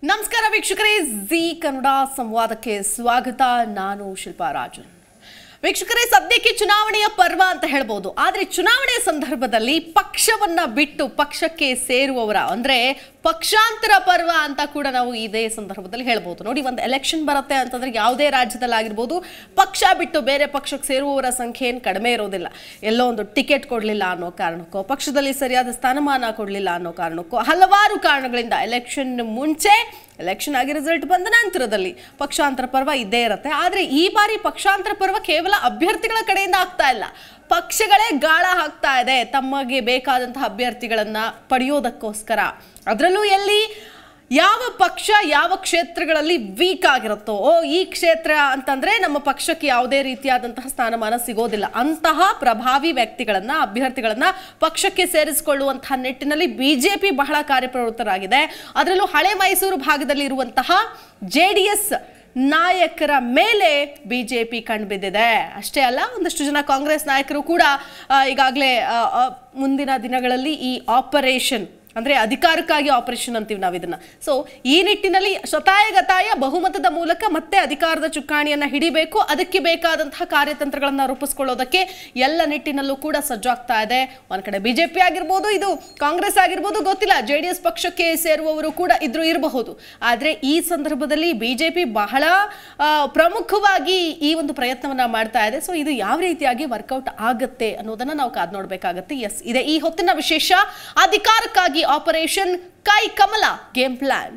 ನಮಸ್ಕಾರ ವೀಕ್ಷಕರೇ ಜಿ ಕನ್ನಡ ಸಂವಾದಕ್ಕೆ ಸ್ವಾಗತ ನಾನು ಶಿಲ್ಪಾ ರಾಜನ್ ವೀಕ್ಷಕರೇ ಸದ್ಯಕ್ಕೆ ಚುನಾವಣೆಯ ಪರ್ವ ಅಂತ ಹೇಳ್ಬೋದು ಆದ್ರೆ ಚುನಾವಣೆಯ ಸಂದರ್ಭದಲ್ಲಿ ಪಕ್ಷವನ್ನ ಬಿಟ್ಟು ಪಕ್ಷಕ್ಕೆ ಸೇರುವವರ ಅಂದ್ರೆ ಪಕ್ಷಾಂತರ ಪರ್ವ ಅಂತ ಕೂಡ ನಾವು ಇದೇ ಸಂದರ್ಭದಲ್ಲಿ ಹೇಳ್ಬೋದು ನೋಡಿ ಒಂದು ಎಲೆಕ್ಷನ್ ಬರುತ್ತೆ ಅಂತಂದ್ರೆ ಯಾವುದೇ ರಾಜ್ಯದಲ್ಲಾಗಿರ್ಬೋದು ಪಕ್ಷ ಬಿಟ್ಟು ಬೇರೆ ಪಕ್ಷಕ್ಕೆ ಸೇರುವವರ ಸಂಖ್ಯೆ ಏನು ಕಡಿಮೆ ಇರೋದಿಲ್ಲ ಎಲ್ಲೋ ಒಂದು ಟಿಕೆಟ್ ಕೊಡಲಿಲ್ಲ ಅನ್ನೋ ಕಾರಣಕ್ಕೋ ಪಕ್ಷದಲ್ಲಿ ಸರಿಯಾದ ಸ್ಥಾನಮಾನ ಕೊಡಲಿಲ್ಲ ಅನ್ನೋ ಕಾರಣಕ್ಕೋ ಹಲವಾರು ಕಾರಣಗಳಿಂದ ಎಲೆಕ್ಷನ್ ಮುಂಚೆ ಎಲೆಕ್ಷನ್ ಆಗಿ ರಿಸಲ್ಟ್ ಬಂದ ನಂತರದಲ್ಲಿ ಪಕ್ಷಾಂತರ ಪರ್ವ ಇದ್ದೇ ಇರುತ್ತೆ ಆದರೆ ಈ ಬಾರಿ ಪಕ್ಷಾಂತರ ಪರ್ವ ಕೇವಲ ಅಭ್ಯರ್ಥಿಗಳ ಕಡೆಯಿಂದ ಆಗ್ತಾ ಇಲ್ಲ ಪಕ್ಷಗಳೇ ಗಾಳ ಹಾಕ್ತಾ ಇದೆ ತಮಗೆ ಬೇಕಾದಂತಹ ಅಭ್ಯರ್ಥಿಗಳನ್ನ ಪಡೆಯೋದಕ್ಕೋಸ್ಕರ ಅದರಲ್ಲೂ ಎಲ್ಲಿ ಯಾವ ಪಕ್ಷ ಯಾವ ಕ್ಷೇತ್ರಗಳಲ್ಲಿ ವೀಕ್ ಆಗಿರುತ್ತೋ ಓ ಈ ಕ್ಷೇತ್ರ ಅಂತಂದ್ರೆ ನಮ್ಮ ಪಕ್ಷಕ್ಕೆ ಯಾವುದೇ ರೀತಿಯಾದಂತಹ ಸ್ಥಾನಮಾನ ಸಿಗೋದಿಲ್ಲ ಅಂತಹ ಪ್ರಭಾವಿ ವ್ಯಕ್ತಿಗಳನ್ನ ಅಭ್ಯರ್ಥಿಗಳನ್ನ ಪಕ್ಷಕ್ಕೆ ಸೇರಿಸಿಕೊಳ್ಳುವಂತಹ ನಿಟ್ಟಿನಲ್ಲಿ ಬಿಜೆಪಿ ಬಹಳ ಕಾರ್ಯಪ್ರವೃತ್ತರಾಗಿದೆ ಅದರಲ್ಲೂ ಹಳೆ ಮೈಸೂರು ಭಾಗದಲ್ಲಿ ಇರುವಂತಹ ಜೆ ಡಿ ಎಸ್ ನಾಯಕರ ಮೇಲೆ ಬಿಜೆಪಿ ಕಂಡುಬಿದ್ದಿದೆ ಅಷ್ಟೇ ಅಲ್ಲ ಒಂದಷ್ಟು ಜನ ಕಾಂಗ್ರೆಸ್ ನಾಯಕರು ಕೂಡ ಈಗಾಗಲೇ ಮುಂದಿನ ದಿನಗಳಲ್ಲಿ ಈ ಆಪರೇಷನ್ ಅಂದ್ರೆ ಅಧಿಕಾರಕ್ಕಾಗಿ ಆಪರೇಷನ್ ಅಂತೀವಿ ನಾವು ಇದನ್ನ ಸೊ ಈ ನಿಟ್ಟಿನಲ್ಲಿ ಶತಾಯಗತಾಯ ಬಹುಮತದ ಮೂಲಕ ಮತ್ತೆ ಅಧಿಕಾರದ ಚುಕ್ಕಾಣಿಯನ್ನ ಹಿಡಿಬೇಕು ಅದಕ್ಕೆ ಬೇಕಾದಂತಹ ಕಾರ್ಯತಂತ್ರಗಳನ್ನ ರೂಪಿಸ್ಕೊಳ್ಳೋದಕ್ಕೆ ಎಲ್ಲ ನಿಟ್ಟಿನಲ್ಲೂ ಕೂಡ ಸಜ್ಜಾಗ್ತಾ ಇದೆ ಒಂದ್ ಕಡೆ ಬಿಜೆಪಿ ಆಗಿರ್ಬೋದು ಇದು ಕಾಂಗ್ರೆಸ್ ಆಗಿರ್ಬೋದು ಗೊತ್ತಿಲ್ಲ ಜೆ ಡಿ ಎಸ್ ಪಕ್ಷಕ್ಕೆ ಸೇರುವವರು ಕೂಡ ಇದ್ರು ಇರಬಹುದು ಆದ್ರೆ ಈ ಸಂದರ್ಭದಲ್ಲಿ ಬಿಜೆಪಿ ಬಹಳ ಆ, ಪ್ರಮುಖವಾಗಿ ಈ ಒಂದು ಪ್ರಯತ್ನವನ್ನ ಮಾಡ್ತಾ ಇದೆ ಸೊ ಇದು ಯಾವ ರೀತಿಯಾಗಿ ವರ್ಕೌಟ್ ಆಗುತ್ತೆ ಅನ್ನೋದನ್ನ ನಾವು ಕಾದ್ ನೋಡ್ಬೇಕಾಗತ್ತೆ ಎಸ್ ಇದೆ ಈ ಹೊತ್ತಿನ ವಿಶೇಷ ಅಧಿಕಾರಕ್ಕಾಗಿ ಆಪರೇಷನ್ ಕೈ ಕಮಲ ಗೇಮ್ ಪ್ಲಾನ್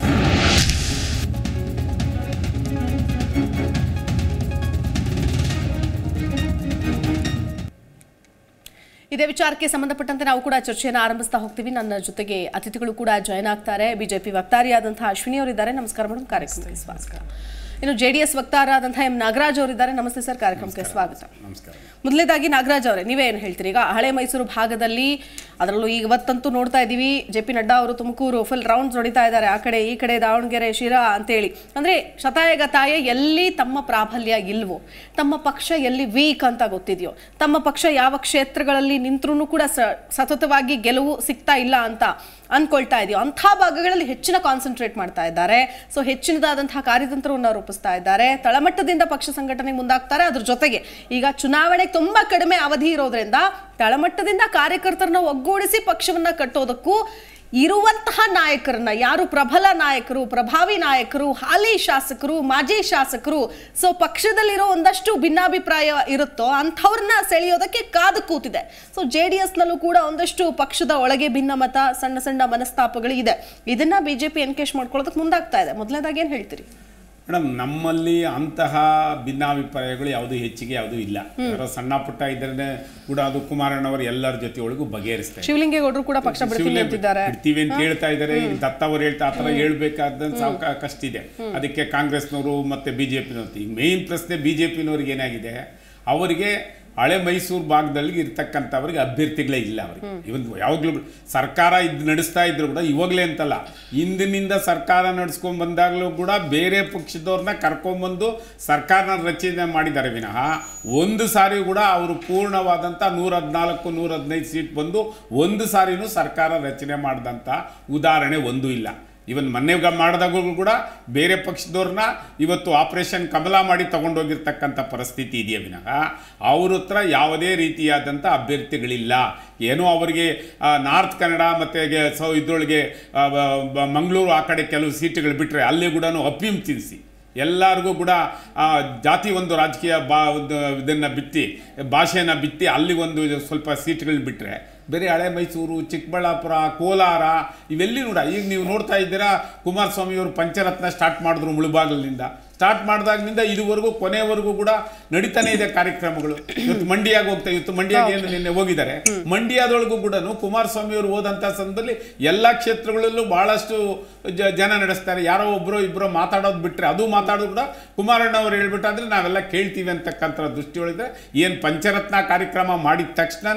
ಇದೇ ವಿಚಾರಕ್ಕೆ ಸಂಬಂಧಪಟ್ಟಂತೆ ನಾವು ಕೂಡ ಚರ್ಚೆಯನ್ನು ಆರಂಭಿಸ್ತಾ ಹೋಗ್ತೀವಿ ನನ್ನ ಜೊತೆಗೆ ಅತಿಥಿಗಳು ಕೂಡ ಜಾಯ್ನ್ ಆಗ್ತಾರೆ ಬಿಜೆಪಿ ವಕ್ತಾರಿಯಾದಂತಹ ಅಶ್ವಿನಿ ಅವರಿದ್ದಾರೆ ನಮಸ್ಕಾರ ಮೇಡಮ್ ಕಾರ್ಯಕ್ರಮಕ್ಕೆ ಸ್ವಾಗತ ಇನ್ನು ಜೆ ಡಿ ಎಸ್ ವಕ್ತಾರರಾದಂತಹ ಎಂ ನಾಗರಾಜ್ ಅವರಿದ್ದಾರೆ ನಮಸ್ತೆ ಸರ್ ಕಾರ್ಯಕ್ರಮಕ್ಕೆ ಸ್ವಾಗತ ನಮಸ್ಕಾರ ಮೊದಲನೇದಾಗಿ ನಾಗರಾಜ್ ಅವರೇ ನೀವೇ ಏನು ಹೇಳ್ತೀರಿ ಈಗ ಹಳೆ ಮೈಸೂರು ಭಾಗದಲ್ಲಿ ಅದರಲ್ಲೂ ಈಗ ಇವತ್ತಂತೂ ನೋಡ್ತಾ ಇದ್ದೀವಿ ಜೆ ಪಿ ನಡ್ಡಾ ಅವರು ತುಮಕೂರು ಫುಲ್ ರೌಂಡ್ಸ್ ಹೊಡಿತಾ ಇದ್ದಾರೆ ಆ ಕಡೆ ಈ ಕಡೆ ದಾವಣಗೆರೆ ಶಿರಾ ಅಂತೇಳಿ ಅಂದ್ರೆ ಶತಾಯಗತಾಯ ಎಲ್ಲಿ ತಮ್ಮ ಪ್ರಾಬಲ್ಯ ಇಲ್ವೋ ತಮ್ಮ ಪಕ್ಷ ಎಲ್ಲಿ ವೀಕ್ ಅಂತ ಗೊತ್ತಿದೆಯೋ ತಮ್ಮ ಪಕ್ಷ ಯಾವ ಕ್ಷೇತ್ರಗಳಲ್ಲಿ ನಿಂತ್ರೂ ಕೂಡ ಸ- ಸತತವಾಗಿ ಗೆಲುವು ಸಿಗ್ತಾ ಇಲ್ಲ ಅಂತ ಅನ್ಕೊಳ್ತಾ ಇದೆಯೋ ಅಂಥ ಭಾಗಗಳಲ್ಲಿ ಹೆಚ್ಚಿನ ಕಾನ್ಸಂಟ್ರೇಟ್ ಮಾಡ್ತಾ ಇದ್ದಾರೆ ಸೊ ಹೆಚ್ಚಿನದಾದಂತಹ ಕಾರ್ಯತಂತ್ರವನ್ನು ರೂಪಿಸ್ತಾ ಇದ್ದಾರೆ ತಳಮಟ್ಟದಿಂದ ಪಕ್ಷ ಸಂಘಟನೆ ಮುಂದಾಗ್ತಾರೆ ಅದ್ರ ಜೊತೆಗೆ ಈಗ ಚುನಾವಣೆಗೆ ತುಂಬಾ ಕಡಿಮೆ ಅವಧಿ ಇರೋದ್ರಿಂದ ತಳಮಟ್ಟದಿಂದ ಕಾರ್ಯಕರ್ತರನ್ನ ಒಗ್ಗೂಡಿಸಿ ಪಕ್ಷವನ್ನ ಕಟ್ಟೋದಕ್ಕೂ ಇರುವಂತಹ ನಾಯಕರನ್ನ ಯಾರು ಪ್ರಬಲ ನಾಯಕರು ಪ್ರಭಾವಿ ನಾಯಕರು ಹಾಲಿ ಶಾಸಕರು ಮಾಜಿ ಶಾಸಕರು ಸೊ ಪಕ್ಷದಲ್ಲಿರೋ ಒಂದಷ್ಟು ಭಿನ್ನಾಭಿಪ್ರಾಯ ಇರುತ್ತೋ ಅಂಥವ್ರನ್ನ ಸೆಳೆಯೋದಕ್ಕೆ ಕಾದು ಕೂತಿದೆ ಸೊ ಜೆ ಡಿ ಎಸ್ನಲ್ಲೂ ಕೂಡ ಒಂದಷ್ಟು ಪಕ್ಷದ ಒಳಗೆ ಭಿನ್ನಮತ ಸಣ್ಣ ಸಣ್ಣ ಮನಸ್ತಾಪಗಳು ಇದೆ ಇದನ್ನ ಬಿಜೆಪಿ ಎನ್ಕೇಶ್ ಮಾಡ್ಕೊಳ್ಳೋದಕ್ಕೆ ಮುಂದಾಗ್ತಾ ಇದೆ ಮೊದಲನೇದಾಗಿ ಏನ್ ಹೇಳ್ತೀರಿ ಮೇಡಮ್ ನಮ್ಮಲ್ಲಿ ಅಂತಹ ಭಿನ್ನಾಭಿಪ್ರಾಯಗಳು ಯಾವುದು ಹೆಚ್ಚಿಗೆ ಯಾವುದು ಇಲ್ಲ ಯಾರೋ ಸಣ್ಣ ಪುಟ್ಟ ಇದ್ರೆ ಕೂಡ ಅದು ಕುಮಾರಣ್ಣವರು ಎಲ್ಲರ ಜೊತೆಯೊಳಗೂ ಬಗೆಹರಿಸ್ತಾರೆ ಶಿವಲಿಂಗೇಗೌಡರು ಕೂಡ ಪಕ್ಷ ಬಿಡ್ತೀನಿ ಅಂತಿದ್ದಾರೆ ಬಿಡ್ತೀವಿ ಅಂತ ಹೇಳ್ತಾ ಇದ್ದಾರೆ ಈಗ ದತ್ತ ಅವ್ರು ಹೇಳ್ತಾ ಆ ಥರ ಹೇಳ್ಬೇಕಾದ ಸಾವಕಾಶ ಇದೆ ಅದಕ್ಕೆ ಕಾಂಗ್ರೆಸ್ನವರು ಮತ್ತೆ ಬಿಜೆಪಿನವ್ರು ಈಗ ಮೇನ್ ಪ್ರಶ್ನೆ ಬಿಜೆಪಿನವ್ರಿಗೆ ಏನಾಗಿದೆ ಅವರಿಗೆ ಹಳೆ ಮೈಸೂರು ಭಾಗದಲ್ಲಿ ಇರ್ತಕ್ಕಂಥವ್ರಿಗೆ ಅಭ್ಯರ್ಥಿಗಳೇ ಇಲ್ಲ ಅವ್ರಿಗೆ ಇವನ್ ಯಾವಾಗಲೂ ಸರ್ಕಾರ ಇದು ನಡೆಸ್ತಾ ಇದ್ರು ಕೂಡ ಇವಾಗಲೇ ಅಂತಲ್ಲ ಹಿಂದಿನಿಂದ ಸರ್ಕಾರ ನಡ್ಸ್ಕೊಂಡ್ ಬಂದಾಗಲೂ ಕೂಡ ಬೇರೆ ಪಕ್ಷದವ್ರನ್ನ ಕರ್ಕೊಂಬಂದು ಸರ್ಕಾರನ ರಚನೆ ಮಾಡಿದ್ದಾರೆ ವಿನಃ ಒಂದು ಸಾರಿ ಕೂಡ ಅವರು ಪೂರ್ಣವಾದಂಥ ನೂರ ಹದಿನಾಲ್ಕು ನೂರ ಹದಿನೈದು ಸೀಟ್ ಬಂದು ಒಂದು ಸಾರಿನೂ ಸರ್ಕಾರ ರಚನೆ ಮಾಡಿದಂಥ ಉದಾಹರಣೆ ಒಂದು ಇಲ್ಲ ಇವನ್ ಮೊನ್ನೆ ಗ- ಮಾಡಿದಾಗಲೂ ಕೂಡ ಬೇರೆ ಪಕ್ಷದವ್ರನ್ನ ಇವತ್ತು ಆಪರೇಷನ್ ಕಮಲ ಮಾಡಿ ತಗೊಂಡೋಗಿರ್ತಕ್ಕಂಥ ಪರಿಸ್ಥಿತಿ ಇದೆಯಾ ವಿನಃ ಅವ್ರ ಹತ್ರ ಯಾವುದೇ ರೀತಿಯಾದಂಥ ಅಭ್ಯರ್ಥಿಗಳಿಲ್ಲ ಏನೋ ಅವರಿಗೆ ಆ, ನಾರ್ತ್ ಕನ್ನಡ ಮತ್ತು ಸೊ ಇದ್ರೊಳಗೆ ಆ, ಬ- ಬ- ಮಂಗಳೂರು ಆ ಕಡೆ ಕೆಲವು ಸೀಟುಗಳು ಬಿಟ್ಟರೆ ಅಲ್ಲಿ ಕೂಡ ಅಫೀಮ್ ತಿನ್ನಿಸಿ ಎಲ್ಲರಿಗೂ ಕೂಡ ಆ, ಜಾತಿ ಒಂದು ರಾಜಕೀಯ ಬಾ ಒಂದು ಇದನ್ನು ಬಿತ್ತಿ ಭಾಷೆನ ಬಿತ್ತಿ ಅಲ್ಲಿ ಒಂದು ಸ್ವಲ್ಪ ಸೀಟ್ಗಳು ಬಿಟ್ಟರೆ ಬೇರೆ ಹಳೆ ಮೈಸೂರು ಚಿಕ್ಕಬಳ್ಳಾಪುರ ಕೋಲಾರ ಇವೆಲ್ಲಿ ನೋಡ ಈಗ ನೀವು ನೋಡ್ತಾ ಇದ್ದೀರಾ ಕುಮಾರಸ್ವಾಮಿಯವರು ಪಂಚರತ್ನ ಸ್ಟಾರ್ಟ್ ಮಾಡಿದ್ರು ಮುಳುಬಾಗಿಲಿನಿಂದ ಸ್ಟಾರ್ಟ್ ಮಾಡಿದಾಗಿನಿಂದ ಇದುವರೆಗೂ ಕೊನೆವರೆಗೂ ಕೂಡ ನಡೀತಾನೆ ಇದೆ ಕಾರ್ಯಕ್ರಮಗಳು ಇವತ್ತು ಮಂಡ್ಯಾಗ ಹೋಗ್ತಾ ಇವತ್ತು ಮಂಡ್ಯಾಗ ಏನು ನಿನ್ನೆ ಹೋಗಿದ್ದಾರೆ ಮಂಡ್ಯದೊಳಗೂ ಕೂಡ ಕುಮಾರಸ್ವಾಮಿ ಅವರು ಹೋದಂಥ ಸಂದರ್ಭದಲ್ಲಿ ಎಲ್ಲ ಕ್ಷೇತ್ರಗಳಲ್ಲೂ ಬಹಳಷ್ಟು ಜ- ಜನ ನಡೆಸ್ತಾರೆ ಯಾರೋ ಒಬ್ಬರು ಇಬ್ಬರು ಮಾತಾಡೋದು ಬಿಟ್ಟರೆ ಅದು ಮಾತಾಡೋದು ಕೂಡ ಕುಮಾರಣ್ಣ ಅವ್ರು ಹೇಳ್ಬಿಟ್ಟಾದ್ರೆ ನಾವೆಲ್ಲ ಕೇಳ್ತೀವಿ ಅಂತಕ್ಕಂಥ ದೃಷ್ಟಿಯೊಳಗೆ ಏನು ಪಂಚರತ್ನ ಕಾರ್ಯಕ್ರಮ ಮಾಡಿದ ತಕ್ಷಣನೇ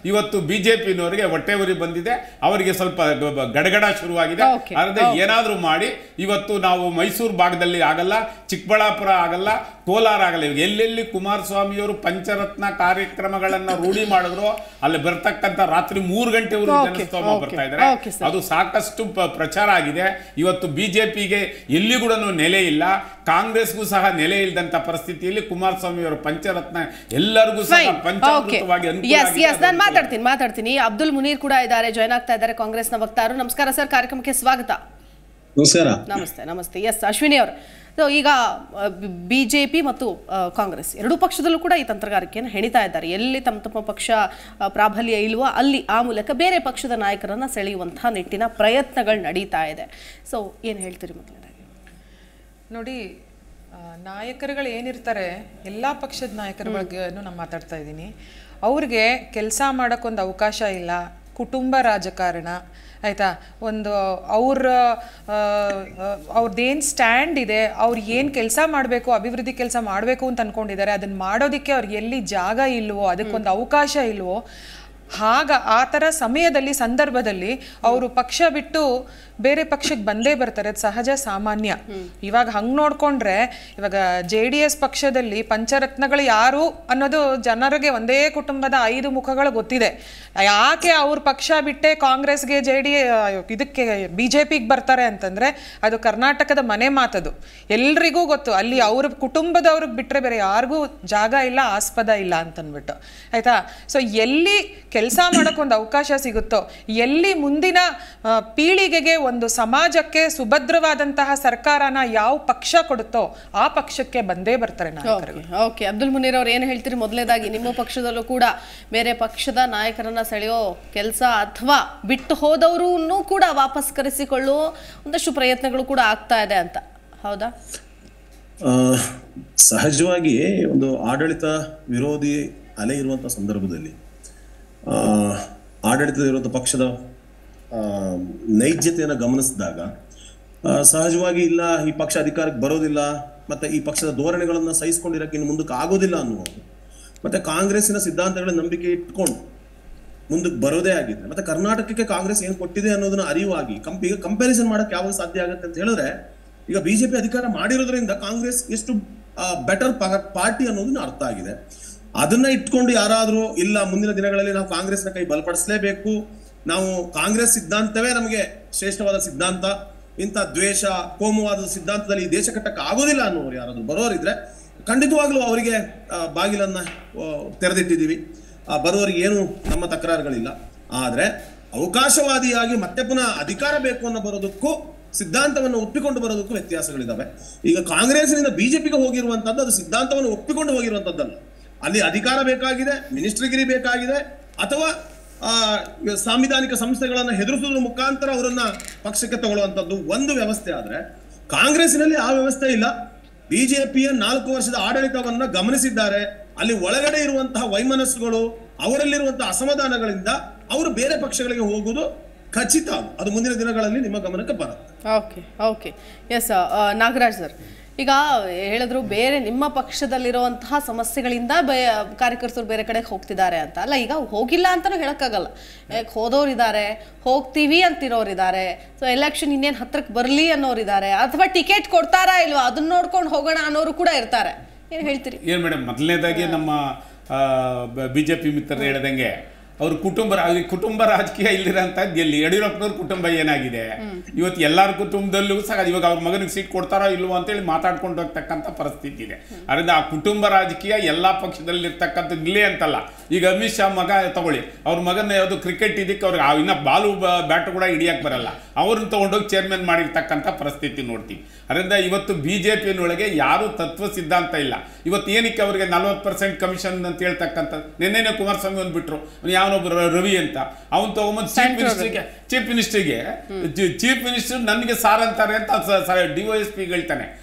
ಇವತ್ತು ಬಿಜೆಪಿನವರಿಗೆ ಹೊಟ್ಟೆ ಉರಿ ಬಂದಿದೆ ಅವರಿಗೆ ಸ್ವಲ್ಪ ಗ- ಗ- ಗಡಗಡ ಶುರುವಾಗಿದೆ Okay, ಆದರೆ okay. ಏನಾದರೂ ಮಾಡಿ ಇವತ್ತು ನಾವು ಮೈಸೂರು ಭಾಗದಲ್ಲಿ ಆಗಲ್ಲ ಚಿಕ್ಕಬಳ್ಳಾಪುರ ಆಗಲ್ಲ ಕೋಲಾರ ಆಗಲ್ಲ ಇವಾಗ ಎಲ್ಲೆಲ್ಲಿ ಕುಮಾರಸ್ವಾಮಿಯವರು ಪಂಚರತ್ನ ಕಾರ್ಯಕ್ರಮಗಳನ್ನ ರೂಢಿ ಮಾಡಿದ್ರು ಅಲ್ಲಿ ಬರ್ತಕ್ಕಂಥ ರಾತ್ರಿ ಮೂರು ಗಂಟೆವರೆಗೂ Okay, ಜನಸ್ತೋಮ okay, ಬರ್ತಾ ಇದ್ದಾರೆ okay, sir. ಅದು ಸಾಕಷ್ಟು ಪ- ಪ್ರಚಾರ ಆಗಿದೆ ಇವತ್ತು ಬಿಜೆಪಿಗೆ ಎಲ್ಲಿ ಕೂಡ ನೆಲೆ ಇಲ್ಲ ಕಾಂಗ್ರೆಸ್ಗೂ ಸಹ ನೆಲೆ ಇಲ್ಲದಂತ ಪರಿಸ್ಥಿತಿಯಲ್ಲಿ ಕುಮಾರಸ್ವಾಮಿ ಅವರ ಪಂಚರತ್ನ ಎಲ್ಲರಿಗೂ ಸಹ ಫೈನ್ ಓಕೆ ಪಂಚಾಮೃತವಾಗಿ ಅನುಕೂಲ ಎಸ್ ಆಗಿದೆ, ಎಸ್ ನಾನು ಅದೊಂದು ಮಾತಾಡ್ತೀನಿ ಮಾತಾಡ್ತೀನಿ ಅಬ್ದುಲ್ ಮುನೀರ್ ಕೂಡ ಇದ್ದಾರೆ ಜಾಯ್ನ್ ಆಗ್ತಾ ಇದ್ದಾರೆ ಕಾಂಗ್ರೆಸ್ನ ವಕ್ತಾರರು ನಮಸ್ಕಾರ ಸರ್ ಕಾರ್ಯಕ್ರಮಕ್ಕೆ ಸ್ವಾಗತ ನಮಸ್ಕಾರ ನಮಸ್ತೆ ನಮಸ್ತೆ ಎಸ್ ಅಶ್ವಿನಿ ಅವರು ಸೊ ಈಗ ಬಿ ಜೆ ಪಿ ಮತ್ತು ಆ, ಕಾಂಗ್ರೆಸ್ ಎರಡೂ ಪಕ್ಷದಲ್ಲೂ ಕೂಡ ಈ ತಂತ್ರಗಾರಿಕೆಯನ್ನು ಹೆಣಿತಾ ಇದ್ದಾರೆ ಎಲ್ಲಿ ತಮ್ಮ ತಮ್ಮ ಪಕ್ಷ ಆ, ಪ್ರಾಬಲ್ಯ ಇಲ್ವೋ ಅಲ್ಲಿ ಆ ಮೂಲಕ ಬೇರೆ ಪಕ್ಷದ ನಾಯಕರನ್ನ ಸೆಳೆಯುವಂತಹ ನಿಟ್ಟಿನ ಪ್ರಯತ್ನಗಳು ನಡೀತಾ ಇದೆ ಸೊ ಏನು ಹೇಳ್ತೀರಿ ಮೊದಲನೇದಾಗಿ ನೋಡಿ ಆ, ನಾಯಕರುಗಳು ಏನಿರ್ತಾರೆ ಎಲ್ಲ ಪಕ್ಷದ ನಾಯಕರ ಬಗ್ಗೆನೂ ನಾನು ಮಾತಾಡ್ತಾ ಇದ್ದೀನಿ ಅವ್ರಿಗೆ ಕೆಲಸ ಮಾಡೋಕ್ಕೊಂದು ಅವಕಾಶ ಇಲ್ಲ ಕುಟುಂಬ ರಾಜಕಾರಣ ಆಯಿತಾ ಒಂದು ಅವ್ರ ಅವ್ರದ್ದೇನು ಸ್ಟ್ಯಾಂಡ್ ಇದೆ ಅವ್ರು ಏನು ಕೆಲಸ ಮಾಡಬೇಕು ಅಭಿವೃದ್ಧಿ ಕೆಲಸ ಮಾಡಬೇಕು ಅಂತ ಅಂದ್ಕೊಂಡಿದ್ದಾರೆ ಅದನ್ನು ಮಾಡೋದಕ್ಕೆ ಅವ್ರಿಗೆ ಎಲ್ಲಿ ಜಾಗ ಇಲ್ವೋ ಅದಕ್ಕೊಂದು ಅವಕಾಶ ಇಲ್ವೋ ಆಗ ಆ ಥರ ಸಮಯದಲ್ಲಿ ಸಂದರ್ಭದಲ್ಲಿ ಅವರು ಪಕ್ಷ ಬಿಟ್ಟು ಬೇರೆ ಪಕ್ಷಕ್ಕೆ ಬಂದೇ ಬರ್ತಾರೆ ಅದು ಸಹಜ ಸಾಮಾನ್ಯ ಇವಾಗ ಹಂಗೆ ನೋಡ್ಕೊಂಡ್ರೆ ಇವಾಗ ಜೆ ಡಿ ಎಸ್ ಪಕ್ಷದಲ್ಲಿ ಪಂಚರತ್ನಗಳು ಯಾರು ಅನ್ನೋದು ಜನರಿಗೆ ಒಂದೇ ಕುಟುಂಬದ ಐದು ಮುಖಗಳು ಗೊತ್ತಿದೆ ಯಾಕೆ ಅವ್ರ ಪಕ್ಷ ಬಿಟ್ಟೆ ಕಾಂಗ್ರೆಸ್ಗೆ ಜೆ ಡಿ ಇದಕ್ಕೆ ಬಿ ಜೆ ಪಿಗೆ ಬರ್ತಾರೆ ಅಂತಂದ್ರೆ ಅದು ಕರ್ನಾಟಕದ ಮನೆ ಮಾತದು ಎಲ್ರಿಗೂ ಗೊತ್ತು ಅಲ್ಲಿ ಅವ್ರ ಕುಟುಂಬದವ್ರಿಗೆ ಬಿಟ್ಟರೆ ಬೇರೆ ಯಾರಿಗೂ ಜಾಗ ಇಲ್ಲ ಆಸ್ಪದ ಇಲ್ಲ ಅಂತನ್ಬಿಟ್ಟು ಆಯ್ತಾ ಸೊ ಎಲ್ಲಿ ಕೆಲಸ ಮಾಡೋಕ್ಕೊಂದು ಅವಕಾಶ ಸಿಗುತ್ತೋ ಎಲ್ಲಿ ಮುಂದಿನ ಆ, ಪೀಳಿಗೆಗೆ ಒಂದು ಸಮಾಜಕ್ಕೆ ಸುಭದ್ರವಾದಂತಹ ಸರ್ಕಾರನ ಯಾವ ಪಕ್ಷ ಕೊಡುತ್ತೋ ಆ ಪಕ್ಷಕ್ಕೆ ಬಂದೇ ಬರ್ತಾರೆ ನಾಯಕರು ಓಕೆ ಓಕೆ ಅಬ್ದುಲ್ ಮುನೀರ್ ಅವ್ರು ಏನು ಹೇಳ್ತೀರಿ ಮೊದಲನೇದಾಗಿ ನಿಮ್ಮ ಪಕ್ಷದಲ್ಲೂ ಕೂಡ ಬೇರೆ ಪಕ್ಷದ ನಾಯಕರನ್ನ ಸೆಳೆಯೋ ಕೆಲಸ ಅಥವಾ ಬಿಟ್ಟು ಹೋದವರು ಕೂಡ ವಾಪಸ್ ಕರೆಸಿಕೊಳ್ಳುವ ಒಂದಷ್ಟು ಪ್ರಯತ್ನಗಳು ಕೂಡ ಆಗ್ತಾ ಇದೆ ಅಂತ ಹೌದಾ ಆ, ಸಹಜವಾಗಿ ಒಂದು ಆಡಳಿತ ವಿರೋಧಿ ಅಲೆ ಇರುವಂಥ ಸಂದರ್ಭದಲ್ಲಿ ಆ, ಆಡಳಿತದಲ್ಲಿರುವಂಥ ಪಕ್ಷದ ಆ, ನೈಜತೆಯನ್ನು ಗಮನಿಸಿದಾಗ ಆ, ಸಹಜವಾಗಿ ಇಲ್ಲ ಈ ಪಕ್ಷ ಅಧಿಕಾರಕ್ಕೆ ಬರೋದಿಲ್ಲ ಮತ್ತೆ ಈ ಪಕ್ಷದ ಧೋರಣೆಗಳನ್ನು ಸಹಿಸ್ಕೊಂಡಿರಕ್ಕೆ ಇನ್ನು ಮುಂದಕ್ಕೆ ಆಗೋದಿಲ್ಲ ಅನ್ನುವುದು ಮತ್ತೆ ಕಾಂಗ್ರೆಸ್ಸಿನ ಸಿದ್ಧಾಂತಗಳ ನಂಬಿಕೆ ಇಟ್ಕೊಂಡು ಮುಂದಕ್ಕೆ ಬರೋದೇ ಆಗಿದೆ ಮತ್ತೆ ಕರ್ನಾಟಕಕ್ಕೆ ಕಾಂಗ್ರೆಸ್ ಏನು ಕೊಟ್ಟಿದೆ ಅನ್ನೋದನ್ನ ಅರಿವಾಗಿ ಕಂಪ್ ಈಗ ಕಂಪ್ಯಾರಿಸನ್ ಮಾಡಕ್ಕೆ ಯಾವಾಗ ಸಾಧ್ಯ ಆಗುತ್ತೆ ಅಂತ ಹೇಳಿದ್ರೆ ಈಗ ಬಿಜೆಪಿ ಅಧಿಕಾರ ಮಾಡಿರೋದ್ರಿಂದ ಕಾಂಗ್ರೆಸ್ ಎಷ್ಟು ಬೆಟರ್ ಪಾರ್ಟಿ ಅನ್ನೋದನ್ನ ಅರ್ಥ ಆಗಿದೆ ಅದನ್ನ ಇಟ್ಕೊಂಡು ಯಾರಾದ್ರೂ ಇಲ್ಲ ಮುಂದಿನ ದಿನಗಳಲ್ಲಿ ನಾವು ಕಾಂಗ್ರೆಸ್ನ ಕೈ ಬಲಪಡಿಸಲೇಬೇಕು ನಾವು ಕಾಂಗ್ರೆಸ್ ಸಿದ್ಧಾಂತವೇ ನಮಗೆ ಶ್ರೇಷ್ಠವಾದ ಸಿದ್ಧಾಂತ ಇಂಥ ದ್ವೇಷ ಕೋಮುವಾದದ ಸಿದ್ಧಾಂತದಲ್ಲಿ ಈ ದೇಶ ಕಟ್ಟಕ್ಕೆ ಆಗೋದಿಲ್ಲ ಅನ್ನೋರು ಯಾರಾದ್ರೂ ಬರೋರಿದ್ರೆ ಖಂಡಿತವಾಗ್ಲೂ ಅವರಿಗೆ ಆ, ಬಾಗಿಲನ್ನ ಆ, ತೆರೆದಿಟ್ಟಿದ್ದೀವಿ ಆ, ಬರುವವರಿಗೆ ಏನು ನಮ್ಮ ತಕರಾರುಗಳಿಲ್ಲ ಆದ್ರೆ ಅವಕಾಶವಾದಿಯಾಗಿ ಮತ್ತೆ ಪುನಃ ಅಧಿಕಾರ ಬೇಕು ಅನ್ನೋ ಬರೋದಕ್ಕೂ ಸಿದ್ಧಾಂತವನ್ನು ಒಪ್ಪಿಕೊಂಡು ಬರೋದಕ್ಕೂ ವ್ಯತ್ಯಾಸಗಳಿದ್ದಾವೆ ಈಗ ಕಾಂಗ್ರೆಸ್ನಿಂದ ಬಿಜೆಪಿಗೆ ಹೋಗಿರುವಂತದ್ದು ಅದು ಸಿದ್ಧಾಂತವನ್ನು ಒಪ್ಪಿಕೊಂಡು ಹೋಗಿರುವಂತದ್ದಲ್ಲ ಅಲ್ಲಿ ಅಧಿಕಾರ ಬೇಕಾಗಿದೆ ಮಿನಿಸ್ಟ್ರಿಗಿರಿ ಬೇಕಾಗಿದೆ ಅಥವಾ ಆ, ಸಾಂವಿಧಾನಿಕ ಸಂಸ್ಥೆಗಳನ್ನು ಹೆದರಿಸುವುದರ ಮುಖಾಂತರ ಅವರನ್ನ ಪಕ್ಷಕ್ಕೆ ತಗೊಳ್ಳುವಂಥದ್ದು ಒಂದು ವ್ಯವಸ್ಥೆ ಆದ್ರೆ ಕಾಂಗ್ರೆಸ್ಸಿನಲ್ಲಿ ಆ ವ್ಯವಸ್ಥೆ ಇಲ್ಲ ಬಿಜೆಪಿಯ ನಾಲ್ಕು ವರ್ಷದ ಆಡಳಿತವನ್ನ ಗಮನಿಸಿದ್ದಾರೆ ಅಲ್ಲಿ ಒಳಗಡೆ ಇರುವಂತಹ ವೈಮನಸ್ಸುಗಳು ಅವರಲ್ಲಿರುವಂತಹ ಅಸಮಾಧಾನಗಳಿಂದ ಅವರು ಬೇರೆ ಪಕ್ಷಗಳಿಗೆ ಹೋಗುವುದು ಖಚಿತ ಅದು ಮುಂದಿನ ದಿನಗಳಲ್ಲಿ ನಿಮ್ಮ ಗಮನಕ್ಕೆ ಬರುತ್ತೆ okay okay yes Nagaraj sir ಈಗ ಹೇಳಿದ್ರು ಬೇರೆ ನಿಮ್ಮ ಪಕ್ಷದಲ್ಲಿರುವಂತಹ ಸಮಸ್ಯೆಗಳಿಂದ ಬೇ ಕಾರ್ಯಕರ್ತರು ಬೇರೆ ಕಡೆಗೆ ಹೋಗ್ತಿದ್ದಾರೆ ಅಂತ ಅಲ್ಲ ಈಗ ಹೋಗಿಲ್ಲ ಅಂತಲೂ ಹೇಳೋಕ್ಕಾಗಲ್ಲ ಯಾಕೆ ಹೋದವ್ರಿದ್ದಾರೆ ಹೋಗ್ತೀವಿ ಅಂತಿರೋರಿದ್ದಾರೆ ಸೊ ಎಲೆಕ್ಷನ್ ಇನ್ನೇನು ಹತ್ರಕ್ಕೆ ಬರಲಿ ಅನ್ನೋರಿದ್ದಾರೆ ಅಥವಾ ಟಿಕೆಟ್ ಕೊಡ್ತಾರಾ ಇಲ್ವಾ ಅದನ್ನ ನೋಡ್ಕೊಂಡು ಹೋಗೋಣ ಅನ್ನೋರು ಕೂಡ ಇರ್ತಾರೆ ಏನು ಹೇಳ್ತೀರಿ ಏನ್ ಮೇಡಮ್ ಮೊದಲನೇದಾಗಿ ನಮ್ಮ ಬಿಜೆಪಿ ಮಿತ್ರರು ಹೇಳ್ದಂಗೆ ಅವ್ರ ಕುಟುಂಬ ರಾ- ಕುಟುಂಬ ರಾಜಕೀಯ ಇಲ್ಲಿರೋಂಥದ್ದು ಎಲ್ಲಿ ಯಡಿಯೂರಪ್ಪನವ್ರ ಕುಟುಂಬ ಏನಾಗಿದೆ ಇವತ್ತು ಎಲ್ಲರ ಕುಟುಂಬದಲ್ಲೂ ಸಹ ಇವಾಗ ಅವ್ರ ಮಗನಿಗೆ ಸೀಟ್ ಕೊಡ್ತಾರೋ ಇಲ್ವೋ ಅಂತೇಳಿ ಮಾತಾಡ್ಕೊಂಡು ಹೋಗ್ತಕ್ಕಂಥ ಪರಿಸ್ಥಿತಿ ಇದೆ ಅದರಿಂದ ಆ ಕುಟುಂಬ ರಾಜಕೀಯ ಎಲ್ಲ ಪಕ್ಷದಲ್ಲಿ ಇರ್ತಕ್ಕಂಥದ್ದು ಇಲ್ಲೇ ಅಂತಲ್ಲ ಈಗ ಅಮಿತ್ ಶಾ ಮಗ ತಗೊಳ್ಳಿ ಅವ್ರ ಮಗನ ಯಾವುದು ಕ್ರಿಕೆಟ್ ಇದಕ್ಕೆ ಅವ್ರಿಗೆ ಆ ಇನ್ನ ಬಾಲು ಬ್ಯಾಟ್ ಕೂಡ ಹಿಡಿಯಕ್ಕೆ ಬರಲ್ಲ ಅವ್ರನ್ನ ತಗೊಂಡೋಗಿ ಚೇರ್ಮನ್ ಮಾಡಿರ್ತಕ್ಕಂಥ ಪರಿಸ್ಥಿತಿ ನೋಡ್ತೀವಿ ಅದರಿಂದ ಇವತ್ತು ಬಿ ಜೆ ಪಿಯೊಳಗೆ ಯಾರು ತತ್ವ ಸಿದ್ಧಾಂತ ಇಲ್ಲ ಇವತ್ತು ಏನಕ್ಕೆ ಅವರಿಗೆ ನಲ್ವತ್ತು ಪರ್ಸೆಂಟ್ ಕಮಿಷನ್ ಅಂತ ಹೇಳ್ತಕ್ಕಂಥ ನಿನ್ನೆನೆ ಕುಮಾರಸ್ವಾಮಿ ಒಂದು ಬಿಟ್ರು ಯಾವನೊಬ್ಬ ರವಿ ಅಂತ ಅವ್ನು ತಗೊಂಬಂದು ಚೀಫ್ ಮಿನಿಸ್ಟರ್ಗೆ ಚೀಫ್ ಮಿನಿಸ್ಟರ್ಗೆ ಚೀಫ್ ಮಿನಿಸ್ಟರ್ ನನಗೆ ಸಾರ್ ಅಂತಾರೆ ಅಂತ ಡಿ ಒ ಎಸ್ ಪಿ ಹೇಳ್ತಾನೆ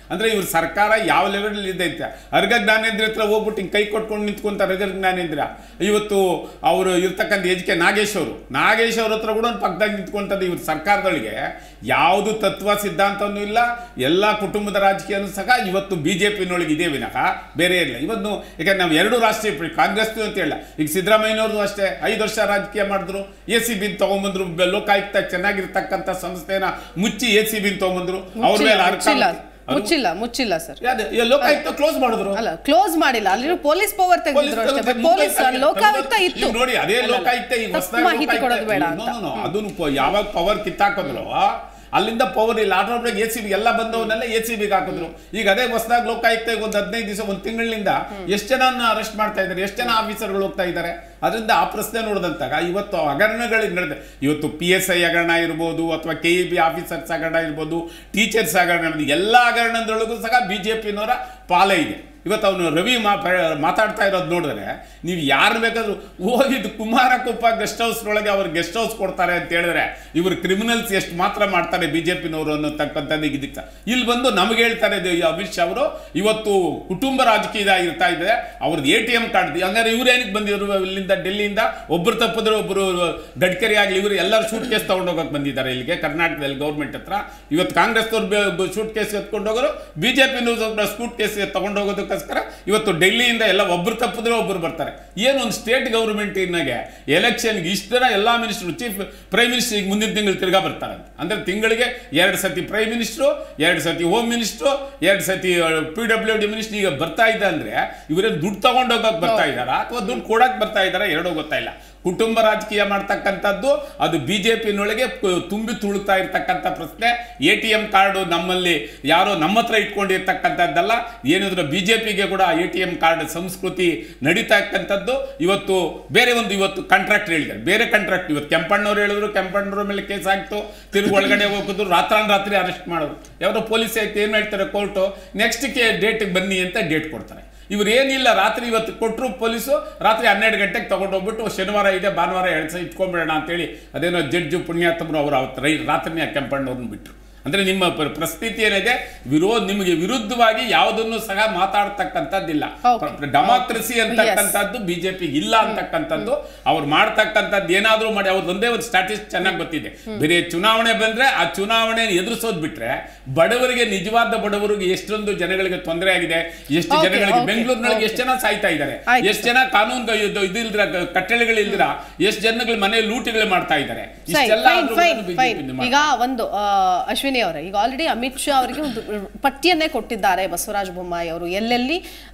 ಅಂದ್ರೆ ಇವ್ರ ಸರ್ಕಾರ ಯಾವ ಲೆವೆಲ್ ಇದೆ ಅಂತ ಅರ್ಗ ಜ್ಞಾನೇಂದ್ರ ಹತ್ರ ಹೋಗ್ಬಿಟ್ಟು ಹಿಂಗೆ ಕೈ ಕೊಟ್ಕೊಂಡು ನಿಂತ್ಕೊಂತ ಅರ್ಗ ಜ್ಞಾನೇಂದ್ರ ಇವತ್ತು ಅವರು ಇರ್ತಕ್ಕಂಥ ಎಚ್ ಕೆ ನಾಗೇಶ್ ಅವರು ನಾಗೇಶ್ ಅವ್ರ ಹತ್ರ ಕೂಡ ಒಂದು ಪಕ್ಕದಾಗ ನಿಂತ್ಕೊಂತದ್ದು ಇವ್ರ ಸರ್ಕಾರದೊಳಗೆ ಯಾವುದು ತತ್ವ ಸಿದ್ಧಾಂತನೂ ಇಲ್ಲ ಎಲ್ಲ ಕುಟುಂಬದ ರಾಜಕೀಯನೂ ಸಹ ಇವತ್ತು ಬಿ ಜೆ ಪಿನೊಳಗೆ ಇದೆ ವಿನಃ ಬೇರೆ ಇಲ್ಲ ಇವತ್ತು ಯಾಕಂದ್ರೆ ನಾವು ಎರಡು ರಾಷ್ಟ್ರೀಯ ಪಕ್ಷ ಕಾಂಗ್ರೆಸ್ ಅಂತ ಹೇಳ ಈಗ ಸಿದ್ದರಾಮಯ್ಯನವ್ರದ್ದು ಅಷ್ಟೇ ಐದು ವರ್ಷ ರಾಜಕೀಯ ಮಾಡಿದ್ರು ಎ ಸಿ ಬಿನ್ ತಗೊಂಬಂದ್ರು ಬೆ- ಲೋಕಾಯುಕ್ತ ಚೆನ್ನಾಗಿರ್ತಕ್ಕಂಥ ಸಂಸ್ಥೆನ ಮುಚ್ಚಿ ಎ ಸಿ ಬಿನ್ ತಗೊಂಬಂದ್ರು ಅವ್ರ ಮುಚ್ಚಿಲ್ಲ ಮೇಲೆ ಮುಚ್ಚಿಲ್ಲ ಅರ್ಕ- ಅದು- ಮುಚ್ಚಿಲ್ಲ ಮುಚ್ಚಿಲ್ಲ ಸರ್ ಯಾವ್ದು? ಈ ಲೋಕಾಯುಕ್ತ ಕ್ಲೋಸ್ ಮಾಡಿದ್ರು ಅಲ್ಲ ಕ್ಲೋಸ್ ಮಾಡಿಲ್ಲ ಅಲ್ಲಿರೋ ಪೊಲೀಸ್ ಪವರ್ ತೆಗೆದಿದ್ರು ಅಷ್ಟೇ ಪೊಲೀಸ್ ಪೊಲೀಸ್ ತೆಗ್ದು- ಲೋಕಾಯುಕ್ತ ತೆಗ್ದು- ಇತ್ತು ಈಗ ನೋಡಿ ಅದೇ ಅಲ್ಲ, ಲೋಕಾಯುಕ್ತ ಈಗ ತಪ್ಪು ಹೊಸದಾಗಿ ಮಾಹಿತಿ ಲೋಕಾಯುಕ್ತ- ಕೊಡೋದು ಬೇಡ No, ಅಂತ no, no. ಅದನ್ನು ಪ- ಯಾವಾಗ ಪವರ್ ಕಿತ್ತಾಕಿದ್ರು ಅಲ್ಲಿಂದ ಪವರ್ ಇಲ್ಲ ಆಟೋಮೆಟಿಕ್ ಎ ಸಿ ಬಿ ಎಲ್ಲ ಬಂದವನ್ನೆಲ್ಲ ಎ ಸಿ ಬಿಗೆ ಹಾಕಿದ್ರು ಈಗ ಅದೇ ಹೊಸದಾಗಿ ಲೋಕಾಯುಕ್ತ ಈಗ ಒಂದು ಹದಿನೈದು ದಿವಸ ಒಂದು ತಿಂಗಳಿಂದ ಎಷ್ಟು ಜನ ಅರೆಸ್ಟ್ ಮಾಡ್ತಾ ಇದ್ದಾರೆ ಎಷ್ಟು ಜನ ಆಫೀಸರ್ಗಳು ಹೋಗ್ತಾ ಇದ್ದಾರೆ ಅದರಿಂದ ಆ ಪ್ರಶ್ನೆ ನೋಡಿದಂತಾಗ ಇವತ್ತು ಹಗರಣಗಳು ನಡೆದ ಇವತ್ತು ಪಿ ಎಸ್ ಐ ಹಗರಣ ಇರ್ಬೋದು ಅಥವಾ ಕೆ ಇ ಬಿ ಆಫೀಸರ್ಸ್ ಹಗರಣ ಇರ್ಬೋದು ಟೀಚರ್ಸ್ ಹಗರಣ ಇರ್ಬೋದು, ಎಲ್ಲ ಹಗರಣದೊಳಗೂ ಸಹ ಬಿ ಜೆ ಪಿನವರ ಪಾಲೇ ಇದೆ ಇವತ್ತು ಅವನು ರವಿ ಮಾ ಮಾತಾಡ್ತಾ ಇರೋದು ನೋಡಿದ್ರೆ ನೀವು ಯಾರು ಬೇಕಾದ್ರೂ ಹೋಗಿದ್ದು ಕುಮಾರಕುಪ್ಪ ಗೆಸ್ಟ್ ಹೌಸ್ನೊಳಗೆ ಅವ್ರು ಗೆಸ್ಟ್ ಹೌಸ್ ಕೊಡ್ತಾರೆ ಅಂತ ಹೇಳಿದ್ರೆ ಇವರು ಕ್ರಿಮಿನಲ್ಸ್ ಎಷ್ಟು ಮಾತ್ರ ಮಾಡ್ತಾರೆ ಬಿ ಜೆ ಪಿನವರು ಅನ್ನೋತಕ್ಕಂಥದ್ದು ಈಗ ಇದಕ್ಕೆ ಇಲ್ಲಿ ಬಂದು ನಮಗೆ ಹೇಳ್ತಾರೆ ಇದು ಈ ಅಮಿತ್ ಶಾ ಅವರು ಇವತ್ತು ಕುಟುಂಬ ರಾಜಕೀಯ ಇರ್ತಾ ಇದೆ ಅವ್ರದ್ದು ಎ ಟಿ ಎಂ ಕಾರ್ಡ್ ಹಂಗಾರೆ ಇವ್ರು ಏನಕ್ಕೆ ಬಂದಿದ್ರು ಇಲ್ಲಿಂದ ಡೆಲ್ಲಿಯಿಂದ ಒಬ್ಬರು ತಪ್ಪಿದ್ರು ಒಬ್ಬರು ಗಡ್ಕರಿ ಆಗಲಿ ಇವರು ಎಲ್ಲರೂ ಶೂಟ್ ಕೇಸ್ ತಗೊಂಡೋಗಕ್ಕೆ ಬಂದಿದ್ದಾರೆ ಇಲ್ಲಿಗೆ ಕರ್ನಾಟಕದಲ್ಲಿ ಗೌರ್ಮೆಂಟ್ ಹತ್ರ ಇವತ್ತು ಕಾಂಗ್ರೆಸ್ನವ್ರು ಶೂಟ್ ಕೇಸ್ ಎತ್ಕೊಂಡೋಗೋರು B J P shoot case ತಗೊಂಡೋಗೋದಕ್ಕೋಸ್ಕರ ಇವತ್ತು ಡೆಲ್ಲಿಯಿಂದ ಎಲ್ಲ ಒಬ್ರು ತಪ್ಪಿದ್ರೆ ಒಬ್ರು ಬರ್ತಾರೆ ಏನು ಒಂದು ಸ್ಟೇಟ್ ಗೌರ್ಮೆಂಟಿನಾಗೆ ಎಲೆಕ್ಷನ್ಗೆ ಇಷ್ಟು ಜನ ಎಲ್ಲ ಮಿನಿಸ್ಟ್ರು ಚೀಫ್ ಪ್ರೈಮ್ ಮಿನಿಸ್ಟರ್ ಈಗ ಮುಂದಿನ ತಿಂಗಳು ತಿರ್ಗಾ ಬರ್ತಾರಂತೆ ಅಂದ್ರೆ ತಿಂಗಳಿಗೆ ಎರಡು ಸತಿ ಪ್ರೈಮ್ ಮಿನಿಸ್ಟ್ರು ಎರಡು ಸತಿ ಹೋಮ್ ಮಿನಿಸ್ಟ್ರು ಎರಡು ಸತಿ ಪಿ ಡಬ್ಲ್ಯೂ ಡಿ ಮಿನಿಸ್ಟರ್ ಈಗ ಬರ್ತಾ ಇದ್ದ ಅಂದ್ರೆ ಇವರೇನು ದುಡ್ಡು ತಗೊಂಡೋಗಕ್ಕೆ ಬರ್ತಾ ಇದ್ದಾರಾ ಅಥವಾ ದುಡ್ಡು ಕೊಡಕ್ಕೆ ಬರ್ತಾ ಇದ್ದಾರಾ ಎರಡೂ ಗೊತ್ತಾಯಿಲ್ಲ ಕುಟುಂಬ ರಾಜಕೀಯ ಮಾಡ್ತಕ್ಕಂಥದ್ದು ಅದು ಬಿ ಜೆ ಪಿನೊಳಗೆ ತುಂಬಿ ತುಳುಕ್ತಾ ಇರ್ತಕ್ಕಂಥ ಪ್ರಶ್ನೆ ಎ ಟಿ ಎಂ ಕಾರ್ಡು ನಮ್ಮಲ್ಲಿ ಯಾರೋ ನಮ್ಮ ಹತ್ರ ಇಟ್ಕೊಂಡಿರ್ತಕ್ಕಂಥದ್ದಲ್ಲ ಏನಿದ್ರು ಬಿ ಜೆ ಪಿಗೆ ಕೂಡ ಎ ಟಿ ಎಂ ಕಾರ್ಡ್ ಸಂಸ್ಕೃತಿ ನಡೀತಕ್ಕಂಥದ್ದು ಇವತ್ತು ಬೇರೆ ಒಂದು ಇವತ್ತು ಕಾಂಟ್ರಾಕ್ಟ್ ಹೇಳಿದ್ದಾರೆ ಬೇರೆ ಕಾಂಟ್ರಾಕ್ಟ್ ಇವತ್ತು ಕೆಂಪಣ್ಣವ್ರು ಹೇಳಿದ್ರು ಕೆಂಪಣ್ಣವ್ರ ಮೇಲೆ ಕೇಸ್ ಆಗ್ತು ತಿರುಗಿ ಒಳಗಡೆ ಹೋಗಿದ್ರು ರಾತ್ರಾನ್ ಅರೆಸ್ಟ್ ಮಾಡೋರು ಯಾರೋ ಪೊಲೀಸ್ ಆಯ್ತು ಏನು ಹೇಳ್ತಾರೆ ಕೋರ್ಟು ನೆಕ್ಸ್ಟ್ಗೆ ಡೇಟಿಗೆ ಬನ್ನಿ ಅಂತ ಡೇಟ್ ಕೊಡ್ತಾರೆ ಇವ್ರು ಏನಿಲ್ಲ ರಾತ್ರಿ ಇವತ್ತು ಕೊಟ್ಟರು ಪೊಲೀಸು ರಾತ್ರಿ ಹನ್ನೆರಡು ಗಂಟೆಗೆ ತಗೊಂಡೋಗ್ಬಿಟ್ಟು ಶನಿವಾರ ಇದೆ ಭಾನುವಾರ ಎರಡು ಸಹ ಇಟ್ಕೊಂಡ್ಬಿಡೋಣ ಅಂತೇಳಿ ಅದೇನೋ ಜಡ್ಜು ಪುಣ್ಯಾತ್ಮರು ಅವರು ಅವತ್ತು ರೈ ರಾತ್ರಿನೇ ಕೆಂಪಣ್ಣವ್ರನ್ನ ಬಿಟ್ಟರು ಅಂದರೆ ನಿಮ್ಮ ಪ- ಪರಿಸ್ಥಿತಿ ಏನಿದೆ ವಿರೋಧ ನಿಮಗೆ ವಿರುದ್ಧವಾಗಿ ಯಾವುದನ್ನು ಸಹ ಮಾತಾಡ್ತಕ್ಕಂಥದ್ದಿಲ್ಲ Okay. ಡೆಮಾಕ್ರಸಿ ಅಂತಕ್ಕಂಥದ್ದು ಬಿಜೆಪಿಗೆ ಇಲ್ಲ ಅಂತಕ್ಕಂಥದ್ದು ಅವ್ರು ಮಾಡ್ತಕ್ಕಂಥದ್ದು ಏನಾದರೂ ಮಾಡಿ ಅವ್ರದ್ದು ಒಂದೇ ಒಂದು ಸ್ಟ್ಯಾಟಿಸ್ ಚೆನ್ನಾಗಿ ಗೊತ್ತಿದೆ ಬೇರೆ ಚುನಾವಣೆ ಬಂದ್ರೆ ಆ ಚುನಾವಣೆ ಎದುರಿಸೋದು ಬಿಟ್ರೆ ಬಡವರಿಗೆ ನಿಜವಾದ ಬಡವರಿಗೆ ಎಷ್ಟೊಂದು ಜನಗಳಿಗೆ ತೊಂದರೆ ಆಗಿದೆ ಎಷ್ಟು Okay, ಜನಗಳಿಗೆ okay, ಬೆಂಗಳೂರಿನೊಳಗೆ okay. ಎಷ್ಟು ಜನ ಸಾಯ್ತಾ ಇದ್ದಾರೆ ಆಯ್ತು ಎಷ್ಟು ಜನ ಕಾನೂನು ಇದು ಇದಿಲ್ದಿರ ಕಟ್ಟಳೆಗಳಿಲ್ದಿರ ಎಷ್ಟು ಜನಗಳ ಮನೆ ಲೂಟಿಗಳು ಮಾಡ್ತಾ ಇದ್ದಾರೆ ಇಷ್ಟೆಲ್ಲ ಫೈನ್ ಆದ್ರೂ ಫೈನ್ ಕೂಡ ಫೈನ್ BJP ನ ಈಗ ಒಂದು ಆ, ಅಶ್ವಿನಿ ಅವರೇ ಈಗ ಆಲ್ರೆಡಿ ಅಮಿತ್ ಶಾ ಅವರಿಗೆ ಒಂದು ಪಟ್ಟಿಯನ್ನೇ ಕೊಟ್ಟಿದ್ದಾರೆ ಬಸವರಾಜ ಬೊಮ್ಮಾಯಿ ಅವರು ಎಲ್ಲೆಲ್ಲಿ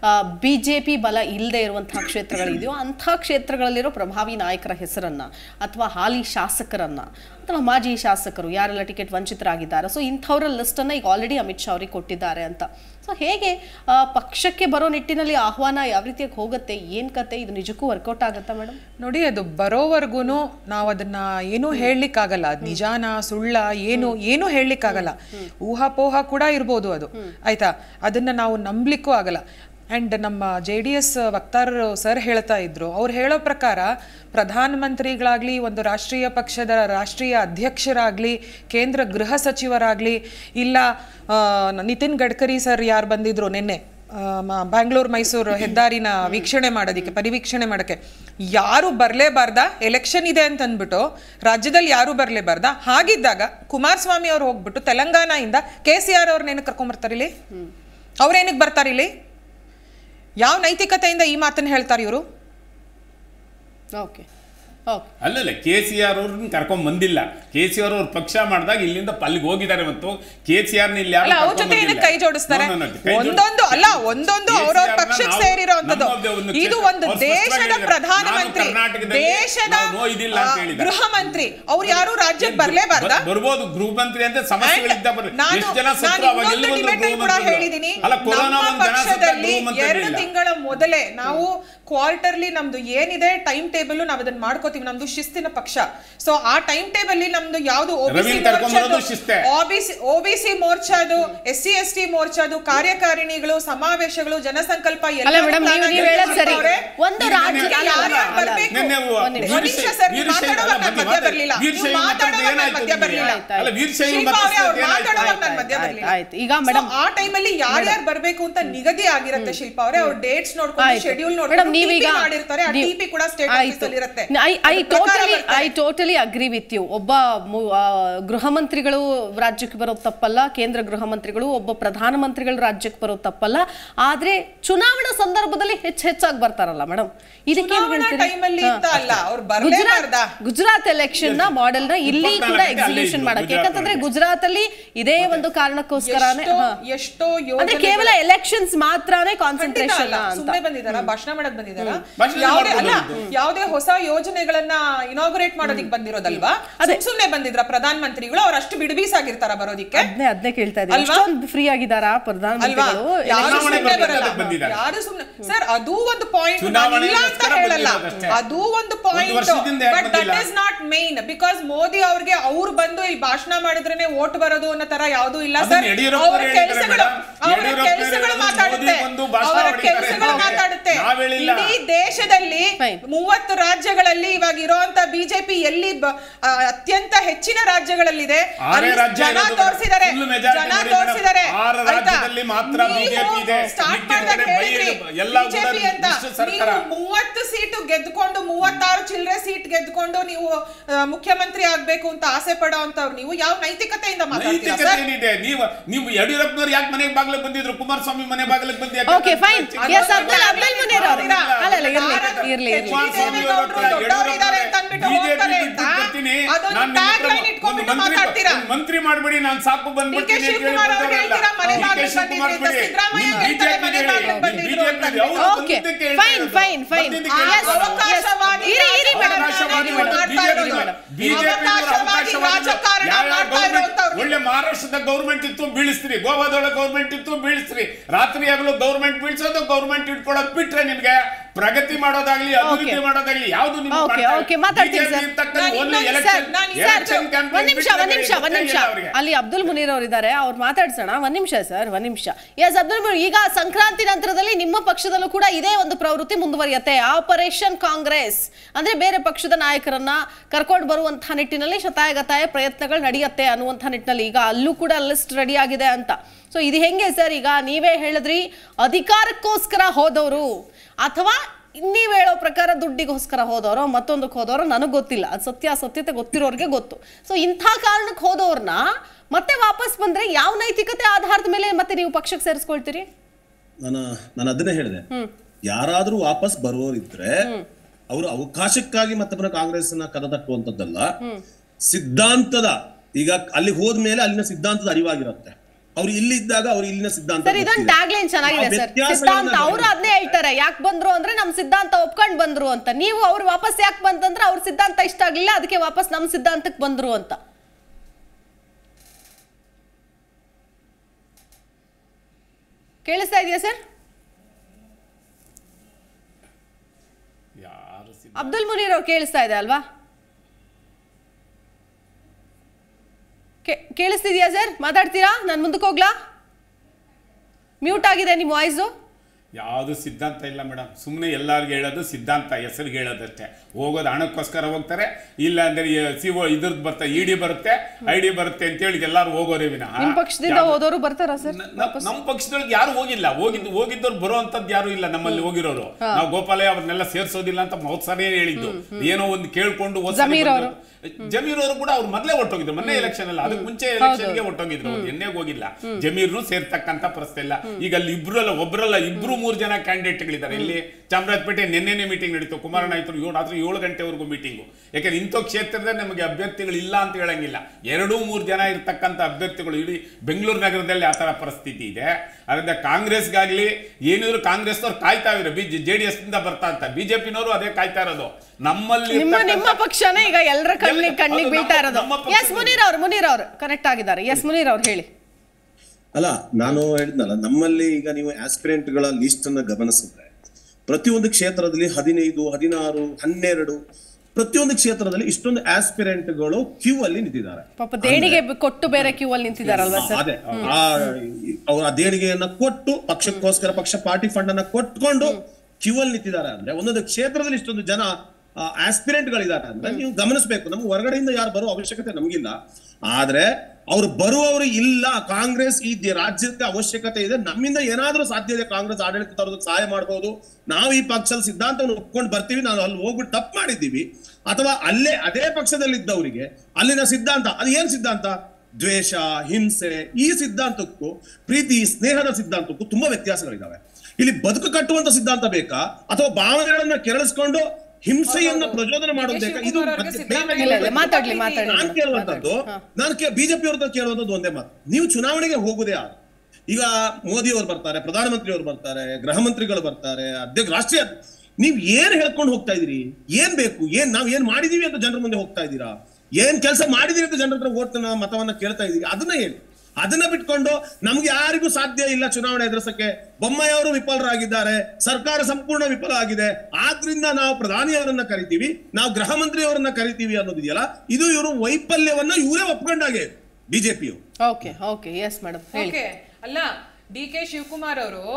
ಬಿಜೆಪಿ ಬಲ ಇಲ್ಲದೆ ಇರುವಂತಹ ಕ್ಷೇತ್ರಗಳಿದೆಯೋ ಅಂಥ ಕ್ಷೇತ್ರಗಳಲ್ಲಿರೋ ಪ್ರಭಾವಿ ನಾಯಕರ ಹೆಸರನ್ನ ಅಥವಾ ಹಾಲಿ ಶಾಸಕರನ್ನ ಅಥವಾ ಮಾಜಿ ಶಾಸಕರು ಯಾರೆಲ್ಲ ಟಿಕೆಟ್ ವಂಚಿತರಾಗಿದ್ದಾರೆ ಸೊ ಇಂಥವರ ಲಿಸ್ಟ್ ಅನ್ನ ಈಗ ಆಲ್ರೆಡಿ ಅಮಿತ್ ಶಾ ಅವರಿಗೆ ಕೊಟ್ಟಿದ್ದಾರೆ ಅಂತ ಸೊ ಹೇಗೆ ಆ, ಪಕ್ಷಕ್ಕೆ ಬರೋ ನಿಟ್ಟಿನಲ್ಲಿ ಆಹ್ವಾನ ಯಾವ ರೀತಿಯಾಗಿ ಹೋಗುತ್ತೆ ಏನ್ ಕತೆ ಇದು ನಿಜಕ್ಕೂ ವರ್ಕೌಟ್ ಆಗುತ್ತಾ ಮೇಡಮ್ ನೋಡಿ ಅದು ಬರೋವರೆಗೂ ನಾವು ಅದನ್ನ ಏನೂ ಹೇಳಲಿಕ್ಕಾಗಲ್ಲ ಅದ್ ನಿಜಾನ ಸುಳ್ಳ ಏನು ಏನೂ ಹೇಳಲಿಕ್ಕಾಗಲ್ಲ ಊಹಾಪೋಹ ಕೂಡ ಇರ್ಬೋದು ಅದು ಆಯ್ತಾ ಅದನ್ನ ನಾವು ನಂಬಲಿಕ್ಕೂ ಆಗಲ್ಲ ಆ್ಯಂಡ್ ನಮ್ಮ ಜೆ ಡಿ ಎಸ್ ವಕ್ತಾರರು ಸರ್ ಹೇಳ್ತಾ ಇದ್ರು ಅವ್ರು ಹೇಳೋ ಪ್ರಕಾರ ಪ್ರಧಾನಮಂತ್ರಿಗಳಾಗಲಿ ಒಂದು ರಾಷ್ಟ್ರೀಯ ಪಕ್ಷದ ರಾಷ್ಟ್ರೀಯ ಅಧ್ಯಕ್ಷರಾಗಲಿ ಕೇಂದ್ರ ಗೃಹ ಸಚಿವರಾಗಲಿ ಇಲ್ಲ ಆ, ನಿತಿನ್ ಗಡ್ಕರಿ ಸರ್ ಯಾರು ಬಂದಿದ್ರು ನಿನ್ನೆ ಆ, ಮ- ಬ್ಯಾಂಗ್ಳೂರ್ ಮೈಸೂರು ಹೆದ್ದಾರಿನ ವೀಕ್ಷಣೆ ಮಾಡೋದಕ್ಕೆ ಪರಿವೀಕ್ಷಣೆ ಮಾಡೋಕ್ಕೆ ಯಾರು ಬರಲೇಬಾರ್ದ ಎಲೆಕ್ಷನ್ ಇದೆ ಅಂತ ಅಂದ್ಬಿಟ್ಟು ರಾಜ್ಯದಲ್ಲಿ ಯಾರು ಬರಲೇಬಾರ್ದ ಹಾಗಿದ್ದಾಗ ಕುಮಾರಸ್ವಾಮಿ ಅವ್ರು ಹೋಗ್ಬಿಟ್ಟು ತೆಲಂಗಾಣದಿಂದ ಕೆ ಸಿ ಆರ್ ಅವ್ರನ್ನ ಏನಕ್ಕೆ ಕರ್ಕೊಂಬರ್ತಾರೆ ಇಲ್ಲಿ ಅವ್ರೇನಕ್ಕೆ ಬರ್ತಾರೆ ಇಲ್ಲಿ ಯಾವ ನೈತಿಕತೆಯಿಂದ ಈ ಮಾತನ್ನ ಹೇಳ್ತಾರೆ ಇವರು ಓಕೆ ಓಕೆ ಅಲ್ಲಲ್ಲ ಕೆ ಸಿ ಆರ್ ಅವ್ರನ್ನ ಕರ್ಕೊಂಡ್ ಬಂದಿಲ್ಲ ಕೆ ಸಿ ಆರ್ ಅವ್ರ ಪಕ್ಷ ಮಾಡಿದಾಗ ಇಲ್ಲಿಂದ ಅಲ್ಲಿಗೆ ಹೋಗಿದ್ದಾರೆ ಮತ್ತು ಕೆ ಸಿ ಆರ್ ಇಲ್ಲಿ ಯಾರು ಅಲ್ಲ ಅವ್ರ ಜೊತೆ ಏನಕ್ಕೆ ಕೈ ಜೋಡಿಸ್ತಾರೆ ಒಂದೊಂದು ಅಲ್ಲ ಒಂದೊಂದು ಅವ್ರವ್ರ ಪಕ್ಷಕ್ಕೆ ಸೇರಿರೋ ಅಂಥದ್ದು ಇದು ಒಂದು ದೇಶದ ಪ್ರಧಾನಮಂತ್ರಿ ದೇಶದ ಆ, ಗೃಹ ಮಂತ್ರಿ ಅವ್ರು ಯಾರು ರಾಜ್ಯಕ್ಕೆ ಬರ್ಲೇಬಾರ್ದ ಬರ್ಬೋದು ಗೃಹ ಮಂತ್ರಿ ಅಂತ ಸಮಸ್ಯೆಗಳಿದ್ದ ಬರ್ರಿ ನಾನು ಎಷ್ಟು ಜನ ನಾನು ಸತ್ರ ಅವಾಗ ಎಲ್ಲಿ ಇನ್ನೊಂದು ಬಂದ್ರು debate ಗೃಹ ಅಲ್ಲಿ ಕೂಡ ಮಂತ್ರಿಗಳು? ಹೇಳಿದೀನಿ ಅಲ್ಲ ಕೊರೋನಾ ನಮ್ಮ ಒಂದು ಜನ ಸತ್ತ ಪಕ್ಷದಲ್ಲಿ ಗೃಹ ಮಂತ್ರಿ ಎರಡು ಇಲ್ಲ. ತಿಂಗಳ ಮೊದಲೇ ನಾವು ಕ್ವಾರ್ಟರ್ಲಿ ನಮ್ದು ಏನಿದೆ ಟೈಮ್ ಟೇಬಲ್ ನಾವು ಅದನ್ನ ಮಾಡ್ಕೋತೀವಿ ಮಾಡ್ಕೋತೀವಿ ನಮ್ದು ಶಿಸ್ತಿನ ಪಕ್ಷ ಸೊ ಆ ಟೈಮ್ ಟೇಬಲ್ ನಮ್ದು ಯಾವ್ದು ರವಿನ್ ಕರ್ಕೊಂಬರೋದು ಶಿಸ್ತೆ. ಓಬಿಸಿ ಮೋರ್ಚಾದು ಎಸ್ ಸಿ ಎಸ್ ಟಿ ಮೋರ್ಚಾದು ಕಾರ್ಯಕಾರಿಣಿಗಳು ಸಮಾವೇಶಗಳು ಜನಸಂಕಲ್ಪ ಎಲ್ಲ ಅಲ್ಲ ಮೇಡಮ್ ನೀವು ನೀವು ಹೇಳೋದು ಸರಿ ಒಂದು ನೀವು ರಾಜ್ಯ ಅಲ್ಲ, ಅಲ್ಲ, ಅಲ್ಲ, ಅಲ್ಲ, ಬರ್ಬೇಕು. ನಿನ್ನೆ ಅವು ಒಂದ್ ನಿಮಿಷ. ವೀರಶೈವ- ಒಂದ್ ನಿಮಿಷ ಸರ್, ನೀವು ವೀರಶೈವ ಮಾತಾಡುವಾಗ ಅಲ್ಲ, ನಾನು ಮಧ್ಯ ಮಧ್ಯ ಬರ್ಲಿಲ್ಲ. ವೀರಶೈವ ನೀವು ಮಾತಾಡೋದು ಮಾತಾಡುವಾಗ ನಾನು ಏನಾಯ್ತು ಮಧ್ಯ ನಿಮಗೆ? ಬರ್ಲಿಲ್ಲ. ಅಲ್ಲ ವೀರಶೈವ ಶಿಲ್ಪ ಅವ್ರೆ, ಅವ್ರು ಮಾತಾಡೋದು ಏನಾಯ್ತು? ಮಾತಾಡುವಾಗ ನಾನು ಮಧ್ಯ ಆಯ್ತು, ಬರ್ಲಿಲ್ಲ. ಆಯ್ತು. ಈಗ So, ಮೇಡಮ್ ಆ ಟೈಮಲ್ಲಿ ಯಾರ್ಯಾರು ಬರ್ಬೇಕು ಅಂತ ನಿಗದಿ ಆಗಿರುತ್ತೆ ಶಿಲ್ಪ ಅವರೇ ಅವ್ರ ಡೇಟ್ಸ್ ನೋಡ್ಕೊಂಡು ಆಯ್ತು. ಶೆಡ್ಯೂಲ್ ಮೇಡಮ್ ನೋಡ್ಕೊಂಡು ನೀವೀಗ TP ಮಾಡಿರ್ತಾರೆ ಆ ನೀವು- ಟಿಪಿ ಕೂಡ ಸ್ಟೇಟ್ ಆಯ್ತು. ಆಫೀಸ್ ಅಲ್ಲಿ ಇರುತ್ತೆ ಐ ಐ ಅದ್ರ ಪ್ರಕಾರ ಟೋಟಲಿ ಬರ್ತಾರೆ. I totally agree with you ಒಬ್ಬ ಮು- ಆ, ಗೃಹ ಮಂತ್ರಿಗಳು ರಾಜ್ಯಕ್ಕೆ ಬರೋದು ತಪ್ಪಲ್ಲ ಕೇಂದ್ರ ಗೃಹ ಮಂತ್ರಿಗಳು ಒಬ್ಬ ಪ್ರಧಾನ ಮಂತ್ರಿಗಳು ರಾಜ್ಯಕ್ಕೆ ಬರೋದು ತಪ್ಪಲ್ಲ ಆದ್ರೆ ಚುನಾವಣಾ ಸಂದರ್ಭದಲ್ಲಿ ಹೆಚ್ಚು ಹೆಚ್ಚಾಗಿ ಬರ್ತಾರಲ್ಲ ಮೇಡಮ್ ಇದಕ್ಕೆ ಏನ್ ಚುನಾವಣಾ ಹೇಳ್ತೀರಿ? ಟೈಮಲ್ಲಿ ಹಾ. ಅಂತ ಅಲ್ಲ ಅವ್ರು ಗುಜರಾತ್ ಬರ್ಲೇಬಾರ್ದಾ ಗುಜರಾತ್ ಎಲೆಕ್ಷನ್ ನ ಮಾಡೆಲ್ ನ ಇಲ್ಲಿ ಇಪ್ಪತ್ನಾಲ್ಕು ಕೂಡ ಗಂಟೆ ಅಲ್ಲೇ ಎಕ್ಸಿಕ್ಯೂಷನ್ ಇದ್ರು, ಮಾಡಕ್ಕೆ ಗುಜರಾತ್ ಯಾಕಂತಂದ್ರೆ ಒಳಗೆ. ಗುಜರಾತ್ ಅಲ್ಲಿ ಇದೇ ಒಂದು ಕಾರಣಕ್ಕೋಸ್ಕರನೇ ಎಷ್ಟೋ ಹಾ. ಎಷ್ಟೋ ಅಂದ್ರೆ ಯೋಜನೆ ಕೇವಲ ಎಲೆಕ್ಷನ್ಸ್ ಮಾತ್ರನೇ ಖಂಡಿತ ಕಾನ್ಸಂಟ್ರೇಷನ್ ಅಲ್ಲ ಅಂತ ಸುಮ್ಮನೆ ಬಂದಿದಾರ ಭಾಷಣ ಮಾಡಕ್ ಬಂದಿದಾರ ಭಾಷಣ ಯಾವುದೇ ಅಲ್ಲ ಮಾಡ್ಬೋದು. ಯಾವುದೇ ಹೊಸ ಯೋಜನೆಗಳನ್ನ ಇನಾಗ್ರೇಟ್ ಮಾಡೋದಿಕ್ ಬಂದಿರೋದಲ್ವಾ ಅದೇ. ಸುಮ್ ಸುಮ್ನೆ ಬಂದಿದ್ರ ಪ್ರಧಾನ ಮಂತ್ರಿಗಳು ಅವ್ರು ಅಷ್ಟು ಬಿಡುಬೀಸಾಗಿರ್ತಾರ ಬರೋದಿಕ್ಕೆ ಅದ್ನೇ ಅದ್ನೇ ಕೇಳ್ತಾ ಇದ್ದೀನಿ ಅಲ್ವಾ? ಅಷ್ಟೊಂದು ಫ್ರೀ ಆಗಿದಾರಾ ಅಲ್ವಾ ಪ್ರಧಾನಮಂತ್ರಿಗಳು ಯಾರು ಚುನಾವಣೆ ಸುಮ್ನೆ ಬರಲ್ಲ ಬರ್ಬೇಕಾದ್ರೆ ಬಂದಿದ್ದಾರೆ. ಯಾರು ಸುಮ್ನೆ ಸರ್ ಅದು ಒಂದು ಪಾಯಿಂಟ್ ಚುನಾವಣೆಗೋಸ್ಕರ ಇಲ್ಲ ಅಂತ ಹೇಳಲ್ಲ ಬಂದಿರೋದಷ್ಟೇ. ಅದು ಒಂದು ಪಾಯಿಂಟ್ ವರ್ಷದಿಂದ ಯಾಕ್ ಬಟ್ ದಟ್ ಬಂದಿಲ್ಲ? Is not main because Modi ಅವ್ರಿಗೆ ಅವ್ರು ಬಂದು ಈ ಭಾಷಣ ಮಾಡಿದ್ರೇನೆ ಓಟ್ ಬರೋದು ಅನ್ನೋ ತರ ಯಾವ್ದು ಇಲ್ಲ ಅದನ್ನ ಸರ್ ಯಡಿಯೂರಪ್ಪ ಅವರ ಹೇಳಿದ್ದಾರೆ ಕೆಲಸಗಳು ಮೇಡಮ್. ಅವರ ಯಡಿಯೂರಪ್ಪ ಕೆಲಸಗಳು ಹೇಳಿದ್ರು, ಮಾತಾಡುತ್ತೆ ಮೋದಿ ಬಂದು ಭಾಷಣ ಅವರ ಮಾಡಿದ್ದಾರೆ. ಕೆಲಸಗಳು ಓಕೆ. ಮಾತಾಡುತ್ತೆ ನಾವ್ ಹೇಳಿಲ್ಲ. ಇಡೀ ದೇಶದಲ್ಲಿ Fine. ಮೂವತ್ತು ರಾಜ್ಯಗಳಲ್ಲಿ ಇವಾಗ ಇರುವಂತ ಬಿಜೆಪಿ ಎಲ್ಲಿ ಬ- ಆ, ಅತ್ಯಂತ ಹೆಚ್ಚಿನ ರಾಜ್ಯಗಳಲ್ಲಿದೆ ಆರೇ ಅಲ್ಲಿ ರಾಜ್ಯ ಜನ ಇರೋದು ತೋರಿಸಿದ್ದಾರೆ full majority ಜನ ನೋಡಿ ತೋರಿಸಿದ್ದಾರೆ ಮೇಡಮ್. ಆರು ಆಯ್ತಾ? ರಾಜ್ಯದಲ್ಲಿ ಮಾತ್ರ ನೀವು BJP ಇದೆ. ಸ್ಟಾರ್ಟ್ ಮಿಕ್ಕಿದ ಮಾಡಿದಾಗ ಕಡೆ ಬೈ- ಹೇಳಿದ್ರಿ ಎಲ್ಲ ಕೂಡ ಬಿಜೆಪಿ ಅಂತ ಮಿಶ್ರ ಸರ್ಕಾರ. ನೀವು ಮೂವತ್ತು ಸೀಟು ಗೆದ್ದುಕೊಂಡು ಮೂವತ್ತಾರು ಚಿಲ್ಲರೆ ಸೀಟ್ ಗೆದ್ದುಕೊಂಡು ನೀವು ಆ, ಮುಖ್ಯಮಂತ್ರಿ ಆಗ್ಬೇಕು ಅಂತ ಆಸೆ ಪಡೋ ಅಂತವ್ರು ನೀವು ಯಾವ ನೈತಿಕತೆಯಿಂದ ಮಾತಾಡ್ತೀರಾ ನೈತಿಕತೆ ಸರ್ ಏನಿದೆ ನೀವು ನೀವು ಯಡಿಯೂರಪ್ಪನವ್ರು ಯಾಕೆ ಮನೆಗೆ ಬಾಗ್ಲಿಗೆ ಬಂದಿದ್ರು ಕುಮಾರಸ್ವಾಮಿ ಮನೆ ಬಾಗ್ಲಿಗೆ ಬಂದಿ okay fine yes Abdul Abdul Munir ಅವರು ಮಾಡ್ತೀರಾ? ಅಲ್ಲ ಅಲ್ಲ ಇರ್ಲಿ ಇರ್ಲಿ ಇರ್ಲಿ ಕುಮಾರಸ್ವಾಮಿ ಅವ್ರ ಹತ್ರ ದೊಡ್ಡವರಿದ್ದಾರೆ ಅಂತ ಅಂದ್ಬಿಟ್ಟು BJP ಹೋಗ್ತಾರೆ ಬಿಟ್ಟು ಅಂತ ಬರ್ತೀನಿ. ಅದೊಂದು ನಾನು ನಿಮ್ಮ tag ಹತ್ರ line ಒಂದು ಇಟ್ಕೊಂಡ್ಬಿಟ್ಟು ಮಂತ್ರಿ- ಮಾತಾಡ್ತೀರಾ? ಒಂದು ಮಂತ್ರಿ ಮಾಡ್ಬಿಡಿ ನಾನು ಸಾಕು ಬಂದ್ಬಿಡ್ತೀನಿ ಡಿ ಕೆ ಅಂತ ಹೇಳಿ ಶಿವಕುಮಾರ್ ಅವ್ರು ಬಂದವರಲ್ಲ. ಹೇಳ್ತೀರಾ, ಮನೆ ಡಿ ಕೆ ಬಾಗಿಲಿಗೆ ಶಿವಕುಮಾರ್ ಬಂದಿದ್ದೀರಿ, ಬಿಡಿ. ಸಿದ್ದರಾಮಯ್ಯ ನಿಮ್ ಹೇಳ್ತಾರೆ, BJP ಮನೆ ಹೇಳಿ. ಬಾಗಿಲಿಗೆ ನಿಮ್ ಬಂದಿದ್ರು BJP ಅಂತ ಅವ್ರು ಓಕೆ ಬಂದಿದ್ದಕ್ಕೆ ಹೇಳ್ತಾ ಫೈನ್ ಇರೋದು. ಫೈನ್ ಫೈನ್ ಬಂದಿದ್ದಕ್ಕೆ ಹೇಳ್ತಾ ಇರೋದು. ಅವಕಾಶವಾದಿ ಇರಿ ಇರಿ ಮೇಡಮ್ ರಾಜಕಾರಣ ಅವಕಾಶವಾದಿ ಮಾಡ್ತಾ ಬಿಜೆಪಿ ಇರೋದು. ಬಿಜೆಪಿ ಅವಕಾಶವಾದಿ ರಾಜಕಾರಣ ಮಾಡ್ತಾ ಇರೋಂಥವ್ರು. ಒಳ್ಳೆ ಮಹಾರಾಷ್ಟ್ರದ ಗೌರ್ಮೆಂಟ್ ಇತ್ತು ಬೀಳಿಸ್ತೀರಿ ಗೋವಾದೊಳಗೆ ಗೌರ್ಮೆಂಟ್ ಇತ್ತು ಬೀಳಿಸ್ತೀರಿ ರಾತ್ರಿ ಆಗಲು ಗೌರ್ಮೆಂಟ್ ಬೀಳ್ಸೋದು ಗೌರ್ಮೆಂಟ್ ಇಟ್ಕೊಳ್ಳೋದು ಬಿಟ್ರೆ ನಿಮ್ಗೆ ಪ್ರಗತಿ ಮಾಡೋದಾಗ್ಲಿ ಅಭಿವೃದ್ಧಿ ಮಾಡೋದಾಗ್ಲಿ ಯಾವ್ದು ನಿಮ್ಗೆ ಓಕೆ ಮಾಡ್ತಾ ಇಲ್ಲ. ಓಕೆ ಮಾತಾಡ್ತೀನಿ BJP ಸರ್ ಇರ್ತಕ್ಕಂಥ ನಾನು only ಇನ್ನೊಂದು election- ಸರ್, ನಾನು election ಸರ್ campaign ಒಂದ್ ನಿಮಿಷ ಬಿಟ್ರೆ ಒಂದ್ ನಿಮಿಷ ಬೇರೆ ಒಂದ್ ನಿಮಿಷ ಗೊತ್ತೇ ಇಲ್ಲ ಅವ್ರಿಗೆ. ಅಲ್ಲಿ ಅಬ್ದುಲ್ ಮುನೀರ್ ಅವ್ರು ಇದ್ದಾರೆ ಅವ್ರು ಮಾತಾಡ್ಸೋಣ ಒಂದ್ ನಿಮಿಷ ಸರ್ ಒಂದ್ ನಿಮಿಷ ಎಸ್ ಅಬ್ದುಲ್ ಮುನೀರ್ ಈಗ ಸಂಕ್ರಾಂತಿ ನಂತರದಲ್ಲಿ ನಿಮ್ಮ ಪಕ್ಷದಲ್ಲೂ ಕೂಡ ಇದೇ ಒಂದು ಪ್ರವೃತ್ತಿ ಮುಂದುವರಿಯುತ್ತೆ ಆಪರೇಷನ್ ಕಾಂಗ್ರೆಸ್ ಅಂದ್ರೆ ಬೇರೆ ಪಕ್ಷದ ನಾಯಕರನ್ನ ಕರ್ಕೊಂಡು ಬರುವಂತಹ ನಿಟ್ಟಿನಲ್ಲಿ ಶತಾಯಗತಾಯ ಪ್ರಯತ್ನಗಳು ನಡೆಯುತ್ತೆ ಅನ್ನುವಂಥ ನಿಟ್ಟಿನಲ್ಲಿ ಈಗ ಅಲ್ಲೂ ಕೂಡ ಲಿಸ್ಟ್ ರೆಡಿ ಆಗಿದೆ ಅಂತ ಸೊ ಇದು ಹೆಂಗೆ ಸರ್ ಈಗ ನೀವೇ ಹೇಳಿದ್ರಿ ಅಧಿಕಾರಕ್ಕೋಸ್ಕರ ಹೋದವರು ಅಥವಾ ನೀವ್ ಹೇಳೋ ಪ್ರಕಾರ ದುಡ್ಡಿಗೋಸ್ಕರ ಹೋದವರು ಮತ್ತೊಂದಕ್ಕೆ ಹೋದವರು ನನಗೆ ಗೊತ್ತಿಲ್ಲ ಅದು ಸತ್ಯಾಸತ್ಯತೆ ಗೊತ್ತಿರೋರಿಗೆ ಗೊತ್ತು ಸೊ ಇಂಥ ಕಾರಣಕ್ಕೆ ಹೋದವ್ರನ್ನ ಮತ್ತೆ ವಾಪಸ್ ಬಂದ್ರೆ ಯಾವ ನೈತಿಕತೆ ಆಧಾರದ ಮೇಲೆ ಮತ್ತೆ ನೀವು ಪಕ್ಷಕ್ಕೆ ಸೇರಿಸ್ಕೊಳ್ತೀರಿ ನಾನು ನಾನು ಅದನ್ನೇ ಹೇಳಿದೆ ಯಾರಾದ್ರೂ ವಾಪಸ್ ಬರುವವರಿದ್ರೆ ಅವರು ಅವಕಾಶಕ್ಕಾಗಿ ಮತ್ತೊಬ್ಬರ ಕಾಂಗ್ರೆಸ್ನ ಕದ ತಟ್ಟುವಂತದ್ದಲ್ಲ ಸಿದ್ಧಾಂತದ ಈಗ ಅಲ್ಲಿ ಹೋದ್ಮೇಲೆ ಅಲ್ಲಿನ ಸಿದ್ಧಾಂತದ ಅರಿವಾಗಿರುತ್ತೆ ಅವ್ರು ಇಲ್ಲಿದ್ದಾಗ ಅವ್ರು ಇಲ್ಲಿನ ಸಿದ್ಧಾಂತ ಸರ್ ಇದೊಂದು ಗೊತ್ತಿದೆ. ಟ್ಯಾಗ್ ಲೈನ್ ಚೆನ್ನಾಗಿದೆ ಆ ಸರ್ ವ್ಯತ್ಯಾಸಗಳನ್ನ ಸಿದ್ಧಾಂತ ಅವರು ನೋಡಿ. ಅದನ್ನೇ ಹೇಳ್ತಾರೆ ಯಾಕೆ ಬಂದ್ರು ಅಂದ್ರೆ ನಮ್ ಸಿದ್ಧಾಂತ ಒಪ್ಕೊಂಡ್ ಬಂದ್ರು ಅಂತ ನೀವು ಅವ್ರು ವಾಪಸ್ ಯಾಕೆ ಬಂತಂದ್ರೆ ಅವ್ರ ಸಿದ್ಧಾಂತ ಇಷ್ಟ ಆಗ್ಲಿಲ್ಲ ಅದಕ್ಕೆ ವಾಪಸ್ ನಮ್ ಸಿದ್ಧಾಂತಕ್ಕೆ ಬಂದ್ರು ಅಂತ ಕೇಳಿಸ್ತಾ ಇದೆಯಾ ಸರ್ ಯಾರು ಸಿದ್ಧ- ಅಬ್ದುಲ್ ಮುನೀರ್ ಅವ್ರು ಕೇಳಿಸ್ತಾ ಇದೆ ಅಲ್ವಾ ಕೇ- ಕೇಳಿಸ್ತಿದ್ಯಾ ಸರ್ ಮಾತಾಡ್ತೀರಾ ನಾನು ಮುಂದಕ್ಕೆ ಹೋಗ್ಲಾ ಮ್ಯೂಟ್ ಆಗಿದೆ ನಿಮ್ಮ ವಾಯ್ಸು ಯಾವುದು ಸಿದ್ಧಾಂತ ಇಲ್ಲ ಮೇಡಮ್ ಸುಮ್ಮನೆ ಎಲ್ಲರಿಗೂ ಹೇಳೋದು ಸಿದ್ಧಾಂತ ಹೆಸರಿಗೆ ಹೇಳೋದಷ್ಟೇ ಹೋಗೋದು ಹಣಕ್ಕೋಸ್ಕರ ಹೋಗ್ತಾರೆ ಇಲ್ಲ ಅಂದ್ರೆ ಸಿ ಓ ಇದ್ರದ್ದು ಬರ್ತಾ ಇ ಡಿ ಬರುತ್ತೆ ಐ ಡಿ ಬರುತ್ತೆ ಅಂತೇಳಿ ಎಲ್ಲರೂ ಹೋಗೋರೇ ವಿನಃ ನಿಮ್ ಪಕ್ಷದಿಂದ ಯಾವ್ದು- ಹೋದವರು ಬರ್ತಾರಾ ಸರ್ ನ- ನ- ನಮ್ಮ ಪಕ್ಷದೊಳಗೆ ಯಾರು ಹೋಗಿಲ್ಲ ಹೋಗಿದ್ದು ಹೋಗಿದ್ದವ್ರು ಬರೋ ಅಂತದ್ದು ಯಾರು ಇಲ್ಲ ನಮ್ಮಲ್ಲಿ ಹೋಗಿರೋರು ನಾವು ಗೋಪಾಲಯ್ಯ ಅವ್ರನ್ನೆಲ್ಲ ಸೇರ್ಸೋದಿಲ್ಲ ಅಂತ ಮೌತ್ ಸರಿ ಹೇಳಿದ್ದು ಏನೋ ಒಂದು ಕೇಳ್ಕೊಂಡು ಹೋದ್ ಸರಿ ಜಮೀರ್ ಬಂದ್ರು. ಜಮೀರ್ ಅವರು ಕೂಡ ಅವ್ರು ಮೊದಲೇ ಹೊಟ್ಟೋಗಿದ್ರು ಮೊನ್ನೆ ಎಲೆಕ್ಷನ್ ಅಲ್ಲ ಅದಕ್ಕೆ ಮುಂಚೆ ಎಲೆಕ್ಷನ್ಗೆ ಹೊಟ್ಟೋಗಿದ್ರು ಅವ್ರು ಎಣ್ಣೆಗೆ ಹೋಗಿಲ್ಲ ಜಮೀರ್ನು ಸೇರ್ತಕ್ಕಂತ ಪ್ರಶ್ನೆ ಇಲ್ಲ ಈಗ ಅಲ್ಲಿ ಇಬ್ರು ಅಲ್ಲ ಒಬ್ರಲ್ಲ ಇಬ್ರು ಮೂರು ಜನ ಕ್ಯಾಂಡಿಡೇಟ್ಗಳಿದ್ದಾರೆ ಇಲ್ಲಿ ಚಾಮರಾಜಪೇಟೆ ನಿನ್ನೆನೆ ಮೀಟಿಂಗ್ ನಡೀತು ಕುಮಾರನಾಯ್ತರು ಏಳು ರಾತ್ರಿ ಏಳು ಗಂಟೆವರೆಗೂ ಮೀಟಿಂಗು ಯಾಕಂದ್ರೆ ಇಂಥ ಕ್ಷೇತ್ರದಲ್ಲಿ ನಮಗೆ ಅಭ್ಯರ್ಥಿಗಳು ಇಲ್ಲ ಅಂತ ಹೇಳಂಗಿಲ್ಲ ಎರಡು ಮೂರು ಜನ ಇರ್ತಕ್ಕಂಥ ಅಭ್ಯರ್ಥಿಗಳು ಇಡೀ ಬೆಂಗಳೂರು ನಗರದಲ್ಲಿ ಆ ಥರ ಪರಿಸ್ಥಿತಿ ಇದೆ ಅದರಿಂದ ಕಾಂಗ್ರೆಸ್ಗಾಗ್ಲಿ ಏನಿದ್ರು ಕಾಂಗ್ರೆಸ್ನವ್ರು ಕಾಯ್ತಾ ಇದ್ರು ಬಿ ಜೆ ಡಿ ಎಸ್ ನಿಂದ ಬರ್ತಾ ಅಂತ ಬಿಜೆಪಿನವರು ಅದೇ ಕಾಯ್ತಾ ಇರೋದು ನಮ್ಮಲ್ಲಿ ನಿಮ್ಮ ಇರ್ತಕ್ಕಂಥ- ನಿಮ್ಮ ಪಕ್ಷನೇ ಈಗ ಎಲ್ಲರ ಕಣ್ಣಿಗೆ ಎಲ್ಲ- ಕಣ್ಣಿಗೆ ಅದು ಬೀಳ್ತಾ ನಮ್ಮ- ಇರೋದು ನಮ್ಮ ಎಸ್ ಪಕ್ಷದಲ್ಲಿ- ಮುನೀರ್ ಅವರು ಮುನೀರ್ ಅವರು ಕನೆಕ್ಟ್ ಆಗಿದ್ದಾರೆ ಎಸ್ ಮುನೀರ್ ಅವ್ರು ಹೇಳಿ ಅಲ್ಲ ನಾನು ಹೇಳಿದ್ನಲ್ಲ ನಮ್ಮಲ್ಲಿ ಈಗ ನೀವು ಆಸ್ಪಿರೆಂಟ್ ಗಳ ಲಿಸ್ಟ್ ಅನ್ನ ಗಮನಿಸಿದ್ರೆ ಪ್ರತಿಯೊಂದು ಕ್ಷೇತ್ರದಲ್ಲಿ ಹದಿನೈದು ಹದಿನಾರು ಹನ್ನೆರಡು ಪ್ರತಿಯೊಂದು ಕ್ಷೇತ್ರದಲ್ಲಿ ಇಷ್ಟೊಂದು ಆಸ್ಪಿರೆಂಟ್ಗಳು ಕ್ಯೂ ಅಲ್ಲಿ ನಿಂತಿದ್ದಾರೆ ಪಾಪ ದೇಣಿಗೆ ಬ- ಕೊಟ್ಟು ಬೇರೆ ಕ್ಯೂ ಅಲ್ಲಿ ನಿಂತಿದಾರಲ್ವಾ ಸರ್ ಅದೇ ಆ ಅವ್ರ ಆ ದೇಣಿಗೆಯನ್ನ ಕೊಟ್ಟು ಪಕ್ಷಕ್ಕೋಸ್ಕರ ಪಕ್ಷ ಪಾರ್ಟಿ ಫಂಡ್ ಅನ್ನ ಕೊಟ್ಕೊಂಡು ಕ್ಯೂ ಅಲ್ಲಿ ನಿಂತಿದ್ದಾರೆ ಅಂದ್ರೆ ಒಂದೊಂದು ಕ್ಷೇತ್ರದಲ್ಲಿ ಇಷ್ಟೊಂದು ಜನ ಆಸ್ಪಿರೆಂಟ್ ಗಳಿದ್ದಾರೆ ಅಂದ್ರೆ ನೀವು ಗಮನಿಸಬೇಕು ನಮ್ಗೆ ಹೊರಗಡೆಯಿಂದ ಯಾರು ಬರೋ ಅವಶ್ಯಕತೆ ನಮಗಿಲ್ಲ ಆದ್ರೆ ಅವ್ರು ಬರುವವರು ಇಲ್ಲ ಕಾಂಗ್ರೆಸ್ ಈ ದೇ- ರಾಜ್ಯಕ್ಕೆ ಅವಶ್ಯಕತೆ ಇದೆ ನಮ್ಮಿಂದ ಏನಾದ್ರೂ ಸಾಧ್ಯ ಇದೆ ಕಾಂಗ್ರೆಸ್ ಆಡಳಿತ ತರೋದಕ್ಕೆ ಸಹಾಯ ಮಾಡಬಹುದು ನಾವು ಈ ಪಕ್ಷದ ಸಿದ್ಧಾಂತವನ್ನು ಒಪ್ಕೊಂಡು ಬರ್ತೀವಿ ನಾವು ಅಲ್ಲಿ ಹೋಗ್ಬಿಟ್ಟು ತಪ್ಪು ಮಾಡಿದ್ದೀವಿ ಅಥವಾ ಅಲ್ಲೇ ಅದೇ ಪಕ್ಷದಲ್ಲಿದ್ದವರಿಗೆ ಅಲ್ಲಿನ ಸಿದ್ಧಾಂತ ಅದು ಏನ್ ಸಿದ್ಧಾಂತ ದ್ವೇಷ ಹಿಂಸೆ ಈ ಸಿದ್ಧಾಂತಕ್ಕೂ ಪ್ರೀತಿ ಸ್ನೇಹದ ಸಿದ್ಧಾಂತಕ್ಕೂ ತುಂಬಾ ವ್ಯತ್ಯಾಸಗಳಿದಾವೆ ಇಲ್ಲಿ ಬದುಕು ಕಟ್ಟುವಂತ ಸಿದ್ಧಾಂತ ಬೇಕಾ ಅಥವಾ ಭಾವನೆಗಳನ್ನ ಕೆರಳಿಸ್ಕೊಂಡು ಹಿಂಸೆಯನ್ನ ಪ್ರಚೋದನೆ ಮಾಡೋದು ಬೇಕಾ ಇದು ಶಿವಕುಮಾರ್ ಅವ್ರಿಗೆ ಮತ್ತೆ ಸಿದ್ದರಾಮಯ್ಯ ಬೇರೆ ಇಲ್ಲ ಇಲ್ಲ ಮಾತಾಡ್ಲಿ ಮಾತಾಡ್ಲಿ ನಾನು ಮೇಡಮ್. ಕೇಳುವಂತದ್ದು ನಾನು ಬಿಜೆಪಿ ಅವ್ರ ಕೇಳುವಂತದ್ದು ಒಂದೇ ಮಾತು ನೀವು ಚುನಾವಣೆಗೆ ಹೋಗುದೇ ಆಗ ಈಗ ಮೋದಿ ಅವರು ಬರ್ತಾರೆ ಪ್ರಧಾನಮಂತ್ರಿ ಅವರು ಬರ್ತಾರೆ ಗೃಹ ಮಂತ್ರಿಗಳು ಬರ್ತಾರೆ ಅಧ್ಯಕ್ಷ ರಾಷ್ಟ್ರೀಯ ನೀವ್ ಏನ್ ಹೇಳ್ಕೊಂಡು ಹೋಗ್ತಾ ಇದೀರಿ ಏನ್ ಬೇಕು ಏನ್ ನಾವ್ ಏನ್ ಮಾಡಿದೀವಿ ಅಂತ ಜನರ ಮುಂದೆ ಹೋಗ್ತಾ ಇದ್ದೀರಾ ಏನ್ ಕೆಲಸ ಮಾಡಿದೀರಿ ಅಂತ ಜನರ ಹತ್ರ ಓಟ್ನ ಮತವನ್ನ ಕೇಳ್ತಾ ಇದೀರಿ ಅದನ್ನ ಹೇಳಿ ಅದನ್ನ ಬಿಟ್ಕೊಂಡು ನಮ್ಗೆ ಯಾರಿಗೂ ಸಾಧ್ಯ ಇಲ್ಲ ಚುನಾವಣೆ ಎದುರಿಸಕ್ಕೆ ಬೊಮ್ಮಾಯಿ ಅವರು ವಿಫಲರಾಗಿದ್ದಾರೆ ಸರ್ಕಾರ ಸಂಪೂರ್ಣ ವಿಫಲ ಆಗಿದೆ ಆದ್ರಿಂದ ನಾವು ಪ್ರಧಾನಿಯವರನ್ನ ಕರಿತೀವಿ ನಾವು ಗೃಹ ಮಂತ್ರಿಯವರನ್ನ ಕರಿತೀವಿ ಅನ್ನೋದಿದೆಯಲ್ಲ ಇದು ಇವರು ವೈಫಲ್ಯವನ್ನ ಇವರೇ ಒಪ್ಕೊಂಡಾಗೆ ಬಿಜೆಪಿಯು ಓಕೆ ಓಕೆ ಎಸ್ ಮೇಡಮ್ ಹೇಳಿ ಓಕೆ ಅಲ್ಲ ಡಿ ಕೆ ಶಿವಕುಮಾರ್ ಅವರು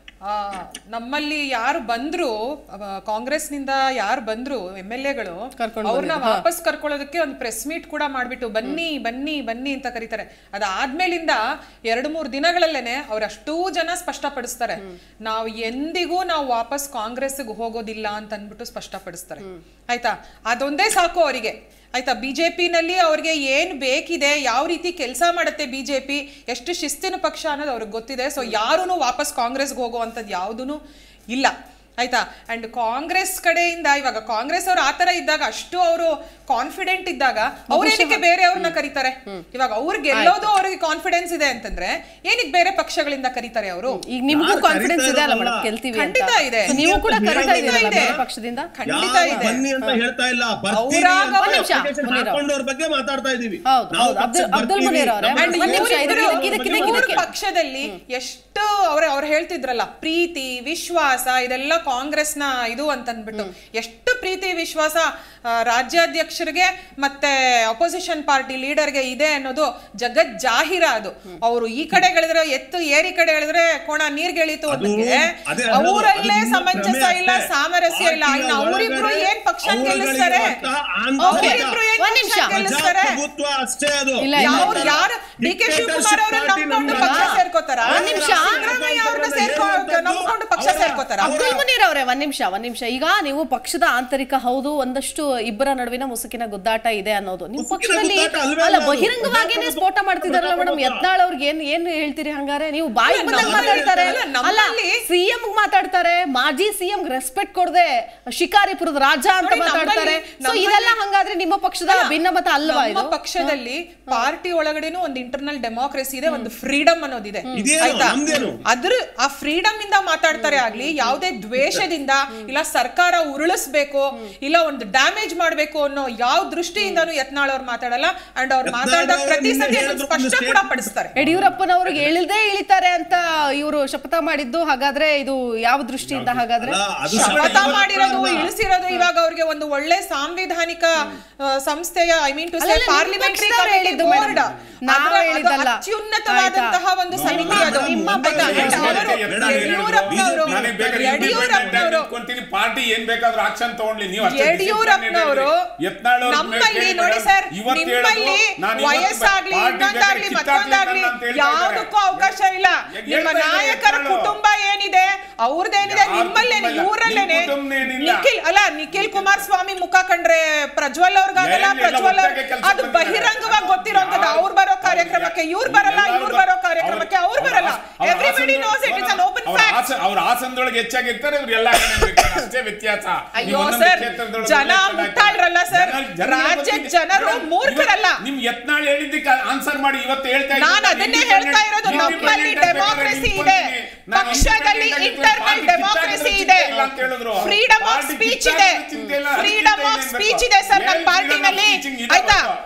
ನಮ್ಮಲ್ಲಿ ಯಾರು ಬಂದ್ರು ಅವ ಕಾಂಗ್ರೆಸ್ನಿಂದ ಯಾರು ಬಂದ್ರು ಎಮ್ ಎಲ್ ಎಗಳು ಕರ್ಕೊಂಡ್ ಅವ್ರನ್ನ ವಾಪಸ್ ಕರ್ಕೊಳ್ಳೋದಕ್ಕೆ ಒಂದು ಪ್ರೆಸ್ ಮೀಟ್ ಕೂಡ ಮಾಡ್ಬಿಟ್ಟು ಬನ್ನಿ ಬನ್ನಿ ಬನ್ನಿ ಅಂತ ಕರೀತಾರೆ ಅದಾದ್ಮೇಲಿಂದ ಎರಡು ಮೂರು ದಿನಗಳಲ್ಲೇನೆ ಅವ್ರ ಅಷ್ಟೂ ಜನ ಸ್ಪಷ್ಟಪಡಿಸ್ತಾರೆ ನಾವು ಎಂದಿಗೂ ನಾವು ವಾಪಸ್ ಕಾಂಗ್ರೆಸ್ಗೆ ಹೋಗೋದಿಲ್ಲ ಅಂತ ಅಂದ್ಬಿಟ್ಟು ಸ್ಪಷ್ಟಪಡಿಸ್ತಾರೆ ಆಯ್ತಾ ಅದೊಂದೇ ಸಾಕು ಅವರಿಗೆ ಆಯ್ತಾ ಬಿಜೆಪಿನಲ್ಲಿ ಅವ್ರಿಗೆ ಏನ್ ಬೇಕಿದೆ ಯಾವ ರೀತಿ ಕೆಲಸ ಮಾಡುತ್ತೆ ಬಿಜೆಪಿ ಎಷ್ಟು ಶಿಸ್ತಿನ ಪಕ್ಷ ಅನ್ನೋದು ಅವ್ರಿಗೆ ಗೊತ್ತಿದೆ ಸೊ ಯಾರೂ ವಾಪಸ್ ಕಾಂಗ್ರೆಸ್ಗೆ ಹೋಗುವಂಥದ್ದು ಯಾವುದೂ ಇಲ್ಲ ಆಯ್ತಾ ಅಂಡ್ ಕಾಂಗ್ರೆಸ್ ಕಡೆಯಿಂದ ಇವಾಗ ಕಾಂಗ್ರೆಸ್ ಅವ್ರು ಆತರ ಇದ್ದಾಗ ಅಷ್ಟು ಅವರು ಕಾನ್ಫಿಡೆಂಟ್ ಇದ್ದಾಗ ಅವ್ರೇನಕ್ಕೆ ಬೇರೆಯವ್ರನ್ನ ಕರಿತಾರೆ ಇವಾಗ ಅವ್ರು ಗೆಲ್ಲೋದು ಅವ್ರಿಗೆ ಕಾನ್ಫಿಡೆನ್ಸ್ ಇದೆ ಅಂತಂದ್ರೆ ಏನಕ್ಕೆ ಬೇರೆ ಪಕ್ಷಗಳಿಂದ ಕರೀತಾರೆ ಅವರು ಈಗ ನಿಮಗೂ ಯಾರು ಕಾನ್ಫಿಡೆನ್ಸ್ ಕರೀತಾ ಇದೆ ಅಲ್ಲ ಇರೋಲ್ಲ? ಮೇಡಮ್ ಗೆಲ್ತೀವಿ ಅಂತ ಖಂಡಿತ ಇದೆ. So ನೀವು ಕೂಡ ಕರಿತಾ ಖಂಡಿತ ಇದ್ದೀರಲ್ಲ ಇದೆ. ಬೇರೆ ಪಕ್ಷದಿಂದ ಖಂಡಿತ ಯಾರು ಇದೆ ಬನ್ನಿ ಅಂತ ಹೇಳ್ತಾ ಇಲ್ಲ ಬರ್ತೀವಿ ಅವ್ರಾಗ ಅಂತ ಒಂದ್ ನಿಮಿಷ, application ಮುನೀರ್ ಅವ್ರೆ. ಹಾಕೊಂಡವ್ರ ಬಗ್ಗೆ ಮಾತಾಡ್ತಾ ಇದೀವಿ ಹೌದು, ನಾವು ಹೌದು. ಅಬ್ದುಲ್- ಪಕ್ಷಕ್ಕೆ ಅಬ್ದುಲ್ ಬರ್ತೀವಿ. ಮುನೀರ್ ಅವ್ರೆ. ನಮ್ಮ ಒಂದ್ ನಿಮಿಷ, ಬಗ್ಗೆ ಇದಕ್ಕೆ- ಮಾತಾಡ್ತಾ ಇದಕ್ಕೆ- ಇದೀವಿ. ಇದಕ್ಕೆ- ಮೂರು ಪಕ್ಷದಲ್ಲಿ ಎಷ್ಟು ಅವ್ರ ಅವ್ರು ಹೇಳ್ತಿದ್ರಲ್ಲ ಪ್ರೀತಿ ವಿಶ್ವಾಸ ಇದೆಲ್ಲ ಕಾಂಗ್ರೆಸ್ನ ಇದು ಅಂತ ಅಂದ್ಬಿಟ್ಟು ಎಷ್ಟು ಪ್ರೀತಿ ವಿಶ್ವಾಸ ಆ, ರಾಜ್ಯಾಧ್ಯಕ್ಷರಿಗೆ ಮತ್ತೆ ಅಪೋಸಿಷನ್ ಪಾರ್ಟಿ ಲೀಡರ್ಗೆ ಇದೆ ಅನ್ನೋದು ಜಗತ್ ಜಾಹೀರ ಅದು ಅವರು ಈ ಕಡೆ ಗೆಳಿದ್ರೆ ಎತ್ತು ಏರಿ ಕಡೆ ಗೆಳಿದ್ರೆ ಕೋಣ ನೀರ್ಗೆಳಿತು ಅದು- ಅಂದಂಗೆ ಅದೇ ಹೇಳೋದು, ಅವರಲ್ಲೇ ಅದು ನಿಮ್ಮ ಸಮಂಜಸ ಭ್ರಮೆ ಇಲ್ಲ ಅಷ್ಟೇ. ಸಾಮರಸ್ಯ ಇಲ್ಲ ಪಾರ್ಟಿಯ ಇನ್ನು ಅವರಿಬ್ರು ಒಳಗಡೆ ಏನ್ ಪಕ್ಷ ಅವರುಗಳಿಗೆ ಗೆಲ್ಲಿಸ್ತಾರೆ ಇರುವಂತಹ ಆಂತರಿಕ ಅವರಿಬ್ರು ಏನ್ ಒಂದ್ ಪಕ್ಷ ನಿಮಿಷ. ಗೆಲ್ಲಿಸ್ತಾರೆ ಪ್ರಜಾಪ್ರಭುತ್ವ ಅಷ್ಟೇ ಅದು ಇಲ್ಲ, ಇಲ್ಲ. ಯಾವ್ರು ಯಾರು ಡಿ ಕೆ ಶಿವಕುಮಾರ್ ಅವ್ರನ್ನ ನಂಬ್ಕೊಂಡು ಪಕ್ಷ ಸೇರ್ಕೋತಾರ ಒಂದ್ ನಿಮಿಷ. ಸಿದ್ದರಾಮಯ್ಯ ಅವ್ರನ್ನ ಸೇರ್ಕೊ ನಂಬ್ಕೊಂಡು ಪಕ್ಷ ಸೇರ್ಕೋತಾರ ಅಬ್ದುಲ್ ಮುನೀರ್ ಅವರೇ ಒಂದ್ ನಿಮಿಷ ಒಂದ್ ನಿಮಿಷ ಈಗ ನೀವು ಪಕ್ಷದ ಆಂತರಿಕ ಹೌದು ಒಂದಷ್ಟು ಇಬ್ಬರ ನಡುವಿನ ಮುಸುಕಿನ ಗುದ್ದಾಟ ಇದೆ ಅನ್ನೋದು ನಿಮ್ ಮುಸುಕಿನ ಪಕ್ಷದಲ್ಲಿ ಗುದ್ದಾಟ ಅಲ್ವೇ ಅಲ್ಲ ಅಲ್ಲ ಅದು. ಬಹಿರಂಗವಾಗಿನೇ ಸ್ಫೋಟ ಮಾಡ್ತಿದಾರಲ್ಲ ಮೇಡಮ್ ಯತ್ನಾಳ್ ಅವ್ರಿಗೆ ಏನ್ ಏನ್ ಹೇಳ್ತೀರಿ ಹಂಗಾರೆ ನೀವು ಬಾಯಿ ಅಲ್ಲ, ಬಂದಾಗ ನಮ್ಮಲ್ಲಿ- ಮಾತಾಡ್ತಾರೆ ಅಲ್ಲ, ಅಲ್ಲ ನಮ್ಮಲ್ಲಿ- ಸಿಎಂ ಮಾತಾಡ್ತಾರೆ ಮಾಜಿ ಸಿಎಂ ರೆಸ್ಪೆಕ್ಟ್ ಕೊಡದೆ ಶಿಕಾರಿಪುರದ ರಾಜ ಅಂತ ನೋಡಿ, ಮಾತಾಡ್ತಾರೆ ನಮ್ಮಲ್ಲಿ- ಸೊ ಇದೆಲ್ಲ ಹಂಗಾದ್ರೆ ನಿಮ್ಮ ಪಕ್ಷದ ಭಿನ್ನಮತ ಅಲ್ವಾ ನಮ್ಮ ಇದು ಪಕ್ಷದಲ್ಲಿ ಪಾರ್ಟಿ ಒಳಗಡೆನೂ ಒಂದು ಇಂಟರ್ನಲ್ ಡೆಮೋಕ್ರಸಿ ಇದೆ ಒಂದು ಫ್ರೀಡಮ್ ಅನ್ನೋದಿದೆ ಇದೇನು? ಆಯ್ತಾ ನಮ್ದೇನು? ಅದ್ರ ಆ ಫ್ರೀಡಮ್ ಇಂದ ಮಾತಾಡ್ತಾರೆ ಆಗ್ಲಿ ಯಾವುದೇ ದ್ವೇಷದಿಂದ ಇಲ್ಲ ಸರ್ಕಾರ ಉರುಳಿಸ್ಬೇಕು ಇಲ್ಲ ಒಂದು ಡ್ಯಾಮೇಜ್ ಮಾಡ್ಬೇಕು ಅನ್ನೋ ಯಾವ ದೃಷ್ಟಿಯಿಂದನೂ ಯತ್ನಾಳ್ ಅವ್ರು ಮಾತಾಡಲ್ಲ ಅಂಡ್ ಅವ್ರು ಯತ್ನಾಳ್ ಮಾತಾಡಿದಾಗ ಅವ್ರು ಪ್ರತಿ ನಿನ್ನೆ ಸತಿ ಅದನ್ನ ಹೇಳಿದ್ರು ಸ್ಪಷ್ಟ ಒಂದು ಕೂಡ statement. ಪಡಿಸ್ತಾರೆ ಯಡಿಯೂರಪ್ಪನವ್ರಿಗೆ ಇಳಿದೇ ಇಳಿತಾರೆ ಅಂತ ಇವರು ಶಪಥ ಮಾಡಿದ್ದು ಹಾಗಾದ್ರೆ ಇದು ಯಾವ ದೃಷ್ಟಿಯಿಂದ ಹಾಗಾದ್ರೆ ಅಲ್ಲ, ಅದು ಶಪಥ ಸರಿ. ಮಾಡಿರೋದು ಅಲ್ಲ. ಇಳಿಸಿರೋದು ಇವಾಗ ಅವ್ರಿಗೆ ಒಂದು ಒಳ್ಳೆ ಸಾಂವಿಧಾನಿಕ ಆ, ಸಂಸ್ಥೆಯ ಐ ಮೀನ್ ಟು ಅಲ್ಲ, ಸೇ ನಿಮ್ಮ ಪಾರ್ಲಿಮೆಂಟರಿ ಪಕ್ಷದವ್ರು ಹೇಳಿದ್ದು ಬೋರ್ಡ್ madam. ನಾವು ಹೇಳಿದ್ದಲ್ಲ. ಅತ್ಯುನ್ನತವಾದಂತಹ ಆಯ್ತಾ? ಒಂದು ಸಮಿತಿ ಅದು ನಿಮ್ಮ ಆಯ್ತಾ? ಬಗ್ಗೆ And ಅವರು ಯಡಿಯೂರಪ್ಪನವರು ನನಗೆ ಬೇಕಾದ್ರೆ ಯಡಿಯೂರಪ್ಪನವರು ನಿಂತ್ಕೊಂತೀನಿ ಪಾರ್ಟಿ ಏನ್ ಬೇಕಾದ್ರೂ ಆಕ್ಷನ್ ತಗೊಂಡ್ಲಿ ನೀವು ಅಷ್ಟೇ ಯಡಿಯೂರಪ್ಪನವರು ಯತ್ನಾಳ್ ಅವ್ರ ಮೇಲೆ ನಮ್ಮಲ್ಲಿ ಕೇಳಿ ನೋಡಿ ಮೇಡಮ್, ಸರ್ ಇವತ್ತು ನಿಮ್ಮಲ್ಲಿ ಹೇಳಿದ್ರು, ನಾನು ಇವತ್ತು ವಯಸ್ಸಾಗ್ಲಿ ಪಾರ್ಟಿ ಇನ್ನೊಂದಾಗ್ಲಿ ಬೇಕಾದ್ರೆ ಮತ್ತೊಂದಾಗ್ಲಿ ಕಿತ್ತಾಕ್ಲಿ ಅಂತ ಹೇಳ್ತಾ ಯಾವುದಕ್ಕೂ ಇದ್ದಾರೆ. ಅವಕಾಶ ಇಲ್ಲ ಹೇಳ್ತಾ ನಿಮ್ಮ ಇದ್ದಾರೆ ನಾಯಕರ ಯತ್ನಾಳ್. ಕುಟುಂಬ ಏನಿದೆ ಅವ್ರದ್ದೇನಿದೆ ಯಾರ್ ನಿಮ್ಮಲ್ಲೇನೆ ಕುಟುಂಬ ಇಲ್ಲ. ಇವರಲ್ಲೇನೆ ನಿಮ್ ಕುಟುಂಬನೇನಿಲ್ಲ. ನಿಖಿಲ್ ಅಲ್ಲ ನಿಖಿಲ್ ಕುಮಾರಸ್ವಾಮಿ ಮುಖ ಕಂಡ್ರೆ ಪ್ರಜ್ವಲ್ ಅವ್ರಿಗಾಗಲ್ಲ ಎಲ್ಲ- ಎಲ್ಲ ಪ್ರಜ್ವಲ್ ಅವ್ರ್- ಒಟ್ಟಾಗೆ ಕೆಲ್ಸ ಅದು ಬಂದಿದ್ದಾರೆ. ಬಹಿರಂಗವಾಗಿ ಗೊತ್ತಿರೋಂಥದ್ದು ಯಾರು- ಅವ್ರು ಬರೋ ಕಾರ್ಯಕ್ರಮಕ್ಕೆ ಇವ್ರು ಬರಲ್ಲ ಎಲ್ಲರೂ ಇವ್ರು ಬರೋ ಕಾರ್ಯಕ್ರಮಕ್ಕೆ ಅವ್ರ- ಅವ್ರು ಬರಲ್ಲ ಅವ್ರ ಎವ್ರಿಬಡಿ ಆಸನದೊಳಗೆ- knows it it's an open ಅವ್ರ ಫ್ಯಾಕ್ಟ್ ಆಸ- ಅವ್ರ ಆಸನದೊಳಗೆ ಹೆಚ್ಚಾಗಿರ್ತಾರೆ ಇವ್ರು ಎಲ್ಲ ಕಡೆ ಇರ್ತಾರೆ. ಅಷ್ಟೇ ವ್ಯತ್ಯಾಸ ಅಯ್ಯೋ ನೀವು ಒಂದೊಂದು ಸರ್, ಕ್ಷೇತ್ರದೊಳಗೆ ಜನ ಚೆನ್ನಾಗಿ- ಮುಟ್ಟಾಳ್ರಲ್ಲ ಸರ್. ಜನ- ಜನ ರಾಜ್ಯದ ಇವತ್ತು- ಜನರು ಇವತ್ತು- ಮೂರ್ಖರಲ್ಲ. ನಿಮ್ ಯತ್ನಾಳ್ ಹೇಳಿದ್ದಕ್ಕೆ ಆನ್ಸರ್ ಮಾಡಿ ಇವತ್ತು ಹೇಳ್ತಾ ಇದ್ದೀನಿ. ನಾನು ಅದನ್ನೇ ಹೇಳ್ತಾ ಇರೋದು independent ನಮ್ಮಲ್ಲಿ ಬೇಕಾದ್ರೆ ಡೆಮೋಕ್ರಸಿ ನಿಂತ್ಕೊಳ್ತೀನಿ. ಇದೆ ನಾನು ಪಕ್ಷದಲ್ಲಿ independent ಇಂಟರ್ನಲ್ ಪಾರ್ಟಿ ಡೆಮೋಕ್ರಸಿ ಕಿತ್ತಾಕಿದ್ರೆ ಇದೆ ಚಿಂತೆ ಇಲ್ಲ ಅಂತ ಹೇಳಿದ್ರು. ಫ್ರೀಡಮ್ ಆಫ್ ಪಾರ್ಟಿ ಸ್ಪೀಚ್ ಇದೆ ಕಿತ್ತಾಕಿದ್ರೆ ಚಿಂತೆ ಇಲ್ಲ, ಅದಕ್ಕೆ ಫ್ರೀಡಮ್ ಚಿಂತೆ ಆಫ್ ಏನ್ ಸ್ಪೀಚ್ ಬೇಕು? ಇದೆ ಸರ್ ನಮ್ಮ ಏನ್ ಪಾರ್ಟಿನಲ್ಲಿ freedom of speech ಇದೆ ಆಯ್ತಾ ಗೊತ್ತಾ? ಈಗ ಎಲ್ಲಿ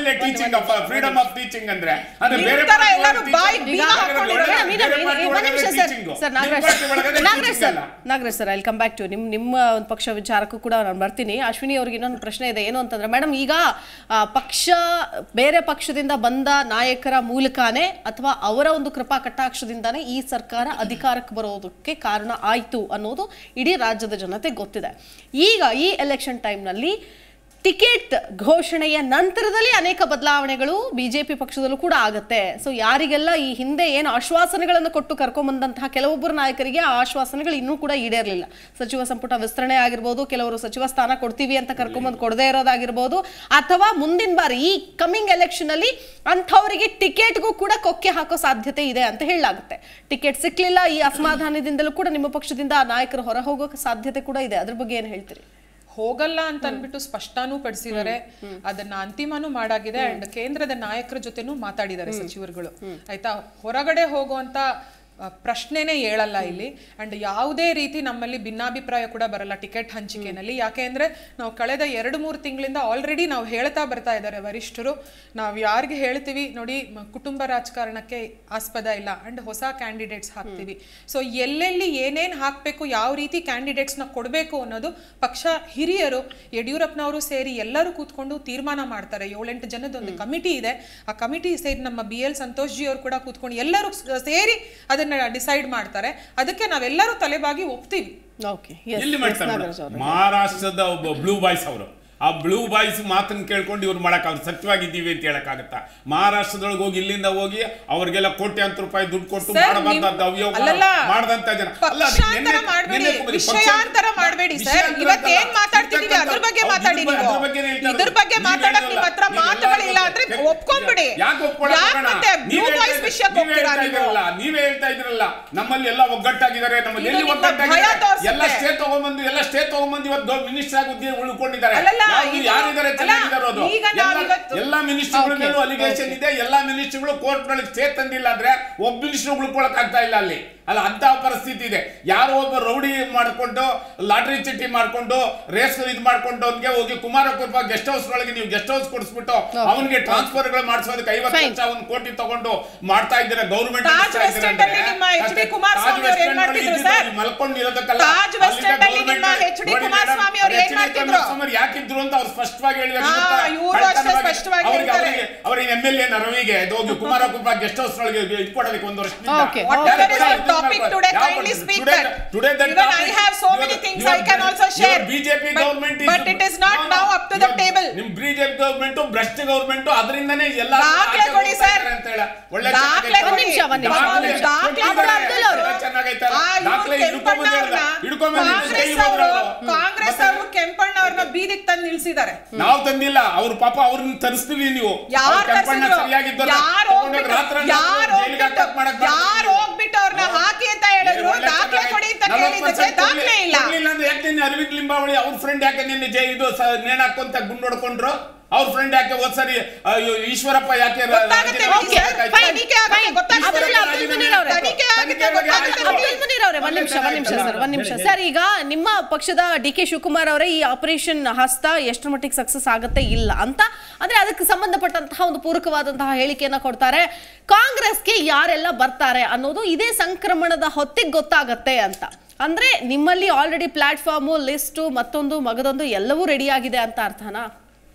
ಒಳ್ಳೆ ಟೀಚಿಂಗ್ ಫ್ರೀಡಮ್ ಆಫ್ ಟೀಚಿಂಗ್ ಅಂದ್ರೆ ಅಂದ್ರೆ ನಿಮ್ ಬೇರೆ ತರ party ಎಲ್ಲರೂ ಒಳಗೆ ಬಾಯಿ teaching- ಬೀಗ ಬೇರೆ ಹಾಕೊಂಡಿದ್ದಾರೆ. ಒಳಗೆ- ಮೇಡಮ್, ಬೇರೆ ಮೇಡಮ್, party ಒಂದ್ ಒಳಗಡೆ ನಿಮಿಷ ಸರ್ teaching. ಸರ್ ನಿಮ್ ನಾಗರಾಜ್ party ಒಳಗಡೆ ನಾಗರಾಜ್ teaching ಸರ್ ಅಲ್ಲ. Nagaraj sir I'll come back to ನಿಮ್ ನಿಮ್ಮ ಒಂದು ಪಕ್ಷ ವಿಚಾರಕ್ಕೂ ಕೂಡ ನಾನು ಬರ್ತೀನಿ ಅಶ್ವಿನಿ ಅವ್ರಿಗೆ ಇನ್ನೊಂದು ಪ್ರಶ್ನೆ ಇದೆ ಏನು ಅಂತಂದ್ರೆ ಮೇಡಮ್ ಈಗ ಆ, ಪಕ್ಷ ಬೇರೆ ಪಕ್ಷದಿಂದ ಬಂದ ನಾಯಕರ ಮೂಲಕನೇ ಅಥವಾ ಅವರ ಒಂದು ಕೃಪಾ ಕಟಾಕ್ಷದಿಂದಾನೇ ಈ ಸರ್ಕಾರ ಅಧಿಕಾರಕ್ಕೆ ಬರೋದಕ್ಕೆ ಕಾರಣ ಆಯ್ತು ಅನ್ನೋದು ಇಡೀ ರಾಜ್ಯದ ಜನತೆ ಗೊತ್ತಿದೆ ಈಗ ಈ ಎಲೆಕ್ಷನ್ ಟೈಮ್ನಲ್ಲಿ ಟಿಕೆಟ್ ಘೋಷಣೆಯ ನಂತರದಲ್ಲಿ ಅನೇಕ ಬದಲಾವಣೆಗಳು ಬಿಜೆಪಿ ಪಕ್ಷದಲ್ಲೂ ಕೂಡ ಆಗುತ್ತೆ ಸೊ ಯಾರಿಗೆಲ್ಲ ಈ ಹಿಂದೆ ಏನು ಆಶ್ವಾಸನೆಗಳನ್ನು ಕೊಟ್ಟು ಕರ್ಕೊಂಬಂದಂತಹ ಕೆಲವೊಬ್ಬರು ನಾಯಕರಿಗೆ ಆ ಆಶ್ವಾಸನೆಗಳು ಇನ್ನೂ ಕೂಡ ಈಡೇರಲಿಲ್ಲ ಸಚಿವ ಸಂಪುಟ ವಿಸ್ತರಣೆ ಆಗಿರ್ಬೋದು ಕೆಲವರು ಸಚಿವ ಸ್ಥಾನ ಕೊಡ್ತೀವಿ ಅಂತ ಕರ್ಕೊಂಬಂದು ಕೊಡದೇ ಇರೋದಾಗಿರ್ಬೋದು ಅಥವಾ ಮುಂದಿನ ಬಾರಿ ಈ ಕಮಿಂಗ್ ಎಲೆಕ್ಷನ್ ಅಲ್ಲಿ ಅಂಥವರಿಗೆ ಟಿಕೆಟ್ಗೂ ಕೂಡ ಕೊಕ್ಕೆ ಹಾಕೋ ಸಾಧ್ಯತೆ ಇದೆ ಅಂತ ಹೇಳಲಾಗುತ್ತೆ ಟಿಕೆಟ್ ಸಿಕ್ಲಿಲ್ಲ ಈ ಅಸಮಾಧಾನದಿಂದಲೂ ಕೂಡ ನಿಮ್ಮ ಪಕ್ಷದಿಂದ ಆ ನಾಯಕರು ಹೊರ ಹೋಗೋಕೆ ಸಾಧ್ಯತೆ ಕೂಡ ಇದೆ ಅದ್ರ ಬಗ್ಗೆ ಏನು ಹೇಳ್ತೀರಿ ಹೋಗಲ್ಲ ಅಂತ ಅಂದ್ಬಿಟ್ಟು ಸ್ಪಷ್ಟನೂ ಪಡಿಸಿದ್ದಾರೆ ಅದನ್ನ ಅಂತಿಮನೂ ಮಾಡಾಗಿದೆ ಅಂಡ್ ಕೇಂದ್ರದ ನಾಯಕರ ಜೊತೆನೂ ಮಾತಾಡಿದ್ದಾರೆ ಸಚಿವರುಗಳು ಆಯ್ತಾ ಹೊರಗಡೆ ಹೋಗುವಂತ ಆ, ಪ್ರಶ್ನೆನೇ ಹೇಳಲ್ಲ ಇಲ್ಲಿ ಅಂಡ್ ಯಾವುದೇ ರೀತಿ ನಮ್ಮಲ್ಲಿ ಭಿನ್ನಾಭಿಪ್ರಾಯ ಕೂಡ ಬರಲ್ಲ ಟಿಕೆಟ್ ಹಂಚಿಕೆನಲ್ಲಿ ಯಾಕೆ ಅಂದ್ರೆ ನಾವು ಕಳೆದ ಎರಡು ಮೂರು ತಿಂಗಳಿಂದ ಆಲ್ರೆಡಿ ನಾವು ಹೇಳ್ತಾ ಬರ್ತಾ ಇದ್ದಾರೆ ವರಿಷ್ಠರು ನಾವು ಯಾರಿಗೆ ಹೇಳ್ತೀವಿ ನೋಡಿ ಮ- ಕುಟುಂಬ ರಾಜಕಾರಣಕ್ಕೆ ಆಸ್ಪದ ಇಲ್ಲ ಅಂಡ್ ಹೊಸ ಕ್ಯಾಂಡಿಡೇಟ್ಸ್ ಹಾಕ್ತೀವಿ ಸೊ ಎಲ್ಲೆಲ್ಲಿ ಏನೇನ್ ಹಾಕ್ಬೇಕು ಯಾವ ರೀತಿ ಕ್ಯಾಂಡಿಡೇಟ್ಸ್ನ ಕೊಡಬೇಕು ಅನ್ನೋದು ಪಕ್ಷ ಹಿರಿಯರು ಯಡಿಯೂರಪ್ಪನವರು ಸೇರಿ ಎಲ್ಲರೂ ಕೂತ್ಕೊಂಡು ತೀರ್ಮಾನ ಮಾಡ್ತಾರೆ ಏಳೆಂಟು ಜನದ ಒಂದು ಕಮಿಟಿ ಇದೆ ಆ ಕಮಿಟಿ ಸೇರಿ ನಮ್ಮ ಬಿ ಎಲ್ ಸಂತೋಷ್ ಜಿ ಅವರು ಕೂಡ ಕೂತ್ಕೊಂಡು ಎಲ್ಲರೂ ಸ- ಸೇರಿ ಅದನ್ನ ಡಿಸೈಡ್ ಮಾಡ್ತಾರೆ ಅದಕ್ಕೆ ನಾವೆಲ್ಲರೂ ತಲೆಬಾಗಿ ಒಪ್ತೀವಿ ಓಕೆ ಎಲ್ಲಿ ಮಾಡ್ತಾರೆ ಮೇಡಮ್? ಮಹಾರಾಷ್ಟ್ರದ ಒಬ್ಬ ಬ್ಲೂ ಬಾಯ್ಸ್ ಅವರು ಆ ಬ್ಲೂ ಬಾಯ್ಸ್ ಮಾತನ್ನ ಕೇಳ್ಕೊಂಡು ಇವ್ರು ಮಾಡಕ್ಕಾಗ ಸತ್ಯವಾಗಿದ್ದೀವಿ ಅಂತ ಹೇಳಕ್ಕಾಗತ್ತಾ ಮಹಾರಾಷ್ಟ್ರದೊಳಗೆ ಹೋಗಿ ಇಲ್ಲಿಂದ ಹೋಗಿ ಅವ್ರಿಗೆಲ್ಲ ಕೋಟ್ಯಾಂತರ ರೂಪಾಯಿ ದುಡ್ಡು ಕೊಟ್ಟು ಸರ್, ಮಾಡಬಾರ್ದಂತ ನಿಮ್- ಅವ್ಯವಹಾರ ಅಲ್ಲಲ್ಲ, ಮಾಡದಂತ ಜನ ಅಲ್ಲ, ಅದು ಪಕ್ಷಾಂತರ ನಿನ್ನೆ- ಮಾಡ್ಬೇಡಿ, ನಿನ್ನೆ ಕುಮಾರಿ, ಪಕ್ಷ- ವಿಷಯಾಂತರ ಮಾಡ್ಬೇಡಿ ಸರ್. ವಿಷಯಾಂತರ ಇವತ್ತು ಏನ್ ಅಂತಲ್ಲ, ಮಾತಾಡ್ತಿದೀವಿ ಅದ್ರ ಬಗ್ಗೆ ಅವ್ರು ಮಾತಾಡಿ ಇದ್ರ ನೀವು. ಬಗ್ಗೆನೇ ಹೇಳ್ತಾ ಇದ್ರ ಇರೋದು. ಬಗ್ಗೆ ನೀವ್ ಮಾತಾಡಕ್ ಹೇಳಿಲ್ಲ. ನಿಮ್ ಹತ್ರ ನೀವ್ ಮಾತುಗಳಿಲ್ಲ ಎಲ್ಲ ಅಂದ್ರೆ ಯಾಕೆ ಒಪ್ಕೊಂಬಿಡಿ. ಯಾಕೆ ಒಪ್ಕೊಳಕ್ ಯಾಕ್ ಹೋಗೋಣ? ಮತ್ತೆ ನೀವೇ blue boys ಹೇಳ್ತಾ- ವಿಷಯಕ್ಕೆ ನೀವೇ ಹೋಗ್ತೀರಾ ಹೇಳ್ತಾ ನೀವು? ಇದ್ರಲ್ಲ, ನೀವೇ ಹೇಳ್ತಾ ಇದ್ರಲ್ಲ ನಮ್ಮಲ್ಲಿ ಎಲ್ಲ ಒಗ್ಗಟ್ಟಾಗಿದ್ದಾರೆ ನಮ್ಮಲ್ಲಿ ಇದು ಎಲ್ಲಿ ನಿಮ್ಮ ಭಯ ಒಗ್ಗಟ್ಟಾಗಿದ್ದಾರೆ ತೋರ್ಸುತ್ತೆ. ಎಲ್ಲ ಸ್ಟೇ ತಗೊಂಡ್ಬಂದು ಎಲ್ಲ ಸ್ಟೇ ತಗೊಂಡ್ಬಂದು ಇವತ್ತು ದೊಡ್ಡ ಮಿನಿಸ್ಟರ್ ಆಗಿ ಉದ್ಯೋಗ ಉಳ್ಕೊಂಡಿದ್ದಾರೆ ಅಲ್ಲಲ್ಲ, ಯಾವ್ದು- ಇದು- ಯಾರಿದ್ದಾರೆ ಅಲ್ಲ, ಚೆನ್ನಾಗಿದ್ದಾರೆ ಅದು ಈಗ ನಾವ್ ಎಲ್ಲ- ಇವತ್ತು- ಎಲ್ಲ ಮಿನಿಸ್ಟರ್ಗಳ Okay, ಮೇಲೂ ಅಲಿಗೇಷನ್ ಇದೆ ಎಲ್ಲ ಮಿನಿಸ್ಟರ್ಗಳು ಕೋರ್ಟ್ ಗಳಿಗೆ ಸ್ಟೇ ತಂದಿಲ್ಲ ಅಂದ್ರೆ ಒಬ್ಬ ಮಿನಿಸ್ಟರ್ ಉಳ್ಕೊಳಕ್ ಆಗ್ತಾ ಇಲ್ಲ ಅಲ್ಲಿ ಅಲ್ಲ ಅಂತ ಪರಿಸ್ಥಿತಿ ಇದೆ ಯಾರೋ ಒಬ್ಬ ರೌಡಿ ಮಾಡ್ಕೊಂಡು ಲಾಟ್ರಿ ಚೀಟಿ ಮಾಡ್ಕೊಂಡು ರೇಸ್ ಇದು ಮಾಡ್ಕೊಂಡು ಅವ್ನಿಗೆ ಹೋಗಿ ಕುಮಾರ ಕೃಪಾ ಗೆಸ್ಟ್ ಹೌಸ್ ಒಳಗೆ ನೀವು ಗೆಸ್ಟ್ ಹೌಸ್ ಕೊಡಿಸ್ಬಿಟ್ಟು ಅವನಿಗೆ ಟ್ರಾನ್ಸ್ಫರ್ ಗಳು ಮಾಡಿಸೋದಕ್ಕೆ ಐವತ್ತು Fine. ಲಕ್ಷ ಒಂದು ಕೋಟಿ ತಗೊಂಡು ಮಾಡ್ತಾ ಇದ್ದಾರೆ ಗೌರ್ಮೆಂಟ್ ತಾಜ್ ವೆಸ್ಟ್ ಎಂಡ್ ಅಲ್ಲಿ ನಿಮ್ಮ ಎಚ್ ಡಿ ಕುಮಾರಸ್ವಾಮಿ ಅವ್ರು ಏನ್ ಮಾಡ್ತಿದ್ರು ಸರ್? ಮಲ್ಕೊಂಡಿರೋದಕ್ಕಲ್ಲ ತಾಜ್ ವೆಸ್ಟ್ ಎಂಡ್ ಅಲ್ಲಿ ನಿಮ್ಮ ಎಚ್ ಡಿ ಕುಮಾರಸ್ವಾಮಿ ಅವ್ರು ಏನ್ ಮಾಡ್ತಿದ್ರು? ಯಾಕಿದ್ರು ಅಂತ ಅವ್ರು ಸ್ಪಷ್ಟವಾಗಿ ಹೇಳಿದ್ದಾರೆ ಹಾ, ಗೊತ್ತಾ? ಇವ್ರು ಅಷ್ಟೇ ಕಳ್ತನವಾಗಿ ಸ್ಪಷ್ಟವಾಗಿ ಅವ್ರಿಗೆ- ಹೇಳ್ತಾರೆ. ಅವ್ರಿಗೆ- ಅವ್ರಿಗೆ ಎಂ ಎಲ್ ಎ ರವಿಗೆ ಅದು ಹೋಗಿ ಕುಮಾರ ಕೃಪಾ ಗೆಸ್ಟ್ ಹೌಸ್ ಒಳಗೆ ಇಟ್ಕೊಡೋದಕ್ಕೆ ಒಂದು ವರ್ಷದಿಂದ Okay. Whatever is ಯಾರು the topic ಯಾರು today, ಯಾರು kindly speak today- that. today that Even I topic- have so your- many things your- I can also your share. BJP But- government is- but it is not No, no. now up to the Your- table. ನಿಮ್ BJP government ಭ್ರಷ್ಟ government ಅದರಿಂದನೇ ಎಲ್ಲ ದಾಖಲೆ ಕೊಡಿ sir. ಅಂತ ಹೇಳ ಒಳ್ಳೆ ದಾಖಲೆ ಚೆನ್ನಾಗೈತಲ್ಲ? ಒಂದ್ ನಿಮಿಷ, ಒಂದ್ ನಿಮಿಷ, ದಾಖಲೆ ಒಂದ್ ನಿಮಿಷ. ಕೊಟ್ಟಿದ್ದಾರೆ. ಅಬ್ದುಲ್ ಅವ್ರು. ಎಲ್ಲ ಚೆನ್ನಾಗೈತಲ್ಲ? ಆ, ಇವ್ರು ದಾಖಲೆ ಹಿಡ್ಕೊಂಡ್ ಬಂದು ಹೇಳ್ದ. ಕೆಂಪಣ್ಣವ್ರನ್ನ- ಹಿಡ್ಕೊಂಡ್ ಬಂದು ಕಾಂಗ್ರೆಸ್ ಜೈಲಿಗೆ ಅವರು ಹೋದ್ರು ಅವ್ರು. ಕಾಂಗ್ರೆಸ್ ಮತ್ತೆ- ಅವರು ಕೆಂಪಣ್ಣವ್ರನ್ನ ಬೀದಿಗೆ ತಂದು ನಿಲ್ಸಿದ್ದಾರೆ ನಾವು ತಂದಿಲ್ಲ ಅವ್ರ ಪಾಪ ಅವ್ರನ್ನ ತರಿಸ್ತೀವಿ ನೀವು ಯಾರ್ ಅವ್ರ್ ಕೆಂಪಣ್ಣ ತರ್ಸಿದ್ರು? ಸರಿಯಾಗಿದ್ದಲ್ಲ. ಯಾರ್ ತಗೊಂಡೋಗಿ ಹೋಗ್ಬಿಟ್ಟು ರಾತ್ರಿ ಯಾರ್ ಜೈಲಿಗೆ ಹಾಕಕ್ ಮಾಡಕ್ ಹೋಗ್ಬಿಟ್ಟು ಬರ್ತಾರೆ. ಯಾರ್ ಹೋಗ್ಬಿಟ್ಟು ಅವ್ರನ್ನ ಹಾಕಿ ಅಂತ ಹೇಳಿದ್ರು ಒಳ್ಳೆ ದಾಖಲೆ ಚೆನ್ನಾಗಿ- ಕೊಡಿ ಅಂತ 40% ಕೇಳಿದ್ದಕ್ಕೆ ದಾಖಲೆ ಇಲ್ಲ ಕೊಡ್ಲಿಲ್ಲ ಅಂದ್ರೆ ಯಾಕೆ ನಿನ್ನೆ ಅರವಿಂದ್ ಲಿಂಬಾವಳಿ ಅವ್ರ ಫ್ರೆಂಡ್ ಯಾಕೆ ನಿನ್ನೆ ಜೈ ಇದು ಸ- ನೇಣ್ ಹಾಕೊಂತ ಗುಂಡು ಹೊಡ್ಕೊಂಡ್ರು ಅವ್ರ ಫ್ರೆಂಡ್ ಯಾಕೆ ಹೋದ್ ಸರಿ ಅಯ್ಯೋ, ಈಶ್ವರಪ್ಪ ಯಾಕೆ ರ- ಗೊತ್ತಾಗುತ್ತೆ ರಾಜೀನಾಮೆ ಬಿಡಿ ಸರ್. ಮಾಡ್ಬೇಕಾಯ್ತು? fine. ತನಿಖೆ ಆಗಕ್ಕೆ ಗೊತ್ತಾಗುತ್ತೆ. ಅಬ್ದುಲ್ ಅಬ್ದುಲ್ ಮುನೀರ್ ಅವರೇ. ತನಿಖೆ ಆಗಕ್ಕೆ ತನಿಖೆ ಬಗ್ಗೆ ಗೊತ್ತಾಗುತ್ತೆ ಆಯ್ತು. ಬಿಡಿ. ಅಬ್ದುಲ್ ಮುನೀರ್ ಅವರೇ ಒಂದ್ ನಿಮಿಷ ಒಂದ್ ನಿಮಿಷ ಸರ್ ಒಂದ್ ನಿಮಿಷ ಸರ್ ಈಗ ನಿಮ್ಮ ಪಕ್ಷದ ಡಿ ಕೆ ಶಿವಕುಮಾರ್ ಅವರೇ ಈ ಆಪರೇಷನ್ ಹಸ್ತ ಎಷ್ಟರ ಮಟ್ಟಿಗೆ ಸಕ್ಸಸ್ ಆಗುತ್ತೆ ಇಲ್ಲ ಅಂತ ಅಂದ್ರೆ ಅದಕ್ಕೆ ಸಂಬಂಧಪಟ್ಟಂತಹ ಒಂದು ಪೂರಕವಾದಂತಹ ಹೇಳಿಕೆಯನ್ನ ಕೊಡ್ತಾರೆ ಕಾಂಗ್ರೆಸ್ಗೆ ಯಾರೆಲ್ಲ ಬರ್ತಾರೆ ಅನ್ನೋದು ಇದೇ ಸಂಕ್ರಮಣದ ಹೊತ್ತಿಗೆ ಗೊತ್ತಾಗತ್ತೆ ಅಂತ ಅಂದ್ರೆ ನಿಮ್ಮಲ್ಲಿ ಆಲ್ರೆಡಿ ಪ್ಲಾಟ್ಫಾರ್ಮು ಲಿಸ್ಟು ಮತ್ತೊಂದು ಮಗದೊಂದು ಎಲ್ಲವೂ ರೆಡಿ ಆಗಿದೆ ಅಂತ ಅರ್ಥನಾ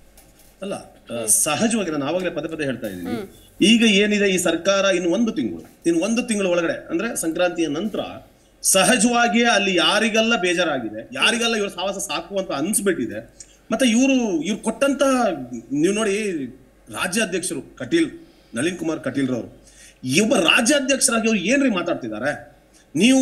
ಅಲ್ಲ ಆ, ಸಹಜವಾಗಿ ನಾನು ಆವಾಗಲೇ ಪದೇ ಪದೇ ಹೇಳ್ತಾ ಇದ್ದೀನಿ ಈಗ ಏನಿದೆ ಈ ಸರ್ಕಾರ ಇನ್ನು ಒಂದು ತಿಂಗಳು ಇನ್ನು ಒಂದು ತಿಂಗಳ ಒಳಗಡೆ ಅಂದ್ರೆ ಸಂಕ್ರಾಂತಿಯ ನಂತರ ಸಹಜವಾಗಿಯೇ ಅಲ್ಲಿ ಯಾರಿಗೆಲ್ಲ ಬೇಜಾರಾಗಿದೆ ಯಾರಿಗೆಲ್ಲ ಇವ್ರ ಸಾಹಸ ಸಾಕು ಅಂತ ಅನ್ಸ್ಬಿಟ್ಟಿದೆ ಮತ್ತೆ ಇವರು ಇವ್ರು ಕೊಟ್ಟಂತ ನೀವು ನೋಡಿ ರಾಜ್ಯಾಧ್ಯಕ್ಷರು ಕಟೀಲ್ ನಳಿನ್ ಕುಮಾರ್ ಕಟೀಲ್ ರವರು ಒಬ್ಬ ರಾಜ್ಯಾಧ್ಯಕ್ಷರಾಗಿ ಅವ್ರು ಏನ್ರಿ ಮಾತಾಡ್ತಿದ್ದಾರೆ ನೀವು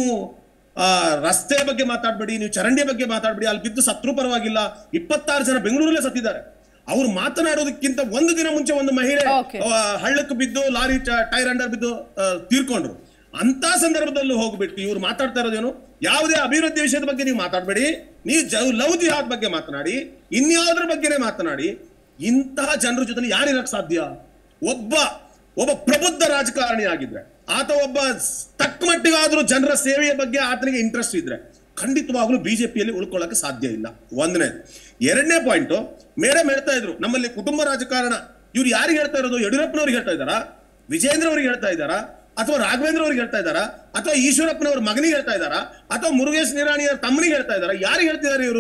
ಆ ರಸ್ತೆ ಬಗ್ಗೆ ಮಾತಾಡ್ಬೇಡಿ ನೀವು ಚರಂಡಿ ಬಗ್ಗೆ ಮಾತಾಡ್ಬೇಡಿ ಅಲ್ಲಿ ಬಿದ್ದು ಸತ್ರು ಪರವಾಗಿಲ್ಲ ಇಪ್ಪತ್ತಾರು ಜನ ಬೆಂಗಳೂರಲ್ಲೇ ಸತ್ತಿದ್ದಾರೆ ಅವ್ರು ಮಾತನಾಡೋದಕ್ಕಿಂತ ಒಂದು ದಿನ ಮುಂಚೆ ಒಂದು ಮಹಿಳೆ Okay. ಆ, ಹಳ್ಳಕ್ಕೆ ಬಿದ್ದು ಲಾರಿ ಟ- ಟೈರ್ ಅಂಡರ್ ಬಿದ್ದು ಆ, ತೀರ್ಕೊಂಡ್ರು ಅಂತ ಸಂದರ್ಭದಲ್ಲೂ ಹೋಗ್ಬಿಟ್ಟು ಇವ್ರು ಮಾತಾಡ್ತಾ ಇರೋದೇನು ಯಾವುದೇ ಅಭಿವೃದ್ಧಿ ವಿಷಯದ ಬಗ್ಗೆ ನೀವು ಮಾತಾಡಬೇಡಿ ನೀವು ಜ ಲವ್ ಜಿಹಾದ್ ಬಗ್ಗೆ ಮಾತನಾಡಿ ಇನ್ಯಾವುದ್ರ ಬಗ್ಗೆನೇ ಮಾತನಾಡಿ ಇಂತಹ ಜನರ ಜೊತೆ ಯಾರಿರಕ್ ಸಾಧ್ಯ ಒಬ್ಬ ಒಬ್ಬ ಪ್ರಬುದ್ಧ ರಾಜಕಾರಣಿ ಆಗಿದ್ರೆ ಆತ ಒಬ್ಬ ತಕ್ಕ ಮಟ್ಟಿಗಾದ್ರೂ ಜನರ ಸೇವೆಯ ಬಗ್ಗೆ ಆತನಿಗೆ ಇಂಟ್ರೆಸ್ಟ್ ಇದ್ರೆ ಖಂಡಿತವಾಗ್ಲೂ ಬಿಜೆಪಿಯಲ್ಲಿ ಉಳ್ಕೊಳ್ಳಕ್ಕೆ ಸಾಧ್ಯ ಇಲ್ಲ ಒಂದನೇ ಎರಡನೇ ಪಾಯಿಂಟ್ ಮೇಡಮ್ ಹೇಳ್ತಾ ಇದ್ರು ನಮ್ಮಲ್ಲಿ ಕುಟುಂಬ ರಾಜಕಾರಣ ಇವ್ರು ಯಾರಿಗೆ ಹೇಳ್ತಾ ಇರೋದು ಯಡಿಯೂರಪ್ಪನವ್ರಿಗೆ ಹೇಳ್ತಾ ಇದ್ದಾರಾ ವಿಜೇಂದ್ರ ಅವ್ರಿಗೆ ಹೇಳ್ತಾ ಇದ್ದಾರಾ ಅಥವಾ ರಾಘವೇಂದ್ರ ಅವ್ರಿಗೆ ಹೇಳ್ತಾ ಇದ್ದಾರಾ ಅಥವಾ ಈಶ್ವರಪ್ಪನವ್ರ ಮಗನಿಗೆ ಹೇಳ್ತಾ ಇದ್ದಾರಾ ಅಥವಾ ಮುರುಗೇಶ್ ನಿರಾಣಿಯವ್ರ ತಮ್ಮನಿಗೆ ಹೇಳ್ತಾ ಇದ್ದಾರಾ ಯಾರಿಗೆ ಹೇಳ್ತಿದ್ದಾರೆ ಇವರು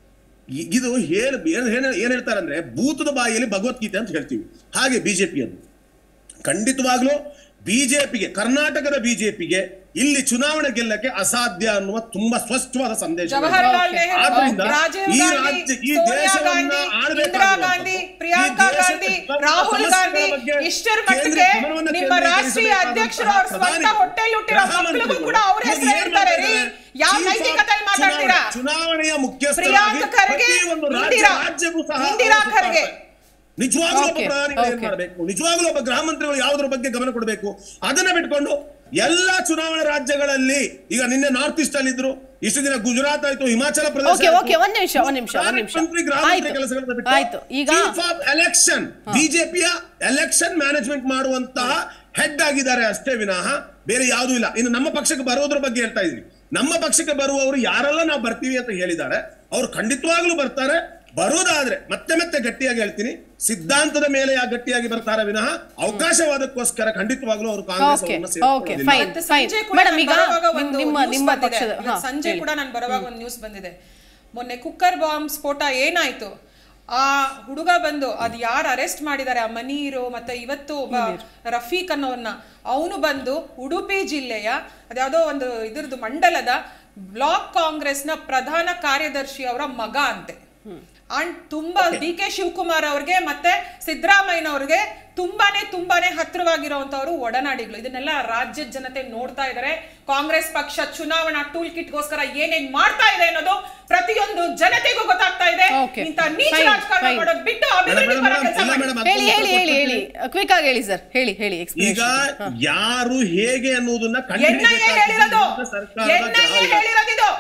ಇ- ಇದು ಹೇಳ ಏನ್ ಏನ್- ಏನ್ ಹೇಳ್ತಾರೆ ಅಂದ್ರೆ ಭೂತದ ಬಾಯಿಯಲ್ಲಿ ಭಗವದ್ಗೀತೆ ಅಂತ ಹೇಳ್ತೀವಿ ಹಾಗೆ ಬಿಜೆಪಿಯನ್ನು ಖಂಡಿತವಾಗ್ಲೂ ಬಿಜೆಪಿಗೆ ಕರ್ನಾಟಕದ ಬಿಜೆಪಿಗೆ ಇಲ್ಲಿ ಚುನಾವಣೆ ಗೆಲ್ಲಕ್ಕೆ ಅಸಾಧ್ಯ ಅನ್ನುವ ತುಂಬಾ ಸ್ಪಷ್ಟವಾದ ಸಂದೇಶ ಇದೆ. ಜವಾಹರ್ಲಾಲ್ ನೆಹರು ಆದ್ರಿಂದ ರಾಜೀವ್ ಈ ಗಾಂಧಿ ರಾಜ್ಯ ಈ ಸೋನಿಯಾ ದೇಶವನ್ನ ಗಾಂಧಿ ಇಂದಿರಾ ಆಳ್ಬೇಕಾಗಿರುವಂಥದ್ದು, ಗಾಂಧಿ ಈ ಪ್ರಿಯಾಂಕಾ ದೇಶದ ಗಾಂಧಿ ಸರ್ಕಾರದ ರಾಹುಲ್ ಸಮಸ್ಯೆಗಳ ಗಾಂಧಿ ಬಗ್ಗೆ ಇಷ್ಟರ ಕೇಂದ್ರ ಮಟ್ಟಿಗೆ ಗಮನವನ್ನ ನಿಮ್ಮ ರಾಷ್ಟ್ರೀಯ ಕೇಂದ್ರೀಕರಿಸಬೇಕಾದಂತಹ ಅಧ್ಯಕ್ಷರು ಅವ್ರ ಸ್ವಂತ ಪ್ರಧಾನಿ ಹೊಟ್ಟೆಲಿಟ್ಟಿರೋ ಗೃಹ ಮಕ್ಕಳಿಗೂ ಮಂತ್ರಿಗಳು ಕೂಡ ಅವ್ರ ಇವ್ರು ಹೆಸರು ಏನ್ ಹೇಳ್ತಾರೆ ರೀ ಮಾಡ್ತಾರೆ? ಯಾವ Chief of ನೈತಿಕತೆಯಲ್ಲಿ ಮಾತಾಡ್ತೀರಾ ಚುನಾವಣೆ- ಚುನಾವಣೆಯ ಮುಖ್ಯಸ್ಥರಾಗಿ ಪ್ರಿಯಾಂಕ ಖರ್ಗೆ ಪ್ರತಿಯೊಂದು ರಾಜ್ಯ ಇಂದಿರಾ ರಾಜ್ಯಕ್ಕೂ ಸಹ ಇಂದಿರಾ ಅವರು ಖರ್ಗೆ ಸುತ್ತಾಡ್ತಾರೆ. ನಿಜವಾಗ್ಲೂ ಒಬ್ಬ Okay, ಪ್ರಧಾನಿಗಳು ಏನ್ okay. ಮಾಡಬೇಕು ನಿಜವಾಗ್ಲೂ ಒಬ್ಬ ಗೃಹ ಮಂತ್ರಿಗಳು ಯಾವುದ್ರ ಬಗ್ಗೆ ಗಮನ ಕೊಡಬೇಕು ಅದನ್ನ ಬಿಟ್ಕೊಂಡು ಎಲ್ಲಾ ಚುನಾವಣಾ ರಾಜ್ಯಗಳಲ್ಲಿ ಈಗ ನಿನ್ನೆ ನಾರ್ತ್ ಈಸ್ಟ್ ಅಲ್ಲಿ ಇದ್ರು ಇಷ್ಟು ದಿನ ಗುಜರಾತ್ ಆಯ್ತು ಹಿಮಾಚಲ ಪ್ರದೇಶ Okay, ಆಯ್ತು. okay, ಒಂದ್ ನಿಮಿಷ, ಒಂದ್ ನಿಮಿಷ, ಒಂದ್ ನಿಮಿಷ. ಪ್ರಧಾನಮಂತ್ರಿ ಗೃಹ ಮಂತ್ರಿ ಆಯ್ತು. ಕೆಲಸಗಳನ್ನ ಬಿಟ್ಟು ಆಯ್ತು, ಈಗ- ಚೀಫ್ ಆಫ್ ಎಲೆಕ್ಷನ್ ಬಿಜೆಪಿಯ ಎಲೆಕ್ಷನ್ ಮ್ಯಾನೇಜ್ಮೆಂಟ್ ಮಾಡುವಂತಹ ಹೆಡ್ ಆಗಿದ್ದಾರೆ ಅಷ್ಟೇ ವಿನಃ ಬೇರೆ ಯಾವುದೂ ಇಲ್ಲ ಇನ್ನು ನಮ್ಮ ಪಕ್ಷಕ್ಕೆ ಬರೋದ್ರ ಬಗ್ಗೆ ಹೇಳ್ತಾ ಇದೀನಿ ನಮ್ಮ ಪಕ್ಷಕ್ಕೆ ಬರುವವರು ಯಾರೆಲ್ಲ ನಾವು ಬರ್ತೀವಿ ಅಂತ ಹೇಳಿದ್ದಾರೆ ಅವ್ರು ಖಂಡಿತವಾಗ್ಲೂ ಬರ್ತಾರೆ ಬರುವುದಾದ್ರೆ ಮತ್ತೆ ಮತ್ತೆ ಗಟ್ಟಿಯಾಗಿ ಹೇಳ್ತೀನಿ ಸಿದ್ಧಾಂತದ ಮೇಲೆ ಯಾ ಗಟ್ಟಿಯಾಗಿ ಬರ್ತಾರೆ ವಿನಃ ಅವಕಾಶವಾದಕ್ಕೋಸ್ಕರ ಖಂಡಿತವಾಗ್ಲೂ ಅವರು ಕಾಂಗ್ರೆಸ್ Okay, ಅವರನ್ನ okay, ಸೇರ್ಕೊಳ್ಳೋದಿಲ್ಲ. fine. ಮತ್ತೆ ಸಂಜೆ ಕೂಡ Madam, ನಾನ್ ಈಗ ಬರುವಾಗ ನಿಮ್- ಒಂದು ನಿಮ್ಮ news ನಿಮ್ಮ ಬಂದಿದೆ. ಪಕ್ಷದ ಇವತ್ತು ಹಾ, ಸಂಜೆ ಹೇಳಿ. ಕೂಡ ನಾನು ಬರುವಾಗ ಒಂದು ನ್ಯೂಸ್ ಬಂದಿದೆ ಮೊನ್ನೆ ಕುಕ್ಕರ್ ಬಾಂಬ್ ಸ್ಫೋಟ ಏನಾಯ್ತು ಆ ಹುಡುಗ ಬಂದು ಅದ್ ಯಾರು ಅರೆಸ್ಟ್ ಮಾಡಿದ್ದಾರೆ ಆ ಮನೀರು ಮತ್ತೆ ಇವತ್ತು ಒಬ್ಬ ರಫೀಕ್ ಅನ್ನೋನ್ನ ಅವನು ಬಂದು ಉಡುಪಿ ಜಿಲ್ಲೆಯ ಅದ್ಯಾವುದೋ ಒಂದು ಇದ್ರದ್ದು ಮಂಡಲದ ಬ್ಲಾಕ್ ಕಾಂಗ್ರೆಸ್ನ ಪ್ರಧಾನ ಕಾರ್ಯದರ್ಶಿ ಅವರ ಮಗ ಅಂತೆ ಅಂಡ್ ತುಂಬಾ ಡಿ ಕೆ ಶಿವಕುಮಾರ್ ಅವ್ರಿಗೆ ಮತ್ತೆ ಸಿದ್ದರಾಮಯ್ಯನವ್ರಿಗೆ ತುಂಬಾನೇ ತುಂಬಾನೇ ಹತ್ರವಾಗಿರುವಂತವ್ರು ಒಡನಾಡಿಗಳು ಇದನ್ನೆಲ್ಲ ರಾಜ್ಯದ ಜನತೆ ನೋಡ್ತಾ ಇದ್ದಾರೆ ಕಾಂಗ್ರೆಸ್ ಪಕ್ಷ ಚುನಾವಣಾ ಟೂಲ್ ಕಿಟ್ಗೋಸ್ಕರ ಏನೇನ್ ಮಾಡ್ತಾ ಇದೆ ಅನ್ನೋದು ಪ್ರತಿಯೊಂದು ಜನತೆಗೂ ಗೊತ್ತಾಗ್ತಾ ಇದೆ Okay. ಇಂಥ ನೀಚ Fine, ರಾಜಕಾರಣ fine. ಮಾಡೋದು ಬಿಟ್ಟು ಮೇಡಮ್, ಅಭಿವೃದ್ಧಿ ಮೇಡಮ್, ಪರ ಮೇಡಮ್, ಕೆಲಸ ಇಲ್ಲ ಮಾಡಿ. ಮೇಡಮ್, ಹೇಳಿ ಅದನ್ನ ಹೇಳಿ ಹೇಳಿ ಹೇಳಿ ಕ್ವಿಕ್ ಆಗಿ ಹೇಳಿ ಸರ್ ಹೇಳಿ ಹೇಳಿ ಈಗ explanation. ಯಾರು ಹೇಗೆ ಅನ್ನೋದನ್ನ ಎನ್ ಐ ಎ ಹೇಳಿರೋದು ಸರ್ಕಾರದ ಎನ್ ಐ ಎ ಗ್ರಾಹಕ. ಹೇಳಿರೋದಿದು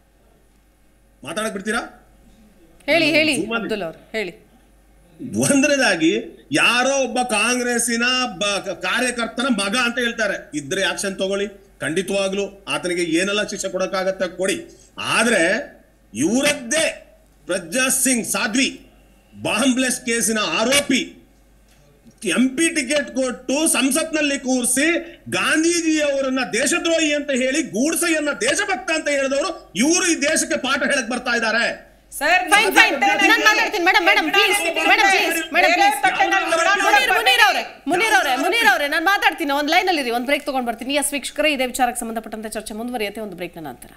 ಮಾತಾಡಕ್ ಬಿಡ್ತೀರಾ ಹೇಳಿ ಹೇಳಿ ಸುಮ್ಮನೆ. ಅಬ್ದುಲ್ ಅವ್ರು ಹೇಳಿ ಒಂದನೇದಾಗಿ ಯಾರೋ ಒಬ್ಬ ಕಾಂಗ್ರೆಸ್ಸಿನ ಬ- ಕಾರ್ಯಕರ್ತನ ಮಗ ಅಂತ ಹೇಳ್ತಾರೆ ಇದ್ರೆ ಆಕ್ಷನ್ ತಗೊಳ್ಳಿ ಖಂಡಿತವಾಗ್ಲು ಆತನಿಗೆ ಏನೆಲ್ಲ ಶಿಕ್ಷೆ ಕೊಡಕ್ಕಾಗತ್ತೆ ಕೊಡಿ ಆದ್ರೆ ಇವರದ್ದೇ ಪ್ರಜ್ಜಾ ಸಿಂಗ್ ಸಾಧ್ವಿ ಬಾಂಬ್ ಬ್ಲೆಸ್ಟ್ ಕೇಸಿನ ಆರೋಪಿ ಎಂ ಪಿ ಟಿಕೆಟ್ ಕೊಟ್ಟು ಸಂಸತ್ನಲ್ಲಿ ಕೂರಿಸಿ ಗಾಂಧೀಜಿಯವರನ್ನ ದೇಶದ್ರೋಹಿ ಅಂತ ಹೇಳಿ ಗೂಡ್ಸೆಯನ್ನ ದೇಶಭಕ್ತ ಅಂತ ಹೇಳಿದವರು ಇವರು ಈ ದೇಶಕ್ಕೆ ಪಾಠ ಹೇಳಕ್ ಬರ್ತಾ ಇದ್ದಾರೆ ಸರ್ Fine, fine. ನಾನ್ ಮಾತಾಡ್ತೀನಿ. Madam, madam, please. Madam, please. Madam, please. Munir Munir ಅವರೇ ಮುನೀರ್ ಅವರೇ ಮುನೀರ್ ಅವರೇ ನಾನು ಮಾತಾಡ್ತೀನಿ ಒಂದು ಲೈನ್ ಅಲ್ಲಿ ಒಂದು ಬ್ರೇಕ್ ತಗೊಂಡ್ ಬರ್ತೀನಿ ಎಸ್ ವೀಕ್ಷಕರೇ ಇದೇ ವಿಚಾರಕ್ಕೆ ಸಂಬಂಧಪಟ್ಟಂತೆ ಚರ್ಚೆ ಮುಂದುವರಿಯುತ್ತೆ ಒಂದು ಬ್ರೇಕ್ನ ನಂತರ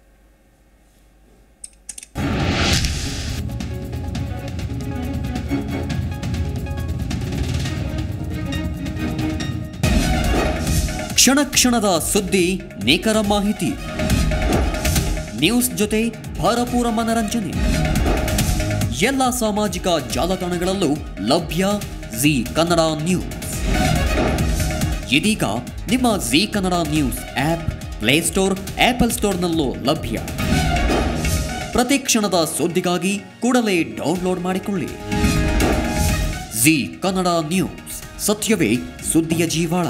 ಕ್ಷಣ ಕ್ಷಣದ ಸುದ್ದಿ ನಿಖರ ಮಾಹಿತಿ ನ್ಯೂಸ್ ಜೊತೆ ಭರಪೂರ ಮನರಂಜನೆ ಎಲ್ಲ ಸಾಮಾಜಿಕ ಜಾಲತಾಣಗಳಲ್ಲೂ ಲಭ್ಯ ಜಿ ಕನ್ನಡ ನ್ಯೂಸ್ ಇದೀಗ ನಿಮ್ಮ Zee Kannada news app play store Apple ಸ್ಟೋರ್ನಲ್ಲೂ ಲಭ್ಯ ಪ್ರತಿ ಕ್ಷಣದ ಸುದ್ದಿಗಾಗಿ ಕೂಡಲೇ ಡೌನ್ಲೋಡ್ ಮಾಡಿಕೊಳ್ಳಿ ಜಿ ಕನ್ನಡ ನ್ಯೂಸ್ ಸತ್ಯವೇ ಸುದ್ದಿಯ ಜೀವಾಳ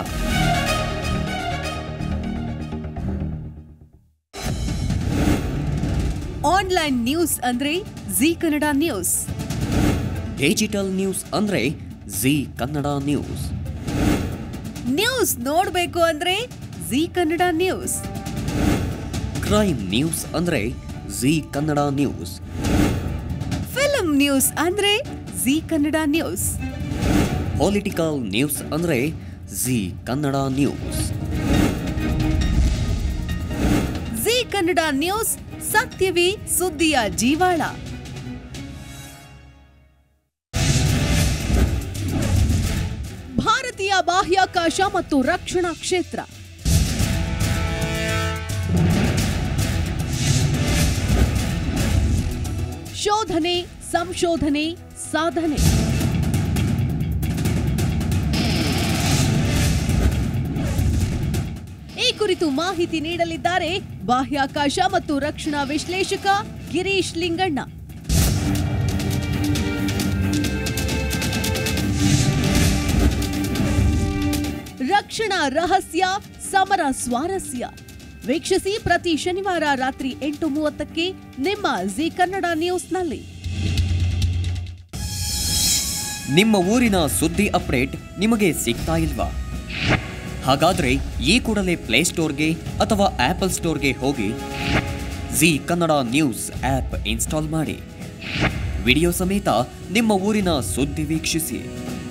ಆನ್ಲೈನ್ ನ್ಯೂಸ್ ಅಂದ್ರೆ Zee Kannada news digital news ಅಂದ್ರೆ ಜಿ ಕನ್ನಡ ನ್ಯೂಸ್ ನ್ಯೂಸ್ ನೋಡ್ಬೇಕು ಅಂದ್ರೆ Zee Kannada news crime news ಅಂದ್ರೆ Zee Kannada news film news ಅಂದ್ರೆ Zee Kannada news political news ಅಂದ್ರೆ Zee Kannada news Zee Kannada news ಸತ್ಯವೇ ಸುದ್ದಿಯ ಜೀವಾಳ ಭಾರತೀಯ ಬಾಹ್ಯಾಕಾಶ ಮತ್ತು ರಕ್ಷಣಾ ಕ್ಷೇತ್ರ ಶೋಧನೆ ಸಂಶೋಧನೆ ಸಾಧನೆ ಈ ಕುರಿತು ಮಾಹಿತಿ ನೀಡಲಿದ್ದಾರೆ ಬಾಹ್ಯಾಕಾಶ ಮತ್ತು ರಕ್ಷಣಾ ವಿಶ್ಲೇಷಕ ಗಿರೀಶ್ ಲಿಂಗಣ್ಣ ರಕ್ಷಣಾ ರಹಸ್ಯ ಸಮರ ಸ್ವಾರಸ್ಯ ವೀಕ್ಷಿಸಿ ಪ್ರತಿ ಶನಿವಾರ ರಾತ್ರಿ ಎಂಟು ಮೂವತ್ತಕ್ಕೆ ನಿಮ್ಮ ಜಿ ಕನ್ನಡ ನ್ಯೂಸ್ನಲ್ಲಿ ನಿಮ್ಮ ಊರಿನ ಸುದ್ದಿ ಅಪ್ಡೇಟ್ ನಿಮಗೆ ಸಿಗ್ತಾ ಇಲ್ವಾ ಹಾಗಾದ್ರೆ ಈ ಕೂಡಲೇ ಪ್ಲೇಸ್ಟೋರ್ಗೆ ಅಥವಾ ಆಪಲ್ ಸ್ಟೋರ್ಗೆ ಹೋಗಿ Zee Kannada news app install ಮಾಡಿ ವಿಡಿಯೋ ಸಮೇತ ನಿಮ್ಮ ಊರಿನ ಸುದ್ದಿ ವೀಕ್ಷಿಸಿ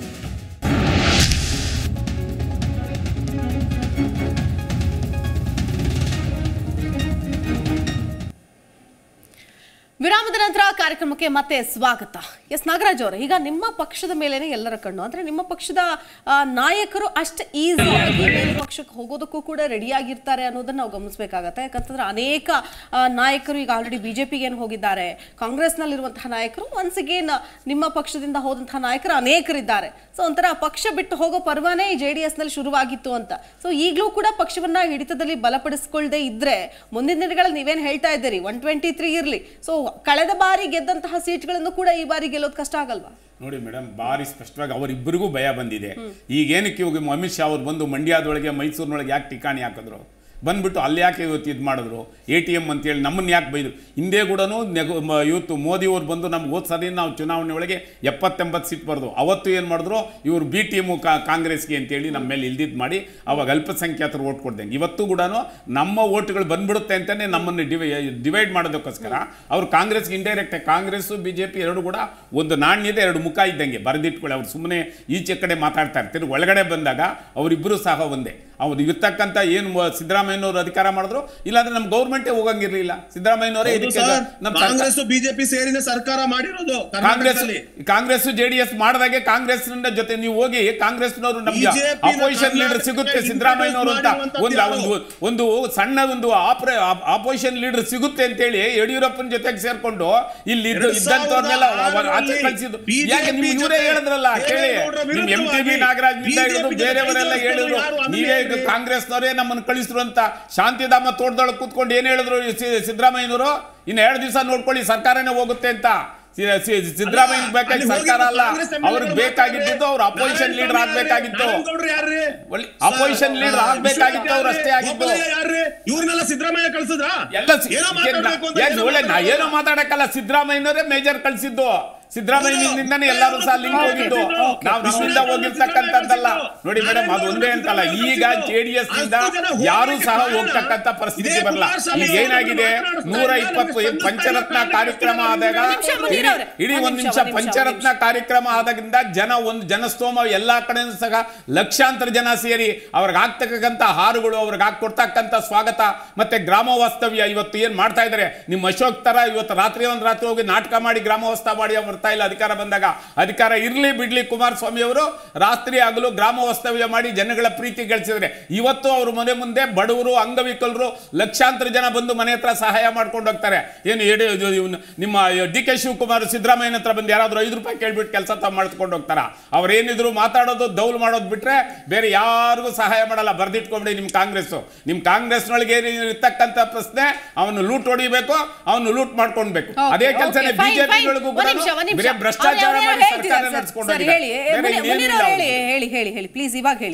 ವಿರಾಮದ ನಂತರ ಕಾರ್ಯಕ್ರಮಕ್ಕೆ ಮತ್ತೆ ಸ್ವಾಗತ ಎಸ್ ನಾಗರಾಜ್ ಅವರೇ ಈಗ ನಿಮ್ಮ ಪಕ್ಷದ ಮೇಲೇನೆ ಎಲ್ಲರ ಕಣ್ಣು ಅಂದ್ರೆ ನಿಮ್ಮ ಪಕ್ಷದ ಆ, ನಾಯಕರು ಅಷ್ಟು ಈಸಿಯಾಗಿ ಬೇರೆ ಪಕ್ಷಕ್ಕೆ ಹೋಗೋದಕ್ಕೂ ಕೂಡ ರೆಡಿಯಾಗಿರ್ತಾರೆ ಅನ್ನೋದನ್ನ ನಾವು ಗಮನಿಸಬೇಕಾಗತ್ತೆ ಯಾಕಂತಂದ್ರೆ ಅನೇಕ ಆ, ನಾಯಕರು ಈಗ ಆಲ್ರೆಡಿ ಬಿಜೆಪಿಗೆ ಏನು ಹೋಗಿದ್ದಾರೆ ಕಾಂಗ್ರೆಸ್ನಲ್ಲಿರುವಂತಹ ನಾಯಕರು ಒನ್ಸ್ ಅಗೇನ್ ನಿಮ್ಮ ಪಕ್ಷದಿಂದ ಹೋದಂತಹ ನಾಯಕರು ಅನೇಕರಿದ್ದಾರೆ ಸೊ ಒಂಥರ ಪಕ್ಷ ಬಿಟ್ಟು ಹೋಗೋ ಪರ್ವನೇ ಜೆ ಡಿ ಎಸ್ನಲ್ಲಿ ಶುರುವಾಗಿತ್ತು ಅಂತ ಸೊ ಈಗಲೂ ಕೂಡ ಪಕ್ಷವನ್ನ ಹಿಡಿತದಲ್ಲಿ ಬಲಪಡಿಸ್ಕೊಳ್ದೇ ಇದ್ರೆ ಮುಂದಿನ ದಿನಗಳಲ್ಲಿ ನೀವೇನು ಹೇಳ್ತಾ ಇದ್ದೀರಿ ಒನ್ ಟ್ವೆಂಟಿ ತ್ರೀ ಇರಲಿ ಸೊ ಕಳೆದ ಬಾರಿ ಗೆದ್ದಂತಹ ಸೀಟ್ಗಳನ್ನು ಕೂಡ ಈ ಬಾರಿ ಗೆಲ್ಲೋದು ಕಷ್ಟ ಆಗಲ್ವಾ ನೋಡಿ ಮೇಡಮ್ ಭಾರಿ ಸ್ಪಷ್ಟವಾಗಿ ಅವರಿಬ್ಬರಿಗೂ ಭಯ ಬಂದಿದೆ ಈಗ ಏನಕ್ಕೆ ಇವಾಗ ಅಮಿತ್ ಶಾ ಅವ್ರು ಬಂದು ಮಂಡ್ಯದೊಳಗೆ ಮೈಸೂರಿನೊಳಗೆ ಯಾಕೆ ಠಿಕಾಣಿ ಹಾಕಿದ್ರು ಬಂದ್ಬಿಟ್ಟು ಅಲ್ಲಿ ಯಾಕೆ ಇವತ್ತು ಇದು ಮಾಡಿದ್ರು ಎ ಟಿ ಎಮ್ ಅಂತೇಳಿ ನಮ್ಮನ್ನು ಯಾಕೆ ಬೈದರು ಹಿಂದೆ ಕೂಡ ಇವತ್ತು ಮೋದಿ ಅವ್ರು ಬಂದು ನಮ್ಗೆ ಹೋದ ಸರಿ ನಾವು ಚುನಾವಣೆ ಒಳಗೆ ಎಪ್ಪತ್ತೆಂಬತ್ತು ಸೀಟ್ ಬರೆದು ಅವತ್ತು ಏನು ಮಾಡಿದ್ರು ಇವರು ಬಿ ಟಿ ಎಮ್ಮು ಕಾಂಗ್ರೆಸ್ಗೆ ಅಂತೇಳಿ ನಮ್ಮ ಮೇಲೆ ಇಲ್ದಿದ್ದು ಮಾಡಿ ಅವಾಗ ಅಲ್ಪಸಂಖ್ಯಾತರು ಓಟ್ ಕೊಡ್ದಂಗೆ ಇವತ್ತು ಕೂಡ ನಮ್ಮ ಓಟ್ಗಳು ಬಂದ್ಬಿಡುತ್ತೆ ಅಂತಲೇ ನಮ್ಮನ್ನು ಡಿವೈ ಡಿವೈಡ್ ಮಾಡೋದಕ್ಕೋಸ್ಕರ ಅವ್ರು ಕಾಂಗ್ರೆಸ್ಗೆ indirect Congress B J P ಎರಡು ಕೂಡ ಒಂದು ನಾಣ್ಯದ ಎರಡು ಮುಖ ಇದ್ದಂಗೆ ಬರೆದಿಟ್ಕೊಳ್ಳಿ ಅವ್ರು ಸುಮ್ಮನೆ ಈಚೆ ಕಡೆ ಮಾತಾಡ್ತಾ ಇರ್ತಾರೆ ಒಳಗಡೆ ಬಂದಾಗ ಅವರಿಬ್ಬರು ಸಹ ಒಂದೇ ಅವ್ರು ಇರ್ತಕ್ಕಂಥ ಏನು ಸಿದ್ದರಾಮಯ್ಯನವರು ಅಧಿಕಾರ ಮಾಡಿದ್ರು ಇಲ್ಲಾಂದ್ರೆ ನಮ್ಮ ಗೌರ್ಮೆಂಟೇ ಹೋಗಂಗಿರ್ಲಿಲ್ಲ ಸಿದ್ದರಾಮಯ್ಯನವರೇ ಹೌದು ಇದಕ್ಕೆ ಸರ್, ನಮ್ಮ ಸರ್ಕಾರ- ಕಾಂಗ್ರೆಸ್ ಬಿಜೆಪಿ ಸೇರಿನ ಸರ್ಕಾರ ಮಾಡಿರೋದು ಕಾಂಗ್ರೆಸ್ ಕರ್ನಾಟಕದಲ್ಲಿ. ಕಾಂಗ್ರೆಸ್ ಜೆಡಿಎಸ್ ಮಾಡಿದಾಗೆ ಕಾಂಗ್ರೆಸ್ ಜೊತೆ ನೀವು ಹೋಗಿ ಕಾಂಗ್ರೆಸ್ನವರು ನಮ್ಗೆ BJP ನ ಅಪೋಸಿಷನ್ ಲೀಡರ್ ಕರ್ನಾಟಕಕ್ಕೆ ಸಿಗುತ್ತೆ introduce ಸಿದ್ದರಾಮಯ್ಯನವರು ಅಂತ ಮಾಡಿರುವಂಥದ್ದು ಒಂದು ಯಾರು? ಒಂದು ಒಂದು ಸಣ್ಣ ಒಂದು ಅಪೋಸಿಷನ್ ಲೀಡರ್ ಸಿಗುತ್ತೆ ಅಂತೇಳಿ ಯಡಿಯೂರಪ್ಪನ ಜೊತೆಗೆ ಸೇರ್ಕೊಂಡು ಇಲ್ಲಿ ಇದ್ದು- ಎರಡು ಇದ್ದಂಥವ್ರನ್ನೆಲ್ಲ ಸಾವಿರದ ಅವಾಗ ಆಚೆ ಆರರಲ್ಲಿ ಕಳಿಸಿದ್ದು BJP ಯಾಕೆ ನಿಮ್ಗೆ ಇವರೇ ಜೊತೆ ಹೇಳಿದ್ರಲ್ಲ ಕೇಳಿ ದೇವೇಗೌಡರ ನಿಮ್ ಎಂ ಟಿ ಬಿ ವಿರುದ್ಧವಾಗಿ ನಾಗರಾಜ್ ನಿಂದ BJP ಹಿಡಿದು ಜೊತೆ ಬೇರೆಯವರೆಲ್ಲ ಕೈ ಹೇಳಿದ್ರು ಯಾರು ಅದನ್ನೇ ನೀವೇ ಹೇಳ್ರಿ. ಕಾಂಗ್ರೆಸ್ನವರೇ ನಮ್ಮನ್ನು ಕಳಿಸಿದ್ರು ಅಂತ ಶಾಂತಿಧಾಮ ತೋಟದೊಳಗೆ ಕೂತ್ಕೊಂಡು ಏನ್ ಹೇಳಿದ್ರು ಈ ಸಿ- ಸಿದ್ದರಾಮಯ್ಯನವರು ಇನ್ನು ಎರಡು ದಿವಸ ನೋಡ್ಕೊಳ್ಳಿ ಸರ್ಕಾರನೇ ಹೋಗುತ್ತೆ ಅಂತ ಸಿ- ಸಿ- ಸಿದ್ದರಾಮಯ್ಯ ಬೇಕಾಗಿ ಅಲ್ಲಿ ಸರ್ಕಾರ ಅಲ್ಲ ಹೋಗಿದ್ದು ಕಾಂಗ್ರೆಸ್ ಅವ್ರಿಗೆ MLA ಗಳು ಬೇಕಾಗಿದ್ದು ಅವ್ರು ಅಪೋಸಿಷನ್ ಲೀಡರ್ ಆಗ್ಬೇಕಾಗಿತ್ತು ನಾರಾಯಣಗೌಡ್ರು ಯಾರ್ರೀ? ಅಪೋಸಿಷನ್ ಲೀಡರ್ ಆಗ್ಬೇಕಾಗಿತ್ತು ಅವ್ರು ಅಷ್ಟೇ ಆಗಿದ್ದು ಗೋಪಾಲಯ್ಯ ಯಾರ್ರೀ? ಇವ್ರನ್ನೆಲ್ಲ ಸಿದ್ದರಾಮಯ್ಯ ಕಳ್ಸಿದ್ರ ಎಲ್ಲ ಸಿ- ಏನೋ ಮಾತಾಡ್ಬೇಕು ಅಂತ ಏನ್ ಏನೋ ಒಳ್ಳೆ ನಾ ಮಾತಾಡ್ಬೇಕು. ಏನೋ ಮಾತಾಡಕ್ಕಲ್ಲ ಸಿದ್ದರಾಮಯ್ಯನವರೇ ಮೇಜರ್ ಕಳಿಸಿದ್ದು ಸಿದ್ದರಾಮಯ್ಯನಿಂದನೇ ಎಲ್ಲರೂ ಸಹ ಲಿಂಕ್ ಹೋಗಿದ್ದು ನಾವು ನಮ್ಮಿಂದ ಹೋಗಿರ್ತಕ್ಕಂಥದ್ದಲ್ಲ ನೋಡಿ ಮೇಡಮ್ ಅದು ಒಂದೇ ಅಂತಲ್ಲ ಈಗ ಜೆಡಿಎಸ್ ಇಂದ ಯಾರು ಸಹ ಹೋಗ್ತಕ್ಕಂಥ ಪರಿಸ್ಥಿತಿ ಬರಲ್ಲ ಈಗ ಏನಾಗಿದೆ ನೂರ ಇಪ್ಪತ್ತು ಏನ್ ಪಂಚರತ್ನ ಕಾರ್ಯಕ್ರಮ ಆದಾಗ ನಿಮಿಷ ಮುನೀರ್ ಅವ್ರೆ. ಇಡೀ ಒಂದ್ ಒಂದ್ ನಿಮಿಷ, ನಿಮಿಷ ಒಂದ್ ನಿಮಿಷ, ಪಂಚರತ್ನ ಕಾರ್ಯಕ್ರಮ ಆದಾಗಿಂದ ಜನ ಒಂದು ಜನಸ್ತೋಮ ಎಲ್ಲಾ ಕಡೆನೂ ಸಹ ಲಕ್ಷಾಂತರ ಜನ ಸೇರಿ ಅವ್ರಿಗೆ ಆಗ್ತಕ್ಕಂಥ ಹಾರುಗಳು ಅವ್ರಿಗೆ ಹಾಕೊಡ್ತಕ್ಕಂಥ ಸ್ವಾಗತ ಮತ್ತೆ ಗ್ರಾಮ ವಾಸ್ತವ್ಯ ಇವತ್ತು ಏನ್ ಮಾಡ್ತಾ ಇದ್ದಾರೆ ನಿಮ್ಮ ಅಶೋಕ್ ತರ ಇವತ್ತು ರಾತ್ರಿ ಒಂದ್ ರಾತ್ರಿ ಹೋಗಿ ನಾಟಕ ಮಾಡಿ ಗ್ರಾಮ ವಾಸ್ತವ ಮಾಡಿ ಅವ್ರು ಬರ್ತಾ ಇಲ್ಲ ಅಧಿಕಾರ ಬಂದಾಗ ಅಧಿಕಾರ ಇರ್ಲಿ ಬಿಡ್ಲಿ ಕುಮಾರಸ್ವಾಮಿ ಅವರು ರಾತ್ರಿ ಆಗಲು ಗ್ರಾಮ ವಾಸ್ತವ್ಯ ಮಾಡಿ ಜನಗಳ ಪ್ರೀತಿ ಗಳಿಸಿದ್ರೆ ಇವತ್ತು ಅವ್ರ ಮನೆ ಮುಂದೆ ಬಡವರು ಅಂಗವಿಕಲರು ಲಕ್ಷಾಂತರ ಜನ ಬಂದು ಮನೆ ಹತ್ರ ಸಹಾಯ ಮಾಡ್ಕೊಂಡು ಹೋಗ್ತಾರೆ ಏನು ಎಡೆ ಇದು ಇವ್ನು ನಿಮ್ಮ ಡಿ ಕೆ ಶಿವಕುಮಾರ್ ಸಿದ್ದರಾಮಯ್ಯನ ಹತ್ರ ಬಂದು ಯಾರಾದ್ರೂ ಐದು ರೂಪಾಯಿ ಕೇಳ್ಬಿಟ್ಟು ಕೆಲಸ ತಾವು ಮಾಡ್ಕೊಂಡು ಹೋಗ್ತಾರ ಅವ್ರೇನಿದ್ರು ಮಾತಾಡೋದು ದೌಲ್ ಮಾಡೋದು ಬಿಟ್ರೆ ಬೇರೆ ಯಾರಿಗೂ ಸಹಾಯ ಮಾಡಲ್ಲ ಬರ್ದಿಟ್ಕೊಂಬಿಡಿ ನಿಮ್ಮ ಕಾಂಗ್ರೆಸ್ ನಿಮ್ಮ ಕಾಂಗ್ರೆಸ್ನೊಳಗೆ ಇರ್ತಕ್ಕಂಥ ಪ್ರಶ್ನೆ ಅವನು ಲೂಟ್ ಹೊಡಿಬೇಕು ಅವನು ಲೂಟ್ ಮಾಡ್ಕೊಳ್ಬೇಕು Okay, ಅದೇ ಕೆಲಸನೇ okay, fine, ಬಿಜೆಪಿ fine. ಒಳಗೂ ಒಂದ್ ನಿಮಿಷ, ಒಂದ್ ನಿಮಿಷ. ಬರೀ ಭ್ರಷ್ಟಾಚಾರ ಅವ್ರು ಮಾಡಿ ಹೇಳ್ತಿದ್ದಾರೆ ಸರ್ಕಾರ ಸರ್, ನಡೆಸ್ಕೊಂಡು ಸರ್, ಹೇಳಿ ಏ, ಬೇರೆ ಮುನಿ- ಇನ್ನೇನಿಲ್ಲ ಮುನೀರ್ ಅವ್ರು ಹೇಳಿ ಅವ್ರಿಗೆ. ಹೇಳಿ ಹೇಳಿ ಹೇಳಿ ಪ್ಲೀಸ್ ಇವಾಗ ಹೇಳಿ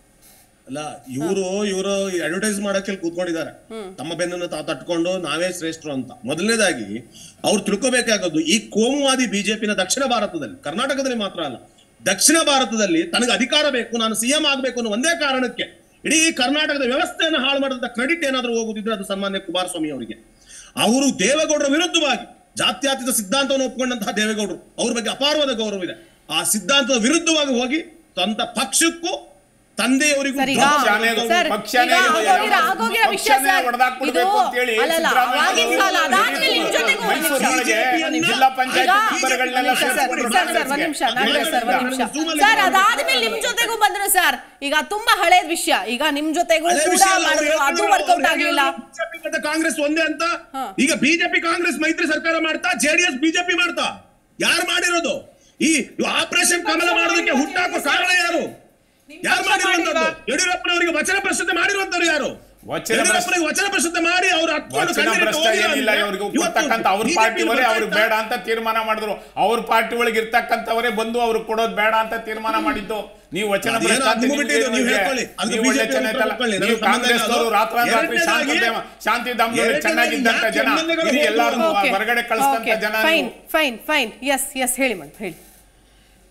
ಅಲ್ಲ ಇವರು ಇವರು ಅಡ್ವರ್ಟೈಸ್ ಮಾಡಕ್ಕೆ ಕೂತ್ಕೊಂಡಿದ್ದಾರೆ ತಮ್ಮ ಬೆನ್ನನ್ನು ತಾವು ತಟ್ಕೊಂಡು ನಾವೇ ಶ್ರೇಷ್ಠರು ಅಂತ ಮೊದಲನೇದಾಗಿ ಅವ್ರು ತಿಳ್ಕೋಬೇಕಾಗದ್ದು ಈ ಕೋಮುವಾದಿ ಬಿಜೆಪಿನ ದಕ್ಷಿಣ ಭಾರತದಲ್ಲಿ ಕರ್ನಾಟಕದಲ್ಲಿ ಮಾತ್ರ ಅಲ್ಲ ದಕ್ಷಿಣ ಭಾರತದಲ್ಲಿ ತನಗೆ ಅಧಿಕಾರ ಬೇಕು ನಾನು ಸಿಎಂ ಆಗಬೇಕು ಅನ್ನೋ ಒಂದೇ ಕಾರಣಕ್ಕೆ ಇಡೀ ಕರ್ನಾಟಕದ ವ್ಯವಸ್ಥೆಯನ್ನು ಹಾಳು ಮಾಡಿದ ಕ್ರೆಡಿಟ್ ಏನಾದರೂ ಹೋಗುದಿದ್ರೆ ಅದು ಸನ್ಮಾನ್ಯ ಕುಮಾರಸ್ವಾಮಿ ಅವರಿಗೆ ಅವರು ದೇವೇಗೌಡರ ವಿರುದ್ಧವಾಗಿ ಜಾತ್ಯತೀತ ಸಿದ್ಧಾಂತವನ್ನು ಒಪ್ಪಿಕೊಂಡಂತಹ ದೇವೇಗೌಡರು ಅವ್ರ ಬಗ್ಗೆ ಅಪಾರವಾದ ಗೌರವ ಇದೆ ಆ ಸಿದ್ಧಾಂತದ ವಿರುದ್ಧವಾಗಿ ಹೋಗಿ ಸ್ವಂತ ಪಕ್ಷಕ್ಕೂ ತಂದೆಯವರಿಗೂ ಸರ್, ಈಗ- ಪಕ್ಷಾನೇ ಸರ್, ಪಕ್ಷಾನೇ ಈಗ ಆಗೋಗಿರೋ- ಆಗೋಗಿರೋ ವಿಷಯ ಪಕ್ಷಾನೇ ಸರ್. ಹೊಡೆದಾಕ್ಬಿಡ್ಬೇಕು ಇದು- ಅಂತೇಳಿ ಅಲ್ಲಲ್ಲ, ಸಿದ್ದರಾಮಯ್ಯ ಆಗಿನ ಕಾಲ, ಅವರು ಅದಾದ್ಮೇಲೆ ನಿಮ್ ಜೊತೆಗೂ ಒಂದ್ ನಿಮಿಷ. ಮೈಸೂರಿನೊಳಗೆ ಒಂದ್ ನಿಮಿಷ. ಜಿಲ್ಲಾ ಪಂಚಾಯತ್ ಈಗ- ಮೆಂಬರ್ಗಳನ್ನೆಲ್ಲ ಒಂದ್ ನಿಮಿಷ ಸರ್, ಸೇರ್ಸ್ಬಿಟ್ರು ಸರ್, ಸರ್, ಒಂದ್ ನಿಮಿಷ, ನಾಗರಾಜ್ ಸರ್, ಒಂದ್ ನಿಮಿಷ. Zoom ಅಲ್ಲಿ ಸರ್ ಅದಾದ್ಮೇಲೆ ನಿಮ್ ಜೊತೆಗೂ ಬಂದ್ರು ಸರ್ ಈಗ ತುಂಬಾ ಹಳೇದ್ ವಿಷಯ ಈಗ ನಿಮ್ ಜೊತೆಗೂ ಅದೇ ಕೂಡ ವಿಷಯ ಅಲ್ಲ, ಅವ್ರು ಮಾಡಿದ್ರು ಅದು ಹೇಳ್ತಿದ್ರು, ವರ್ಕೌಟ್ ಅವ್ರು ಆಗ್ಲಿಲ್ಲ ಬಿಜೆಪಿ ಮತ್ತೆ ಕಾಂಗ್ರೆಸ್ ಒಂದೇ ಅಂತ ಹಾ. ಈಗ ಬಿಜೆಪಿ ಕಾಂಗ್ರೆಸ್ ಮೈತ್ರಿ ಸರ್ಕಾರ ಮಾಡ್ತಾ ಜೆಡಿಎಸ್ ಬಿಜೆಪಿ ಮಾಡ್ತಾ ಯಾರು ಮಾಡಿರೋದು ಈ ಆಪರೇಷನ್ ಕಮಲ ಮಾಡೋದಕ್ಕೆ ಹುಟ್ಟಾಕೋ ಕಾರಣ ಯಾರು ಯಾರು ಮಾಡಿರುವಂತದ್ದು ಯಡಿಯೂರಪ್ಪನವರಿಗೆ ವಚನ ಪ್ರಶ್ನೆ ಮಾಡಿರುವಂತವ್ರು ಯಾರು ವಚನ ಯಡಿಯೂರಪ್ಪನಿಗೆ ವಚನ ಪ್ರಶ್ನೆ ಮಾಡಿ ಅವ್ರು ಹತ್ಕೊಂಡು ವಚನ ಕಣ್ಣೀರಿಟ್ಟು ಭ್ರಷ್ಟ ಹೋಗಿಲ್ಲ ಏನಿಲ್ಲ ಅಂದ್ರೆ ಇವ್ರಿಗೆ ಇವತ್ತು ಕೊಡ್ತಕ್ಕಂಥ ಅವ್ರ BJP ಪಾರ್ಟಿ ಅವರೇ ಅವ್ರಿಗೆ ಬರ್ತಾ ಬೇಡ ಅಂತ ತೀರ್ಮಾನ ಮಾಡಿದ್ರು ಅವ್ರ ಪಾರ್ಟಿ ಒಳಗೆ ಇರ್ತಕ್ಕಂಥವರೇ ಬಂದು ಅವ್ರಿಗೆ ಕೊಡೋದು ಬೇಡ ಅಂತ ತೀರ್ಮಾನ ಮಾಡಿದ್ದು ನೀವು ವಚನ ಅದೇನೋ ಭ್ರಷ್ಟ ಅಂತ ಅದು ನಿಮ್ಗೆ ಬಿಟ್ಟಿದ್ದು ನೀವು ಇದೆ. ಹೇಳ್ಕೊಳ್ಳಿ. ಅದು ನೀವು ಒಳ್ಳೆ BJP ಜನ ಐತಲ್ಲ. ಹೇಳ್ಕೊಳ್ಳಿ. ನೀವು ನನಗೆ ಸಂಬಂಧ ಇಲ್ಲ ಕಾಂಗ್ರೆಸ್ನವರು ಅದು. ರಾತ್ರಾಂತರಾತ್ರಿ ಶಾಂತಿ ಎರಡನೇದಾಗಿ- ಶಾಂತಿ ಧಾಮದಲ್ಲಿ ಎರಡನೇದಾಗಿ ಚೆನ್ನಾಗಿದ್ದಂತ ಯಾಕೆ ಜನ MLA ಗಳು ಇಲ್ಲಿ ಎಲ್ಲರೂ Okay. ಹೊರಗಡೆ ಕಳಿಸ್ತಂತ Okay. ಜನ ಫೈನ್ ನೀವು. ಫೈನ್ ಫೈನ್ ಎಸ್ ಎಸ್ ಹೇಳಿ ಮೇಡಮ್ ಹೇಳಿ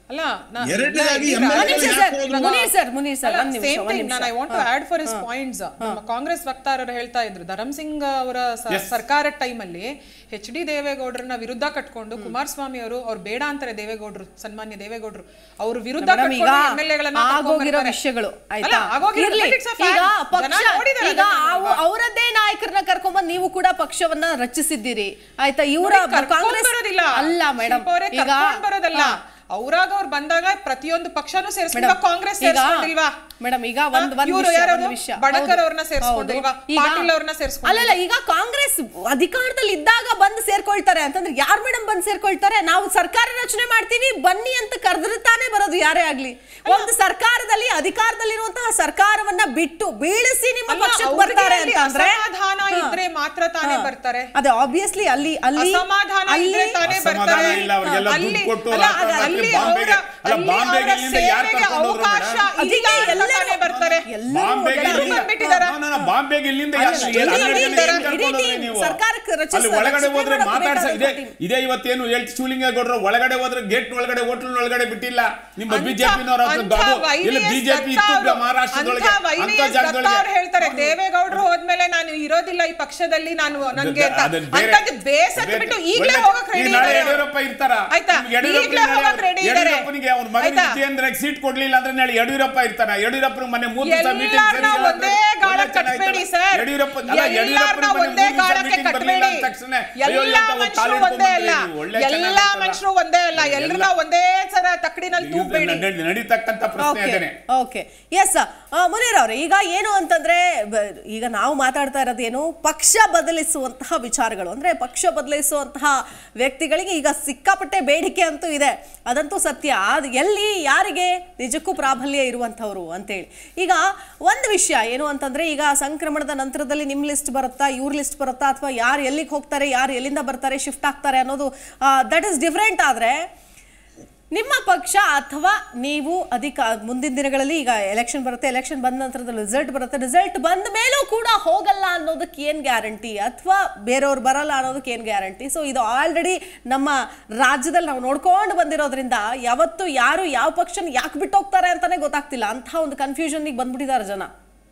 ಅಲ್ಲ ನಾ- ಎರಡನೇದಾಗಿ ಈಗ- MLA ಒಂದ್ ನಿಮಿಷ ಯಾಕೆ ಸರ್, ಹೋದ್ರು? ಮುನೀರ್ ಸರ್, ಮುನೀರ್ ಸರ್, ಅಲ್ಲ, ಒಂದ್ ನಿಮಿಷ, same ಒಂದ್ time, ನಿಮಿಷ. ನಾನು I want to add for his points. ನಮ್ಮ ಕಾಂಗ್ರೆಸ್ ವಕ್ತಾರರು ಹೇಳ್ತಾ ಇದ್ರು ಧರಮ್ ಸಿಂಗ್ ಅವರ ಸ- Yes. ಸರ್ಕಾರದ ಟೈಮಲ್ಲಿ ಎಚ್ ಡಿ ದೇವೇಗೌಡರನ್ನ ವಿರುದ್ಧ ಕಟ್ಕೊಂಡು ಕುಮಾರಸ್ವಾಮಿ ಅವರು ಅವ್ರು ಬೇಡ ಅಂತಾರೆ ದೇವೇಗೌಡರು ಸನ್ಮಾನ್ಯ ದೇವೇಗೌಡರು ಅವ್ರ ವಿರುದ್ಧ ಮೇಡಮ್, ಈಗ ಎಂ ಎಲ್ ಎಗಳನ್ನ ಆಗೋಗಿರೋ ವಿಷಯಗಳು ಆಯ್ತಾ ಆಗೋಗಿರೋ ಇರ್ಲಿ. it's a fact. ಈಗ ಜನ ಪಕ್ಷ ನೋಡಿದ್ದಾರೆ ಈಗ ಅದನ್ನ ಅವು- ಇವಾಗ. ಅವರದ್ದೇ ನಾಯಕರನ್ನ ಕರ್ಕೊಂಡ್ಬಂದು ನೀವು ಕೂಡ ಪಕ್ಷವನ್ನ ರಚಿಸಿದ್ದೀರಿ ಆಯ್ತಾ ಇವರ ನೋಡಿ, ಕರ್ಕೊಂಡ್ ಕಾಂಗ್ರೆಸ್ ಬರೋದಿಲ್ಲ ಅಲ್ಲ ಮೇಡಮ್ ಶಿಲ್ಪ ಅವ್ರೆ, ಈಗ ಕರ್ಕೊಂಡ್ ಬರೋದಲ್ಲ ಹಾ. ಅವ್ರಾಗ ಅವ್ರು ಬಂದಾಗ ಪ್ರತಿಯೊಂದು ಪಕ್ಷನೂ ಸೇರಿಸ್ಕೊಂಡ ಮೇಡಮ್, ಕಾಂಗ್ರೆಸ್ ಈಗ- ಸೇರಿಸ್ಕೊಂಡಿಲ್ವಾ ಮೇಡಮ್, ಈಗ ಒಂದ್- ಒಂದ್ ಇವ್ರು ವಿಷಯ, ಯಾರದು? ಒಂದ್ ವಿಷಯ. ಬಡಕರ್ ಹೌದು. ಅವ್ರನ್ನ ಸೇರಿಸ್ಕೊಂಡಿಲ್ವಾ ಹೌದು. ಈಗ- ಪಾಟೀಲ್ ಅವ್ರನ್ನ ಸೇರಿಸ್ಕೊಂಡಿಲ್ವಾ ಅಲ್ಲಲ್ಲ ಈಗ ಕಾಂಗ್ರೆಸ್ ಅಧಿಕಾರದಲ್ಲಿ ಇದ್ದಾಗ ಬಂದು ಸೇರ್ಕೊಳ್ತಾರೆ ಅಂತಂದ್ರೆ ಯಾರ್ ಮೇಡಮ್ ಬಂದು ಸೇರ್ಕೊಳ್ತಾರೆ ನಾವು ಸರ್ಕಾರ ರಚನೆ ಮಾಡ್ತೀವಿ ಬನ್ನಿ ಅಂತ ಕರೆದ್ರೆ ತಾನೇ ಬರೋದು ಯಾರೇ ಆಗ್ಲಿ ಒಂದು ಸರ್ಕಾರದಲ್ಲಿ ಅಧಿಕಾರದಲ್ಲಿರುವಂತಹ ಸರ್ಕಾರವನ್ನ ಬಿಟ್ಟು ಬೀಳಿಸಿ ನಿಮ್ಮ ಅಲ್ಲ, ಪಕ್ಷಕ್ಕೆ ಅವ್ರಿಗೆ ಬರ್ತಾರೆ ಅಲ್ಲಿ ಅಂತಂದ್ರೆ ಅಸಮಾಧಾನ ಹಾ. ಇದ್ರೆ ಮಾತ್ರ ತಾನೇ ಬರ್ತಾರೆ ಅದೇ ಆಬ್ವಿಯಸ್ಲಿ ಅಲ್ಲಿ ಅಲ್ಲಿ ಅಸಮಾಧಾನ ಅಲ್ಲಿ ಇದ್ರೆ ತಾನೇ ಅಸಮಾಧಾನ ಬರ್ತಾರೆ ಇಲ್ಲ, ಅವ್ರಿಗೆಲ್ಲ ದುಡ್ಡು ಅಲ್ಲಿ- ಕೊಟ್ಟು ಅಲ್ಲ, ರಾತ್ರಿ ರಾತ್ರಿ ಅಲ್ಲಿ ಬಾಂಬೆಗೆ- ಅವರ- ಅಲ್ಲ, ಅಲ್ಲಿ ಬಾಂಬೆಗೆ ಅವರ ಇಲ್ಲಿಂದ ಯಾರ್ ಸೇವೆಗೆ ಕರ್ಕೊಂಡು ಹೋದ್ರು ಅವಕಾಶ ಮೇಡಮ್? ಇಲ್ಲ ಅಂತ ಎಲ್ಲರೂ- ತಾನೇ ಬರ್ತಾರೆ ಎಲ್ಲರೂ ಬಾಂಬೆಗೆ ಒಗ್ಗಟ್ಟು ಇಲ್ಲಿಂದ- ಬಂದ್ಬಿಟ್ಟಿದಾರ. No, no, no, ಬಾಂಬೆಗೆ ಇಲ್ಲಿಂದ ಅಲ್ಲ, ಯಾರು- ಇಡೀ- ಹನ್ನೆರಡು ಇಡೀ ಗಂಟೆಗೆ ಇಡೀ ಕರ್ಕೊಂಡು ಹೋದ್ರಿ ಟೀಮ್ ನೀವು? ಸರ್ಕಾರಕ್ಕೆ ರಚಿಸ್ತಾರೆ. ಅಲ್ಲಿ ಒಳಗಡೆ ರಚನೆ ಹೋದ್ರೆ ಮಾಡೋಕೆ ಮಾತಾಡ್ಸ ಬೇಕಾದ ಇದೆ ಟೀಮ್. ಇದೇ ಇವತ್ತೇನು ಹೇಳ್ತಿ ಶಿವಲಿಂಗೇಗೌಡರು ಒಳಗಡೆ ಹೋದ್ರೆ ಗೇಟ್ ಒಳಗಡೆ ಹೋಟ್ಲ್ ಒಳಗಡೆ ಬಿಟ್ಟಿಲ್ಲ ನಿಮ್ಮ ಅಂಥ- ಬಿಜೆಪಿನವರು ಅಂಥ ಇಲ್ಲ ವೈರಿಯಸ್ ಬಿಜೆಪಿ ದತ್ತ ಇತ್ತು ಅವ್ರು- ಮಹಾರಾಷ್ಟ್ರದೊಳಗೆ ಅಂಥ ಅಂತ ವೈರಿಯಸ್ ದತ್ತ ಜಾಗದೊಳಗೆ ಅವ್ರು ಹೇಳ್ತಾರೆ ದೇವೇಗೌಡರು ಹೋದ್ಮೇಲೆ ನಾನು ಇರೋದಿಲ್ಲ ಈ ಪಕ್ಷದಲ್ಲಿ ನಾನು ನನ್ಗೆ ಅಂತ ಅದನ್ನ ಬೇರೆ- ಅಂತದ್ದು ಬೇಸತ್ತು ಬೇರೆ- ಬಿಟ್ಟು ಈಗಲೇ ಒಳ್ಳೆ- ಹೋಗಕ್ ಈಗ ರೆಡಿ ನಾಳೆ ಯಡಿಯೂರಪ್ಪ ಇರ್ತಾರ ಆಯ್ತಾ? ನಿಮ್ಗೆ ಯಡಿಯೂರಪ್ಪ ಈಗ್ಲೇ ನಾಳೆ ಹೋಗಕ್ ready ಇದ್ದಾರೆ. ಯಡಿಯೂರಪ್ಪನಿಗೆ ಅವ್ನ ಮಗನಿಗೆ ಆಯ್ತಾ? ವಿಜಯೇಂದ್ರಗೆ ಸೀಟ್ ಕೊಡ್ಲಿಲ್ಲ ಅಂದ್ರೆ ನಾಳೆ ಯಡಿಯೂರಪ್ಪ ಇರ್ತಾನ ಯಡಿಯೂರಪ್ಪನ ಮನೆ ಮೂರು ದಿವಸ ಮೀಟಿಂಗ್ ಎಲ್ಲಾರ್ನ ಒಂದೇ ಗಾಳಕ್ಕೆ ಕಟ್ಬೇಡಿ ಸರ್ ಯಡಿಯೂರಪ್ಪ ಅಲ್ಲ ಯಡಿಯೂರಪ್ಪನ ಎಲ್ಲಾರ್ನ ಮನೆ ಒಂದೇ ಮೂರು ದಿವಸ ಗಾಳಕ್ಕೆ ಮೀಟಿಂಗ್ ಬರ್ಲಿಲ್ಲ ಕಟ್ಬೇಡಿ ಅಂದ ತಕ್ಷಣ ಅಯ್ಯೋ ಎಲ್ಲಾ ಎಂತ ಒಂದು ಕಾಲು ಮನುಷ್ಯರು ಒಂದೇ ಅಲ್ಲ ಹಿಡ್ಕೊಂಡ್ಬಂದ್ರಿ, ಒಳ್ಳೆ ಎಲ್ಲಾ ಚೆನ್ನಾಗಿತ್ತಲ್ಲ. ಮನುಷ್ಯರು ಒಂದೇ ಅಲ್ಲ ಎಲ್ಲರನ್ನ ಒಂದೇ ಸರ ತಕ್ಕಡಿನಲ್ಲಿ ಇದು ತೂಬೇಡಿ ನಡೆ- ನಡೀತಕ್ಕಂತ ಪ್ರಶ್ನೆ ಅದೇನೆ ಓಕೆ ಎಸ್ ಮುನೀರ್ ಅವ್ರೆ ಈಗ ಏನು ಅಂತಂದ್ರೆ ಬ- ಈಗ ನಾವು ಮಾತಾಡ್ತಾ ಇರೋದು ಏನು ಪಕ್ಷ ಬದಲಿಸುವಂತಹ ವಿಚಾರಗಳು ಅಂದ್ರೆ ಪಕ್ಷ ಬದಲಿಸುವಂತಹ ವ್ಯಕ್ತಿಗಳಿಗೆ ಈಗ ಸಿಕ್ಕಾಪಟ್ಟೆ ಬೇಡಿಕೆ ಅಂತೂ ಇದೆ ಅದಂತೂ ಸತ್ಯ ಅದು ಎಲ್ಲಿ ಯಾರಿಗೆ ನಿಜಕ್ಕೂ ಪ್ರಾಬಲ್ಯ ಇರುವಂಥವ್ರು ಅಂತೇಳಿ ಈಗ ಒಂದು ವಿಷಯ ಏನು ಅಂತಂದ್ರೆ ಈಗ ಸಂಕ್ರಮಣದ ನಂತರದಲ್ಲಿ ನಿಮ್ಮ ಲಿಸ್ಟ್ ಬರುತ್ತಾ ಇವ್ರ ಲಿಸ್ಟ್ ಬರುತ್ತಾ ಅಥವಾ ಯಾರು ಎಲ್ಲಿಗೆ ಹೋಗ್ತಾರೆ ಯಾರು ಎಲ್ಲಿಂದ ಬರ್ತಾರೆ ಶಿಫ್ಟ್ ಆಗ್ತಾರೆ ಅನ್ನೋದು ದಟ್ ಇಸ್ ಡಿಫ್ರೆಂಟ್ ಆದರೆ ನಿಮ್ಮ ಪಕ್ಷ ಅಥವಾ ನೀವು ಅಧಿಕ ಮುಂದಿನ ದಿನಗಳಲ್ಲಿ ಈಗ ಎಲೆಕ್ಷನ್ ಬರುತ್ತೆ ಎಲೆಕ್ಷನ್ ಬಂದ ನಂತರದ ರಿಸಲ್ಟ್ ಬರುತ್ತೆ ರಿಸಲ್ಟ್ ಬಂದ ಮೇಲೂ ಕೂಡ ಹೋಗಲ್ಲ ಅನ್ನೋದಕ್ಕೆ ಏನು ಗ್ಯಾರಂಟಿ ಅಥವಾ ಬೇರೆಯವ್ರು ಬರಲ್ಲ ಅನ್ನೋದಕ್ಕೆ ಏನು ಗ್ಯಾರಂಟಿ ಸೊ ಇದು ಆಲ್ರೆಡಿ ನಮ್ಮ ರಾಜ್ಯದಲ್ಲಿ ನಾವು ನೋಡ್ಕೊಂಡು ಬಂದಿರೋದ್ರಿಂದ ಯಾವತ್ತು ಯಾರು ಯಾವ ಪಕ್ಷನ ಯಾಕೆ ಬಿಟ್ಟು ಹೋಗ್ತಾರೆ ಅಂತಾನೆ ಗೊತ್ತಾಗ್ತಿಲ್ಲ ಅಂಥ ಒಂದು ಕನ್ಫ್ಯೂಷನ್ಗೆ ಬಂದ್ಬಿಟ್ಟಿದ್ದಾರೆ ಜನ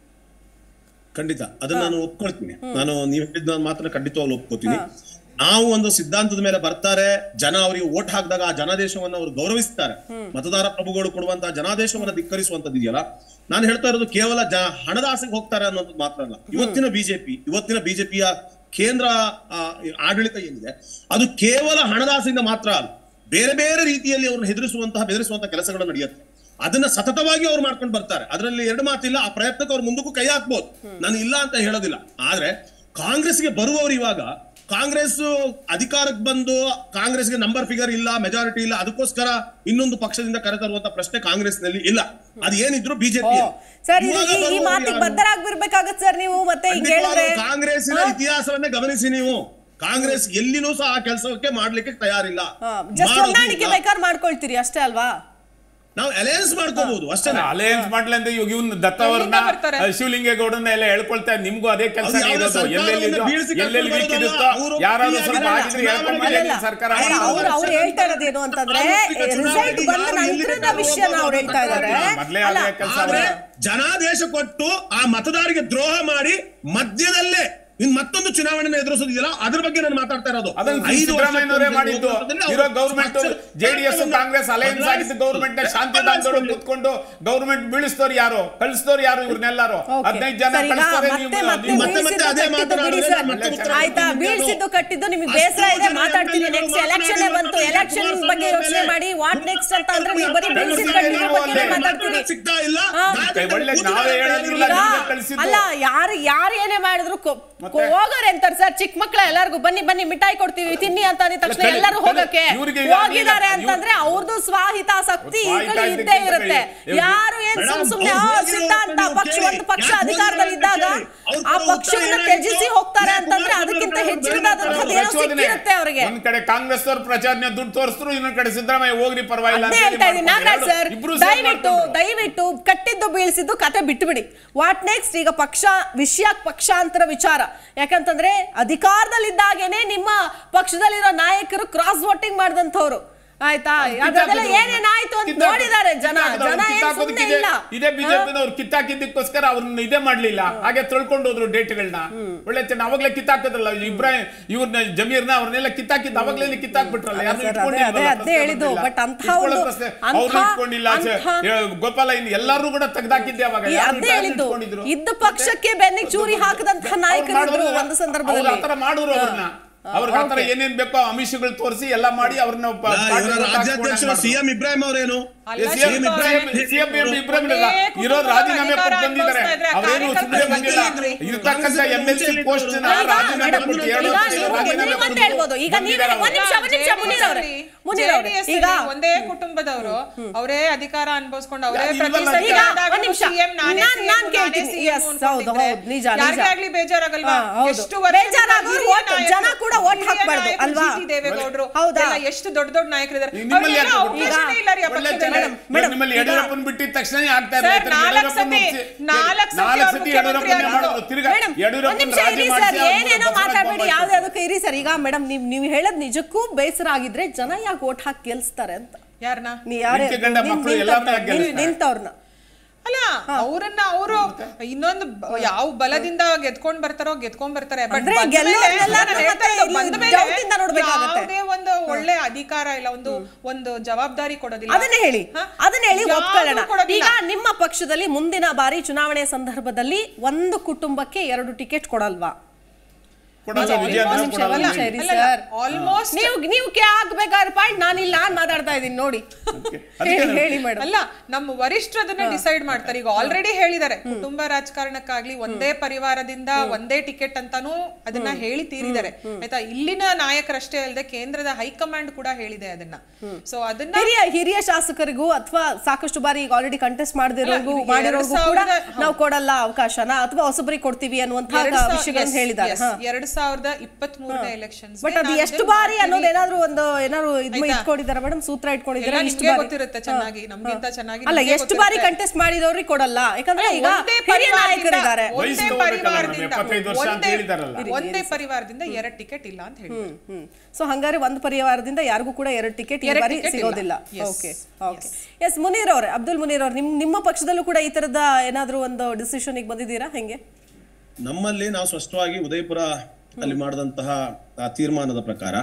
ಖಂಡಿತ ಅದನ್ನ ನಾನು ಒಪ್ಕೊಳ್ತೀನಿ ನಾನು ನೀವು ಹೇಳಿದ ಮಾತ್ರ ಖಂಡಿತವಾಗ್ಲು ಒಪ್ಕೋತೀನಿ ನಾವು ಒಂದು ಸಿದ್ಧಾಂತದ ಮೇಲೆ ಬರ್ತಾರೆ ಜನ ಅವರಿಗೆ ಓಟ್ ಹಾಕಿದಾಗ ಆ ಜನಾದೇಶವನ್ನ ಅವರು ಗೌರವಿಸ್ತಾರೆ ಮತದಾರ ಪ್ರಭುಗಳು ಕೊಡುವಂತಹ ಜನಾದೇಶವನ್ನ ಧಿಕ್ಕರಿಸುವಂತದ್ದು ಇದೆಯಲ್ಲ ನಾನು ಹೇಳ್ತಾ ಇರೋದು ಕೇವಲ ಜ ಹಣದ ಆಸೆಗೆ ಹೋಗ್ತಾರೆ ಅನ್ನೋದು ಮಾತ್ರ ಅಲ್ಲ ಇವತ್ತಿನ ಬಿಜೆಪಿ ಇವತ್ತಿನ ಬಿಜೆಪಿಯ ಕೇಂದ್ರ ಆ, ಆಡಳಿತ ಏನಿದೆ ಅದು ಕೇವಲ ಹಣದ ಆಸೆಯಿಂದ ಮಾತ್ರ ಅಲ್ಲ ಬೇರೆ ಬೇರೆ ರೀತಿಯಲ್ಲಿ ಅವ್ರನ್ನ ಹೆದರಿಸುವಂತಹ ಬೆದರಿಸುವಂತಹ ಕೆಲಸಗಳು ನಡೆಯುತ್ತೆ ಅದನ್ನ ಸತತವಾಗಿ ಅವ್ರು ಮಾಡ್ಕೊಂಡು ಬರ್ತಾರೆ ಅದರಲ್ಲಿ ಎರಡು ಮಾತಿಲ್ಲ ಆ ಪ್ರಯತ್ನಕ್ಕೆ ಅವ್ರು ಮುಂದಕ್ಕೂ ಕೈ ಹಾಕ್ಬೋದು ನಾನು ಇಲ್ಲ ಅಂತ ಹೇಳೋದಿಲ್ಲ ಆದ್ರೆ ಕಾಂಗ್ರೆಸ್ಗೆ ಬರುವವರು ಇವಾಗ ಕಾಂಗ್ರೆಸ್ ಅಧಿಕಾರಕ್ಕೆ ಬಂದು ಕಾಂಗ್ರೆಸ್ಗೆ ನಂಬರ್ ಫಿಗರ್ ಇಲ್ಲ ಮೆಜಾರಿಟಿ ಇಲ್ಲ ಅದಕ್ಕೋಸ್ಕರ ಇನ್ನೊಂದು ಪಕ್ಷದಿಂದ ಕರೆತರುವಂತ ಪ್ರಶ್ನೆ ಕಾಂಗ್ರೆಸ್ನಲ್ಲಿ ಇಲ್ಲ ಅದು ಏನಿದ್ರು ಬಿಜೆಪಿ ಸರ್ ಇದು ಈ- ಈ ಮಾತಿಗೆ ಬದ್ಧರಾಗ್ಬಿರ್ಬೇಕಾಗತ್ತೆ ಸರ್ ನೀವು ಮತ್ತೆ ಹಿಂಗ್ ಹೇಳಿದ್ರೆ ಕಾಂಗ್ರೆಸ್ಸಿನ ಇತಿಹಾಸವನ್ನೇ ಗಮನಿಸಿ ನೀವು ಕಾಂಗ್ರೆಸ್ ಎಲ್ಲಿನೂ ಸಹ ಆ ಕೆಲಸಕ್ಕೆ ಮಾಡ್ಲಿಕ್ಕೆ ತಯಾರಿಲ್ಲ ಜಸ್ಟ್ ಮಾಡೋದು ಹೊಂದಾಣಿಕೆ ಇಲ್ಲ. ಬೇಕಾದ್ರೆ ಮಾಡ್ಕೊಳ್ತೀರಿ ಅಷ್ಟೇ ಅಲ್ವಾ ನಾವು ಅಲಯನ್ಸ್ ಮಾಡ್ಕೋಬಹುದು ಅಷ್ಟೇ ಅಲಯನ್ಸ್ ಮಾಡ್ಲಿ ಅಂತ ಇವಾಗ ಇವ್ನ ದತ್ತ ಅವ್ರನ್ನ ಎಲ್ಲಿಂದ ಬರ್ತಾರೆ? ಶಿವಲಿಂಗೇಗೌಡರನ್ನ ಎಲ್ಲ ಹೇಳ್ಕೊಳ್ತಾ ಇದ್ದಾರೆ. ನಿಮ್ಗೂ ಅದೇ ಕೆಲಸ ಅದು ಯಾವುದೇ ಇರೋದು ಎಲ್ಲೆಲ್ಲಿ ಸರ್ಕಾರವನ್ನ ಬೀಳಿಸಿ ಎಲ್ಲೆಲ್ಲಿ ಕರ್ಕೊಂಡು ವೀಕ್ ಇರುತ್ತೋ ಬರೋದಲ್ಲ. ಅವರು ಯಾರಾದ್ರೂ ಸ್ವಲ್ಪ ಅಲ್ಲ, ಆಗಿದ್ರೆ ಅಲ್ಲ, ಹೇಳ್ಕೊಂಡು ಅಲ್ಲ, ಇಲ್ಲಿ ಸರ್ಕಾರ ಅಲ್ಲ, ಮಾಡೋದು. ಅವ್ರು ಅವ್ರು ಹೇಳ್ತಾ ಇರೋದು ಏನು ಅಂತಂದ್ರೆ ರಿಸಲ್ಟ್ ಬಂದ ನಂತರದ ವಿಷಯನ ಅವ್ರು ಹೇಳ್ತಾ ಇದ್ದಾರೆ ಮೊದ್ಲೇ ಅಲ್ಲ ಆದ್ರೆ ಕೆಲಸ ಆದ್ರೆ ಜನಾದೇಶ ಕೊಟ್ಟು ಆ ಮತದಾರರಿಗೆ ದ್ರೋಹ ಮಾಡಿ ಮಧ್ಯದಲ್ಲೇ ಇನ್ ಮತ್ತೊಂದು ಚುನಾವಣೆನ ಎದುರಿಸೋದಿಲ್ಲ ಅದ್ರ ಬಗ್ಗೆ ನಾನು ಮಾತಾಡ್ತಾ ಇರೋದು ಅದನ್ನ ಐದು ಸಿದ್ದರಾಮಯ್ಯನವರೇ ವರ್ಷಕ್ಕೆ ಮಾಡಿದ್ದು ಹೋಗ್ತದೆ, ಇರೋ ಅವರು ಗೌರ್ಮೆಂಟ್ ಪಕ್ಷ- ಜೆಡಿಎಸ್ ಪಕ್ಷವನ್ನ ಕಾಂಗ್ರೆಸ್ ಅಲಯನ್ಸ್ ಆಗಿದ್ದ ಗೌರ್ಮೆಂಟ್ ಶಾಂತಿದಾಮದವರು ಕೂತ್ಕೊಂಡು ಗೌರ್ಮೆಂಟ್ ಬೀಳಿಸ್ತವ್ರು ಯಾರು ಕಳಿಸ್ತವ್ರು ಯಾರು ಇವ್ರನ್ನೆಲ್ಲಾರು Okay. ಹದಿನೈದು ಜನ ಸರ್, ಈಗ ಕಳಿಸ್ತಾರೆ ಮತ್ತೆ ನೀವು ಮತ್ತೆ ನೀವು- ಮತ್ತೆ ಬೀಳ್ಸಿದ್ದು ಅದೇ ಕಟ್ಟಿದ್ದು ಬಿಡಿ ಮಾತನಾಡಿದ್ರೆ ಸರ್. ಮತ್ತೆ ಉತ್ತರ ಆಯ್ತಾ ಕೊಡ್ತೀನಿ ಬೀಳ್ಸಿದ್ದು ನಾನು. ಕಟ್ಟಿದ್ದು ನಿಮಗೆ ಅಷ್ಟು ಬೇಸರ ಇದೆ ಜನ ಮಾತಾಡ್ತೀನಿ MLA ಗಳು ನೆಕ್ಸ್ಟ್ ಎಲೆಕ್ಷನ್ ಬಂತು ಮಾತನಾಡಿ ಎಲೆಕ್ಷನ್ ಕುಮಾರಸ್ವಾಮಿ ಬಗ್ಗೆ ಯೋಚನೆ ಮೇಲೆ ಮಾಡಿ ವಾಟ್ ನೆಕ್ಸ್ಟ್ ಅಂತ ಅಂದ್ರೆ ನೀವು ಬರೀ ಬೆಳೆಸಿದ ಬೀಳ್ಸಿದ್ದು ಕಟ್ಟಿದ್ದು ನಾವು ಬಗ್ಗೆ ಅಲ್ಲೇ ಮಾತಾಡ್ತೀರಿ ಸಿಗ್ತಾ ಇಲ್ಲ ಹಾ. ನಾಲ್ಕು ಒಳ್ಳೆ ಜನ ನಾವೇ ಹೇಳೋದಿಲ್ಲ, ಈಗ ನೀವೇ ಕಳ್ಸಿದ್ದು. ಅಲ್ಲ ಯಾರು ಯಾರು ಏನೇ ಮಾಡಿದ್ರು ಕೊ- ಮತ್ತೆ? ಹೋಗೋರೆ ಅಂತಾರೆ ಸರ್ ಚಿಕ್ಕ ಮಕ್ಳ ಎಲ್ಲಾರ್ಗು ಬನ್ನಿ ಬನ್ನಿ ಮಿಠಾಯಿ ಕೊಡ್ತೀವಿ ತಿನ್ನಿ ಅಂತ ಅಂದಿದ ತಕ್ಷಣ ಕಲಿ- ಎಲ್ಲರೂ ಕಲಿ- ಹೋಗಕ್ಕೆ ಇವ್ರಿಗೆ ಈಗ ಹೋಗಿದ್ದಾರೆ ಇವ್ರು- ಅಂತಂದ್ರೆ ಅವ್ರದ್ದು ಸ್ವಾಹಿತಾಸಕ್ತಿ ಸ್ವಾಹಿತ ಈಗಲೂ ಇದಕ್ಕಿಂತ ಇದ್ದೇ ಇರುತ್ತೆ ಇವ್ರು- ಯಾರು ಏನ್ ಸುಮ್ ಮೇಡಮ್, ಸುಮ್ನೆ ಅವ್ರು ಆ, ಹೋಗಿರೋ ಸಿದ್ಧಾಂತ ನೀವು ಪಕ್ಷ ಕೇಳಿ. ಒಂದು ಪಕ್ಷ ಯಾಕೆ ಅಧಿಕಾರದಲ್ಲಿ ಇದ್ದಾಗ ಹೋಗಿದ್ದಾರೆ ಅಂತ ಕೇಳಿ. ಆ ಅವ್ರು ಪಕ್ಷವನ್ನ ಉತ್ತರ ತ್ಯಜಿಸಿ ಏನಾಯ್ತು? ಹೋಗ್ತಾರೆ ಯಾಕೆ ಅಂತಂದ್ರೆ ಕುಮಾರಸ್ವಾಮಿ ಅದಕ್ಕಿಂತ ಅವರು ಹೆಚ್ಚಿನದಾದಂಥದ್ದು ಏನೋ ಪ್ರಚೋದನೆ. ಸಿಕ್ಕಿರುತ್ತೆ ಅವ್ರಿಗೆ ಒಂದ್ ಕಡೆ ಕಾಂಗ್ರೆಸ್ ಅವ್ರ ಪ್ರಚಾರನೆ ದುಡ್ಡು ತೋರಿಸಿದ್ರು ಇನ್ನೊಂದ್ ಕಡೆ ಸಿದ್ದರಾಮಯ್ಯ ಹೋಗ್ರಿ ಪರವಾಗಿಲ್ಲ ಅದೇ ಅಂತ ಹೇಳ್ತಾ ಹೇಳಿ ಇದ್ದೀನಿ ನಾಗರಾಜ್ ಮಾಡ್ಕೊಂಡು ಸರ್ ಇಬ್ರು ಸೇರಿ ದಯವಿಟ್ಟು ಮಾಡ್ಕೊಂಡ್ರು. ದಯವಿಟ್ಟು ಕಟ್ಟಿದ್ದು ಬೀಳಿಸಿದ್ದು ಕತೆ ಬಿಟ್ಟುಬಿಡಿ ವಾಟ್ ನೆಕ್ಸ್ಟ್ ಈಗ ಪಕ್ಷ ವಿಷಯ ಪಕ್ಷಾಂತರ ವಿಚಾರ ಯಾಕಂತಂದ್ರೆ ಅಧಿಕಾರದಲ್ಲಿದ್ದಾಗೇನೆ ನಿಮ್ಮ ಪಕ್ಷದಲ್ಲಿರೋ ನಾಯಕರು ಕ್ರಾಸ್ ವೋಟಿಂಗ್ ಮಾಡಿದಂಥವ್ರು ಆಯ್ತಾ ಅದೆಲ್ಲ ಏನೇನಾಯ್ತು ಅಂತ ಜನ ಕಿತ್ತಾಕಿದ್ರು, ಜನ ಅವ್ರು ಏನ್ ಸುಮ್ನೆ ಕಿತ್ತಾಕೋದಕ್ಕಿದೆ. ಇಲ್ಲ ಇದೇ ಬಿಜೆಪಿನವ್ರು ಕಿತ್ತಾಕಿದ್ದಕ್ಕೋಸ್ಕರ ಅವ್ರನ್ನ ಇದೇ ಮಾಡ್ಲಿಲ್ಲ ಹಾಗೆ ತೊಳ್ಕೊಂಡು ಹೋದ್ರು ಡೇಟ್ಗಳನ್ನ ಒಳ್ಳೆ ಚೆನ್ನಾಗಿ ಅವಾಗ್ಲೇ ಕಿತ್ತಾಕದ್ರಲ್ಲ ಇಬ್ರಾಹಿಂ ಇವ್ರನ್ನ ಜಮೀರ್ನ ಅವ್ರನ್ನೆಲ್ಲ ಕಿತ್ತಾಕಿದ್ದು ಅವಾಗ್ಲೇ ಕಿತ್ತಾಕ್ಬಿಟ್ರಲ್ಲ ಅಲ್ಲ ಯಾರು ಸರ್, ಅದೇ- ಅದೇ- ಅದೇ ಹೇಳಿದ್ದು. But ಅಂಥ ಒಂದು- ಅವ್ರು ಅಂಥ- ಇಟ್ಕೊಂಡಿಲ್ಲ ಚ- ಅಂಥ- ಏ, ಗೋಪಾಲ ಇನ್ ಎಲ್ಲಾರು ಕೂಡ ತೆಗ್ದಾಕಿದ್ದೆ ಅವಾಗ ಈ ಯಾರು ಅದೇ ಯಾರು ಹೇಳಿದ್ದು ಇಟ್ಕೊಂಡಿದ್ರು? ಇದ್ದ ಪಕ್ಷಕ್ಕೆ ಬೆನ್ನಿಗೆ ಚೂರಿ ಹಾಕದಂತಹ ನಾಯಕರಿದ್ರು ಮಾಡಿದ್ರು. ಒಂದು ಸಂದರ್ಭದಲ್ಲಿ ಅವ್ರು ಆತರ ಮಾಡೋರು ಅವ್ರನ್ನ ಅವ್ರಿಗೆ ಆತರ ಏನೇನ್ ಬೇಕೋ ಆಮಿಷಗಳು ತೋರಿಸಿ ಎಲ್ಲ ಮಾಡಿ ಅವ್ರನ್ನ ಪ- ಇವರ ಪಾರ್ಟಿಗೆ ರಾಜ್ಯಾಧ್ಯಕ್ಷರು ಹಾಕ್ಸ್ಕೊಂಡ್ ಸಿಎಂ ಇಬ್ರಾಹಿಂ ಅವರೇನು ಅಲ್ಲ, ಏ, CM ಶಿಲ್ಪ ಇಬ್ರಾಹಿಂ- ಅವ್ರೆ, CM ಇಬ್ರಾಹಿಂ ಇಲ್ಲ. ಒಂದೇ ಇರೋರು ಕುಟುಂಬದ ರಾಜೀನಾಮೆ ಅಧಿಕಾರ ಕೊಟ್ಟು ಬಂದಿದ್ದಾರೆ ಅನುಭವಿಸ್ತಾ ಇದ್ರೆ ಆ ಅವರೇನು ಸುಮ್ಮನೆ ಕಾರ್ಯಕರ್ತರು ಬಂದಿಲ್ಲ ಬಂದಿಲ್ಲ. ಇರ್ತಕ್ಕಂಥ ಎಂ ಎಲ್ ಸಿ ಪೋಸ್ಟ್ ನ ಈಗ ರಾಜೀನಾಮೆ ಮೇಡಮ್, ಕೊಟ್ಟು ಈಗ ಎರಡು ನೀವು ವರ್ಷ ರಾಜೀನಾಮೆ ನೀವಂತ ಕೊಟ್ಟು ಹೇಳ್ಬೋದು ಈಗ ನೀವೇ ಬಂದಿದ್ದಾರೆ ಒಂದ್ ನಿಮಿಷ ಒಂದ್ ನಿಮಿಷ ಮುನೀರ್ ಅವ್ರೆ ಮುನೀರ್ ಅವ್ರೆ JDS ಈಗ ಅಲ್ಲಿ ಒಂದೇ ಕುಟುಂಬದವರು ಅವರೇ ಅಧಿಕಾರ ಅನುಭವಿಸ್ಕೊಂಡು ಅವರೇ ಯಾರು ಪ್ರತಿ ಇಲ್ವಲ್ಲ? ಸರಿ ಈಗ ಆದಾಗ್ಲೂ ಒಂದ್ ನಿಮಿಷ. CM ನಾನೇ ನಾನ್- CM, ನಾನ್ ನಾನೇ ಕೇಳ್ತೀನಿ. CM Yes, ಹೌದು, ಅನ್ಕೊಂಡಿದ್ರೆ ಹೌದು, ನಿಜ, ನಿಜ. ಯಾರಿಗೇ ಆಗ್ಲಿ ಬೇಜಾರಾಗಲ್ವಾ ಹಾ, ಹೌದು. ಎಷ್ಟು ವರ್ಷ ಬೇಜಾರಾಗೋರು vote- ಜನ ಕೂಡ vote ಹಾಕ್ಬಾರ್ದು, ಅಲ್ವಾ? ದೇವೇಗೌಡರು ಹೌದಾ? ಎಲ್ಲ ಎಷ್ಟು ದೊಡ್ಡ ದೊಡ್ಡ ನಾಯಕರಿದ್ದಾರೆ ನಿಮ್ಮಲ್ಲಿ ಅವ್ರಿಗೆಲ್ಲ ಯಾಕೆ ಅವಕಾಶನೇ ಇಲ್ಲ ರೀ ಆ ಒಳ್ಳೆ ಪಕ್ಷದಲ್ಲಿ. ಚೆನ್ನಾಗಿ- ಮೇಡಮ್, ನಿಮ್ಮಲ್ಲಿ ಈಗ- ಯಡಿಯೂರಪ್ಪನ ಬಿಟ್ಟಿದ ತಕ್ಷಣ ಆಗ್ತಾ ಸರ್, ಇಲ್ಲ ನಾಲ್ಕು ಸತಿ- ನಾಲ್ಕು ಸತಿ ನಾಲ್ಕು ಅವ್ರು ಸತಿ ಮುಖ್ಯಮಂತ್ರಿ ಯಡಿಯೂರಪ್ಪನೇ ಆಗಿದ್ರು. ಮಾಡಿದ್ರು ತಿರ್ಗಾ ಮೇಡಮ್ ಒಂದ್ ಯಡಿಯೂರಪ್ಪನ ನಿಮಿಷ ರಾಜಿ ಇರಿ ಮಾಡಿಸಿ ಸರ್ ಅವ್ರನ್ನ ಏನೇನೋ ಬಸವರಾಜ ಮಾತಾಡಬೇಡಿ ಬೊಮ್ಮಾಯಿ ಯಾವ್ದು ಅದಕ್ಕೆ ಇರಿ ಸರ್ ಈಗ ಮೇಡಮ್ ನೀವ್ ನೀವು ಹೇಳೋದ್ ನಿಜಕ್ಕೂ ಬೇಸರ ಆಗಿದ್ರೆ ಜನ ಯಾಕೆ ಓಟ್ ಹಾಕಿ ಗೆಲ್ಸ್ತಾರೆ ಅಂತ ಯಾರನ್ನ ನೀ ಯಾರೇ ನಿಂತ ಗಂಡ ಮಕ್ಳು ಎಲ್ಲಾರ್ನೂ ಯಾಕ್ ಗೆಲ್ಲಿಸ್ತಾರೆ? ನಿಂತವ್ರನ್ನ ಅಲ್ಲ ಅವರನ್ನ ಅವರು ಇನ್ನೊಂದು ಬ- ಯಾವ ಬಲದಿಂದ ಗೆದ್ಕೊಂಡ್ ಬರ್ತಾರೋ ಗೆದ್ಕೊಂಡ್ ಬರ್ತಾರೆ ಬಟ್ ಅಂದ್ರೆ ಗೆಲ್ಲೋರ್ನೆಲ್ಲ ಇಲ್ಲಿ doubt ಇಂದ ನೋಡ್ಬೇಕಾಗತ್ತೆ. ಯಾವುದೇ ಒಂದು ಒಳ್ಳೆ ಅಧಿಕಾರ ಇಲ್ಲ ಒಂದು ಒಂದು ಜವಾಬ್ದಾರಿ ಕೊಡೋದಿಲ್ಲ ಅದನ್ನೇ ಹೇಳಿ ಹ? ಅದನ್ನ ಹೇಳಿ ಯಾವ್ದೂ ಒಪ್ಕೊಳ್ಳೋಣ ಕೊಡೋದಿಲ್ಲ. ಈಗ ನಿಮ್ಮ ಪಕ್ಷದಲ್ಲಿ ಮುಂದಿನ ಬಾರಿ ಚುನಾವಣೆ ಸಂದರ್ಭದಲ್ಲಿ ಒಂದು ಕುಟುಂಬಕ್ಕೆ ಎರಡು ಟಿಕೆಟ್ ಕೊಡಲ್ವಾ ಕೊಡಲ್ಲ ವಿಜಯೇಂದ್ರ ನಿಮಿಷ, ಕೊಡಲ್ಲ ಒಂದ್ ನಿಮಿಷ ಇರಿ ಸರ್. ಆಲ್ಮೋಸ್ಟ್ ನೀವು ನೀವು ಕೆ ಆಗ್ಬೇಕಾದ್ರೆ ಪಾಯಿಂಟ್ ನಾನಿಲ್ಲ ನಾನ್ ಮಾತಾಡ್ತಾ ಇದ್ದೀನಿ ನೋಡಿ ಅದಕ್ಕೆ ಹೇಳಿ ಹೇಳಿ ಮೇಡಮ್ ಅಲ್ಲ ನಮ್ಮ ವರಿಷ್ಠರು ಅದನ್ನ ಡಿಸೈಡ್ ಮಾಡ್ತಾರೆ ಈಗ ಆಲ್ರೆಡಿ ಹೇಳಿದ್ದಾರೆ ಕುಟುಂಬ ರಾಜಕಾರಣಕ್ಕಾಗ್ಲಿ ಒಂದೇ ಪರಿವಾರದಿಂದ ಒಂದೇ ಟಿಕೆಟ್ ಅಂತಾನೂ ಅದನ್ನ ಹೇಳಿ ತೀರಿದ್ದಾರೆ ಆಯ್ತಾ ಇಲ್ಲಿನ ನಾಯಕರಷ್ಟೇ ಅಲ್ಲದೆ ಕೇಂದ್ರದ ಹೈಕಮಾಂಡ್ ಕೂಡ ಹೇಳಿದೆ ಅದನ್ನ ಸೊ ಅದನ್ನ ಹಿರಿಯ ಹಿರಿಯ ಶಾಸಕರಿಗೂ ಅಥವಾ ಸಾಕಷ್ಟು ಬಾರಿ ಈಗ ಆಲ್ರೆಡಿ ಕಂಟೆಸ್ಟ್ ಮಾಡದಿರೋರ್ಗೂ ಈಗ ಮಾಡಿರೋರ್ಗೂ ಎರಡ್ ಕೂಡ ಸಾವಿರದ- ನಾವು ಕೊಡಲ್ಲ ಅವಕಾಶನ ಅಥವಾ ಹೊಸಬರಿಗೆ ಕೊಡ್ತೀವಿ ಅನ್ನುವಂತಹ ಎರಡ್ ಸಾವಿರ- ವಿಷಯಗಳನ್ನ yes, ಹೇಳಿದ್ದಾರೆ yes, ಎರಡ್ ಸಾವಿರದ ಇಪ್ಪತ್ತ್ ಮೂರನೇ ಎಲೆಕ್ಷನ್ಸ್ ಬಟ್ ಅದು ಎಷ್ಟು ಬಾರಿ ಅನ್ನೋದು ಏನಾದ್ರು ಒಂದು ಏನಾದ್ರು ಇದ್ ಆಯ್ತಾ? ಇಟ್ಕೊಂಡಿದ್ದಾರೆ ಮೇಡಮ್ ಸೂತ್ರ ಇಟ್ಕೊಂಡಿದ್ದಾರೆ ಎಲ್ಲ ಇಷ್ಟು ನಿಮ್ಗೆ ಬಾರಿ ಗೊತ್ತಿರುತ್ತೆ ಚೆನ್ನಾಗಿ, ನಮ್ಗಿಂತ ಚೆನ್ನಾಗಿ ಅಲ್ಲ ನಿಮ್ಗೆ ಎಷ್ಟು ಬಾರಿ ಗೊತ್ತಿರುತ್ತೆ. ಕಂಟೆಸ್ಟ್ ಮಾಡಿದವ್ರಿಗೆ ಕೊಡಲ್ಲ ಯಾಕಂದ್ರೆ ಈಗ ಒಂದೇ ಹಿರಿಯ ನಾಯಕರಿದ್ದಾರೆ ಪರಿವಾರದಿಂದ- ಒಂದೇ ವಯಸ್ಸು ಹೋಗ್ಬೇಕಲ್ಲ ಮೇಡಮ್, ಪರಿವಾರದಿಂದ ಎಪ್ಪತ್ತೈದು ವರ್ಷ ಅಂತ ಒಂದೇ- ಹೇಳಿದಾರಲ್ಲ. ಒಂದೇ ಪರಿವಾರದಿಂದ ಎರಡ್ ಟಿಕೆಟ್ ಇಲ್ಲ ಅಂತ ಹೇಳಿ ಹ್ಮ್ ಸೊ ಹಂಗಾರೆ ಒಂದು ಪರಿವಾರದಿಂದ ಯಾರಿಗೂ ಕೂಡ ಎರಡು ಟಿಕೆಟ್ ಈ ಎರಡ್ ಬಾರಿ ticket ಇಲ್ಲ. ಸಿಗೋದಿಲ್ಲ Yes, okay okay yes Munir ಅವ್ರೆ ಅಬ್ದುಲ್ ಮುನೀರ್ ಅವ್ರೆ ನಿಮ್ ನಿಮ್ಮ ಪಕ್ಷದಲ್ಲೂ ಕೂಡ ಈ ತರದ ಏನಾದ್ರೂ ಒಂದು ಡಿಸಿಷನ್ ಬಂದಿದ್ದೀರಾ ಹೆಂಗೆ ನಮ್ಮಲ್ಲಿ ನಾವು ಸ್ಪಷ್ಟವಾಗಿ ಉದಯಪುರ ಅಲ್ಲಿ ಮಾಡಿದಂತಹ ಆ ತೀರ್ಮಾನದ ಪ್ರಕಾರ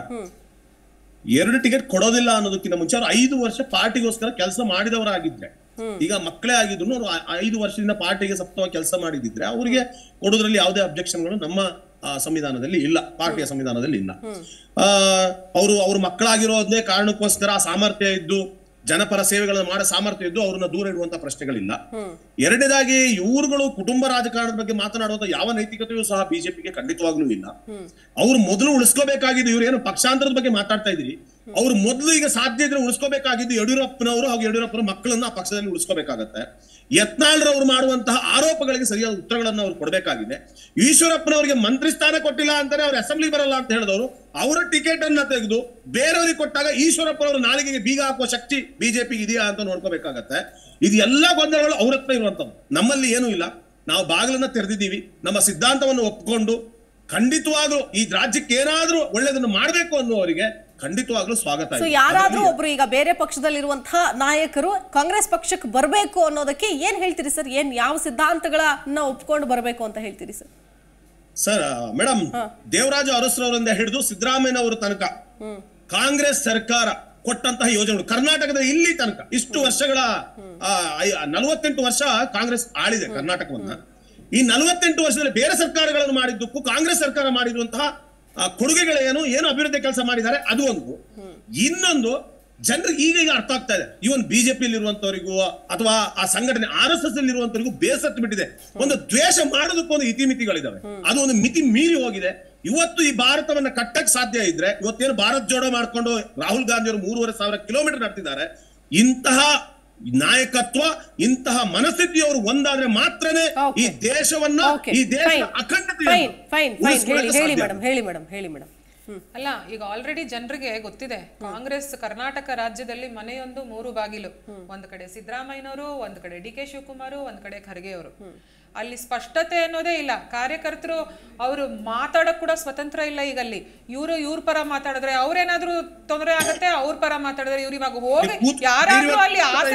ಎರಡು ಟಿಕೆಟ್ ಕೊಡೋದಿಲ್ಲ ಅನ್ನೋದಕ್ಕಿಂತ ಮುಂಚೆ ಅವ್ರು ಐದು ವರ್ಷ ಪಾರ್ಟಿಗೋಸ್ಕರ ಕೆಲಸ ಮಾಡಿದವರಾಗಿದ್ರೆ ಈಗ ಮಕ್ಕಳೇ ಆಗಿದ್ರು ಅವ್ರು ಆ- ಐದು ವರ್ಷದಿಂದ ಪಾರ್ಟಿಗೆ ಸಪ್ತವಾಗಿ ಕೆಲಸ ಮಾಡಿದಿದ್ರೆ ಅವರಿಗೆ ಕೊಡೋದ್ರಲ್ಲಿ ಯಾವುದೇ ಅಬ್ಜೆಕ್ಷನ್ಗಳು ನಮ್ಮ ಆ, ಸಂವಿಧಾನದಲ್ಲಿ ಇಲ್ಲ ಪಾರ್ಟಿಯ ಸಂವಿಧಾನದಲ್ಲಿ ಇಲ್ಲ ಆ ಅವರು ಅವ್ರ ಮಕ್ಕಳಾಗಿರೋದೇ ಕಾರಣಕ್ಕೋಸ್ಕರ ಆ ಸಾಮರ್ಥ್ಯ ಇದ್ದು ಜನಪರ ಸೇವೆಗಳನ್ನು ಮಾಡೋ ಸಾಮರ್ಥ್ಯ ಇದ್ದು ಅವ್ರನ್ನ ದೂರ ಇಡುವಂತ ಪ್ರಶ್ನೆಗಳಿಲ್ಲ ಎರಡನೇದಾಗಿ ಇವ್ರುಗಳು ಕುಟುಂಬ ರಾಜಕಾರಣದ ಬಗ್ಗೆ ಮಾತನಾಡುವಂತ ಯಾವ ನೈತಿಕತೆಯೂ ಸಹ ಬಿಜೆಪಿಗೆ ಖಂಡಿತವಾಗ್ಲೂ ಇಲ್ಲ ಅವ್ರು ಮೊದಲು ಉಳಿಸ್ಕೋಬೇಕಾಗಿದ್ದು ಇವ್ರು ಏನು ಪಕ್ಷಾಂತರದ ಬಗ್ಗೆ ಮಾತಾಡ್ತಾ ಇದ್ರಿ ಅವ್ರು ಮೊದಲು ಈಗ ಸಾಧ್ಯ ಇದ್ರೆ ಉಳಿಸ್ಕೋಬೇಕಾಗಿದ್ದು ಯಡಿಯೂರಪ್ಪನವರು ಹಾಗೂ ಯಡಿಯೂರಪ್ಪನ ಮಕ್ಕಳನ್ನ ಆ ಪಕ್ಷದಲ್ಲಿ ಉಳಿಸ್ಕೋಬೇಕಾಗತ್ತೆ ಯತ್ನಾಳ್ರವ್ರು ಮಾಡುವಂತಹ ಆರೋಪಗಳಿಗೆ ಸರಿಯಾದ ಉತ್ತರಗಳನ್ನು ಅವ್ರು ಕೊಡಬೇಕಾಗಿದೆ ಈಶ್ವರಪ್ಪನವರಿಗೆ ಮಂತ್ರಿ ಸ್ಥಾನ ಕೊಟ್ಟಿಲ್ಲ ಅಂತಾನೆ ಅವ್ರು ಅಸೆಂಬ್ಲಿ ಬರಲ್ಲ ಅಂತ ಹೇಳಿದವರು ಅವರ ಟಿಕೆಟ್ ಅನ್ನ ತೆಗೆದು ಬೇರೆಯವರಿಗೆ ಕೊಟ್ಟಾಗ ಈಶ್ವರಪ್ಪನವರು ನಾಲಿಗೆಗೆ ಬೀಗ ಹಾಕುವ ಶಕ್ತಿ ಬಿಜೆಪಿಗೆ ಇದೆಯಾ ಅಂತ ನೋಡ್ಕೋಬೇಕಾಗತ್ತೆ ಇದು ಎಲ್ಲ ಗೊಂದಲಗಳು ಅವ್ರ ಹತ್ರ ಇರುವಂತದ್ದು ನಮ್ಮಲ್ಲಿ ಏನೂ ಇಲ್ಲ ನಾವು ಬಾಗಿಲನ್ನ ತೆರೆದಿದ್ದೀವಿ ನಮ್ಮ ಸಿದ್ಧಾಂತವನ್ನು ಒಪ್ಕೊಂಡು ಖಂಡಿತವಾಗ್ಲೂ ಈ ರಾಜ್ಯಕ್ಕೆ ಏನಾದ್ರೂ ಒಳ್ಳೇದನ್ನು ಮಾಡಬೇಕು ಅನ್ನುವವರಿಗೆ ಖಂಡಿತವಾಗ್ಲೂ ಸ್ವಾಗತ ಸೊ ಇದೆ. ಯಾರಾದ್ರೂ ಅದರಲ್ಲಿ ಒಬ್ರು ಈಗ ಬೇರೆ ಪಕ್ಷದಲ್ಲಿರುವಂತಹ ನಾಯಕರು ಕಾಂಗ್ರೆಸ್ ಪಕ್ಷಕ್ಕೆ ಬರಬೇಕು ಅನ್ನೋದಕ್ಕೆ ಏನ್ ಹೇಳ್ತೀರಿ ಸರ್ ಏನ್ ಯಾವ ಸಿದ್ಧಾಂತಗಳನ್ನ ಒಪ್ಕೊಂಡು ಬರಬೇಕು ಅಂತ ಹೇಳ್ತೀರಿ ಸರ್ ಸರ್ ಮೇಡಮ್ ದೇವರಾಜ ಅರಸರವರಿಂದ ಹಿಡಿದು ಸಿದ್ದರಾಮಯ್ಯನವರ ತನಕ ಕಾಂಗ್ರೆಸ್ ಸರ್ಕಾರ ಕೊಟ್ಟಂತಹ ಯೋಜನೆಗಳು ಕರ್ನಾಟಕದ ಇಲ್ಲಿ ತನಕ ಇಷ್ಟು ವರ್ಷಗಳ ಆ, ಐ- ನಲವತ್ತೆಂಟು ವರ್ಷ ಕಾಂಗ್ರೆಸ್ ಆಳಿದೆ ಕರ್ನಾಟಕವನ್ನ ಈ ನಲವತ್ತೆಂಟು ವರ್ಷದಲ್ಲಿ ಬೇರೆ ಸರ್ಕಾರಗಳನ್ನು ಮಾಡಿದ್ದಕ್ಕೂ ಕಾಂಗ್ರೆಸ್ ಸರ್ಕಾರ ಮಾಡಿರುವಂತಹ ಆ, ಕೊಡುಗೆಗಳೇನು ಏನು ಅಭಿವೃದ್ಧಿ ಕೆಲಸ ಮಾಡಿದ್ದಾರೆ ಅದು ಒಂದು ಇನ್ನೊಂದು ಜನರಿಗೆ ಈಗ ಈಗ ಅರ್ಥ ಆಗ್ತಾ ಇದೆ ಇವನ್ ಬಿಜೆಪಿಯಲ್ಲಿ ಇರುವಂತವರಿಗೂ ಅಥವಾ ಆ ಸಂಘಟನೆ ಆರ್ ಎಸ್ ಎಸ್ ಅಲ್ಲಿ ಇರುವಂತವರಿಗೂ ಬೇಸತ್ತು ಬಿಟ್ಟಿದೆ ಒಂದು ದ್ವೇಷ ಮಾಡೋದಕ್ಕೂ ಒಂದು ಇತಿಮಿತಿಗಳಿದಾವೆ ಅದು ಒಂದು ಮಿತಿ ಮೀರಿ ಹೋಗಿದೆ ಇವತ್ತು ಈ ಭಾರತವನ್ನ ಕಟ್ಟಕ್ ಸಾಧ್ಯ ಇದ್ರೆ ಇವತ್ತೇನು ಭಾರತ್ ಜೋಡೋ ಮಾಡ್ಕೊಂಡು ರಾಹುಲ್ ಗಾಂಧಿ ಅವರು ಮೂರುವರೆ ಸಾವಿರ ಕಿಲೋಮೀಟರ್ ನಡೆತಿದ್ದಾರೆ ಇಂತಹ ನಾಯಕತ್ವ ಇಂತಹ ಮನಸ್ಥಿತಿಯವರು ಒಂದಾದ್ರೆ ಮಾತ್ರನೇ ಈ Okay. ದೇಶವನ್ನ ಓಕೆ ಈ ದೇಶ ಫೈನ್ ಅಖಂಡತೆ ಫೈನ್ ಫೈನ್ ಫೈನ್ ಹೇಳಿ ಹೇಳಿ ಮೇಡಮ್ ಹೇಳಿ ಮೇಡಮ್ ಹೇಳಿ ಮೇಡಮ್ ಅಲ್ಲ ಈಗ ಆಲ್ರೆಡಿ ಜನರಿಗೆ ಗೊತ್ತಿದೆ ಕಾಂಗ್ರೆಸ್ ಕರ್ನಾಟಕ ರಾಜ್ಯದಲ್ಲಿ ಮನೆಯೊಂದು ಮೂರು ಬಾಗಿಲು ಒಂದ್ ಕಡೆ ಸಿದ್ದರಾಮಯ್ಯನವರು ಒಂದ್ ಕಡೆ ಡಿ ಕೆ ಶಿವಕುಮಾರ್ ಒಂದ್ ಕಡೆ ಖರ್ಗೆ ಅವರು ಅಲ್ಲಿ ಸ್ಪಷ್ಟತೆ ಅನ್ನೋದೇ ಇಲ್ಲ ಕಾರ್ಯಕರ್ತರು ಅವರು ಮಾತಾಡಕ್ ಕೂಡ ಸ್ವತಂತ್ರ ಇಲ್ಲ ಈಗ ಅಲ್ಲಿ ಇವರು ಇವ್ರ ಪರ ಮಾತಾಡಿದ್ರೆ ಅವ್ರೇನಾದ್ರೂ ತೊಂದರೆ ಆಗತ್ತೆ ಅವ್ರ ಪರ ಮಾತಾಡಿದ್ರೆ ಇವ್ರು ಇವಾಗ ಹೋಗಿ ಕೂತ್- ಯಾರಾದ್ರೂ ಇವ್ರು ಅಲ್ಲಿ ಆಸೆ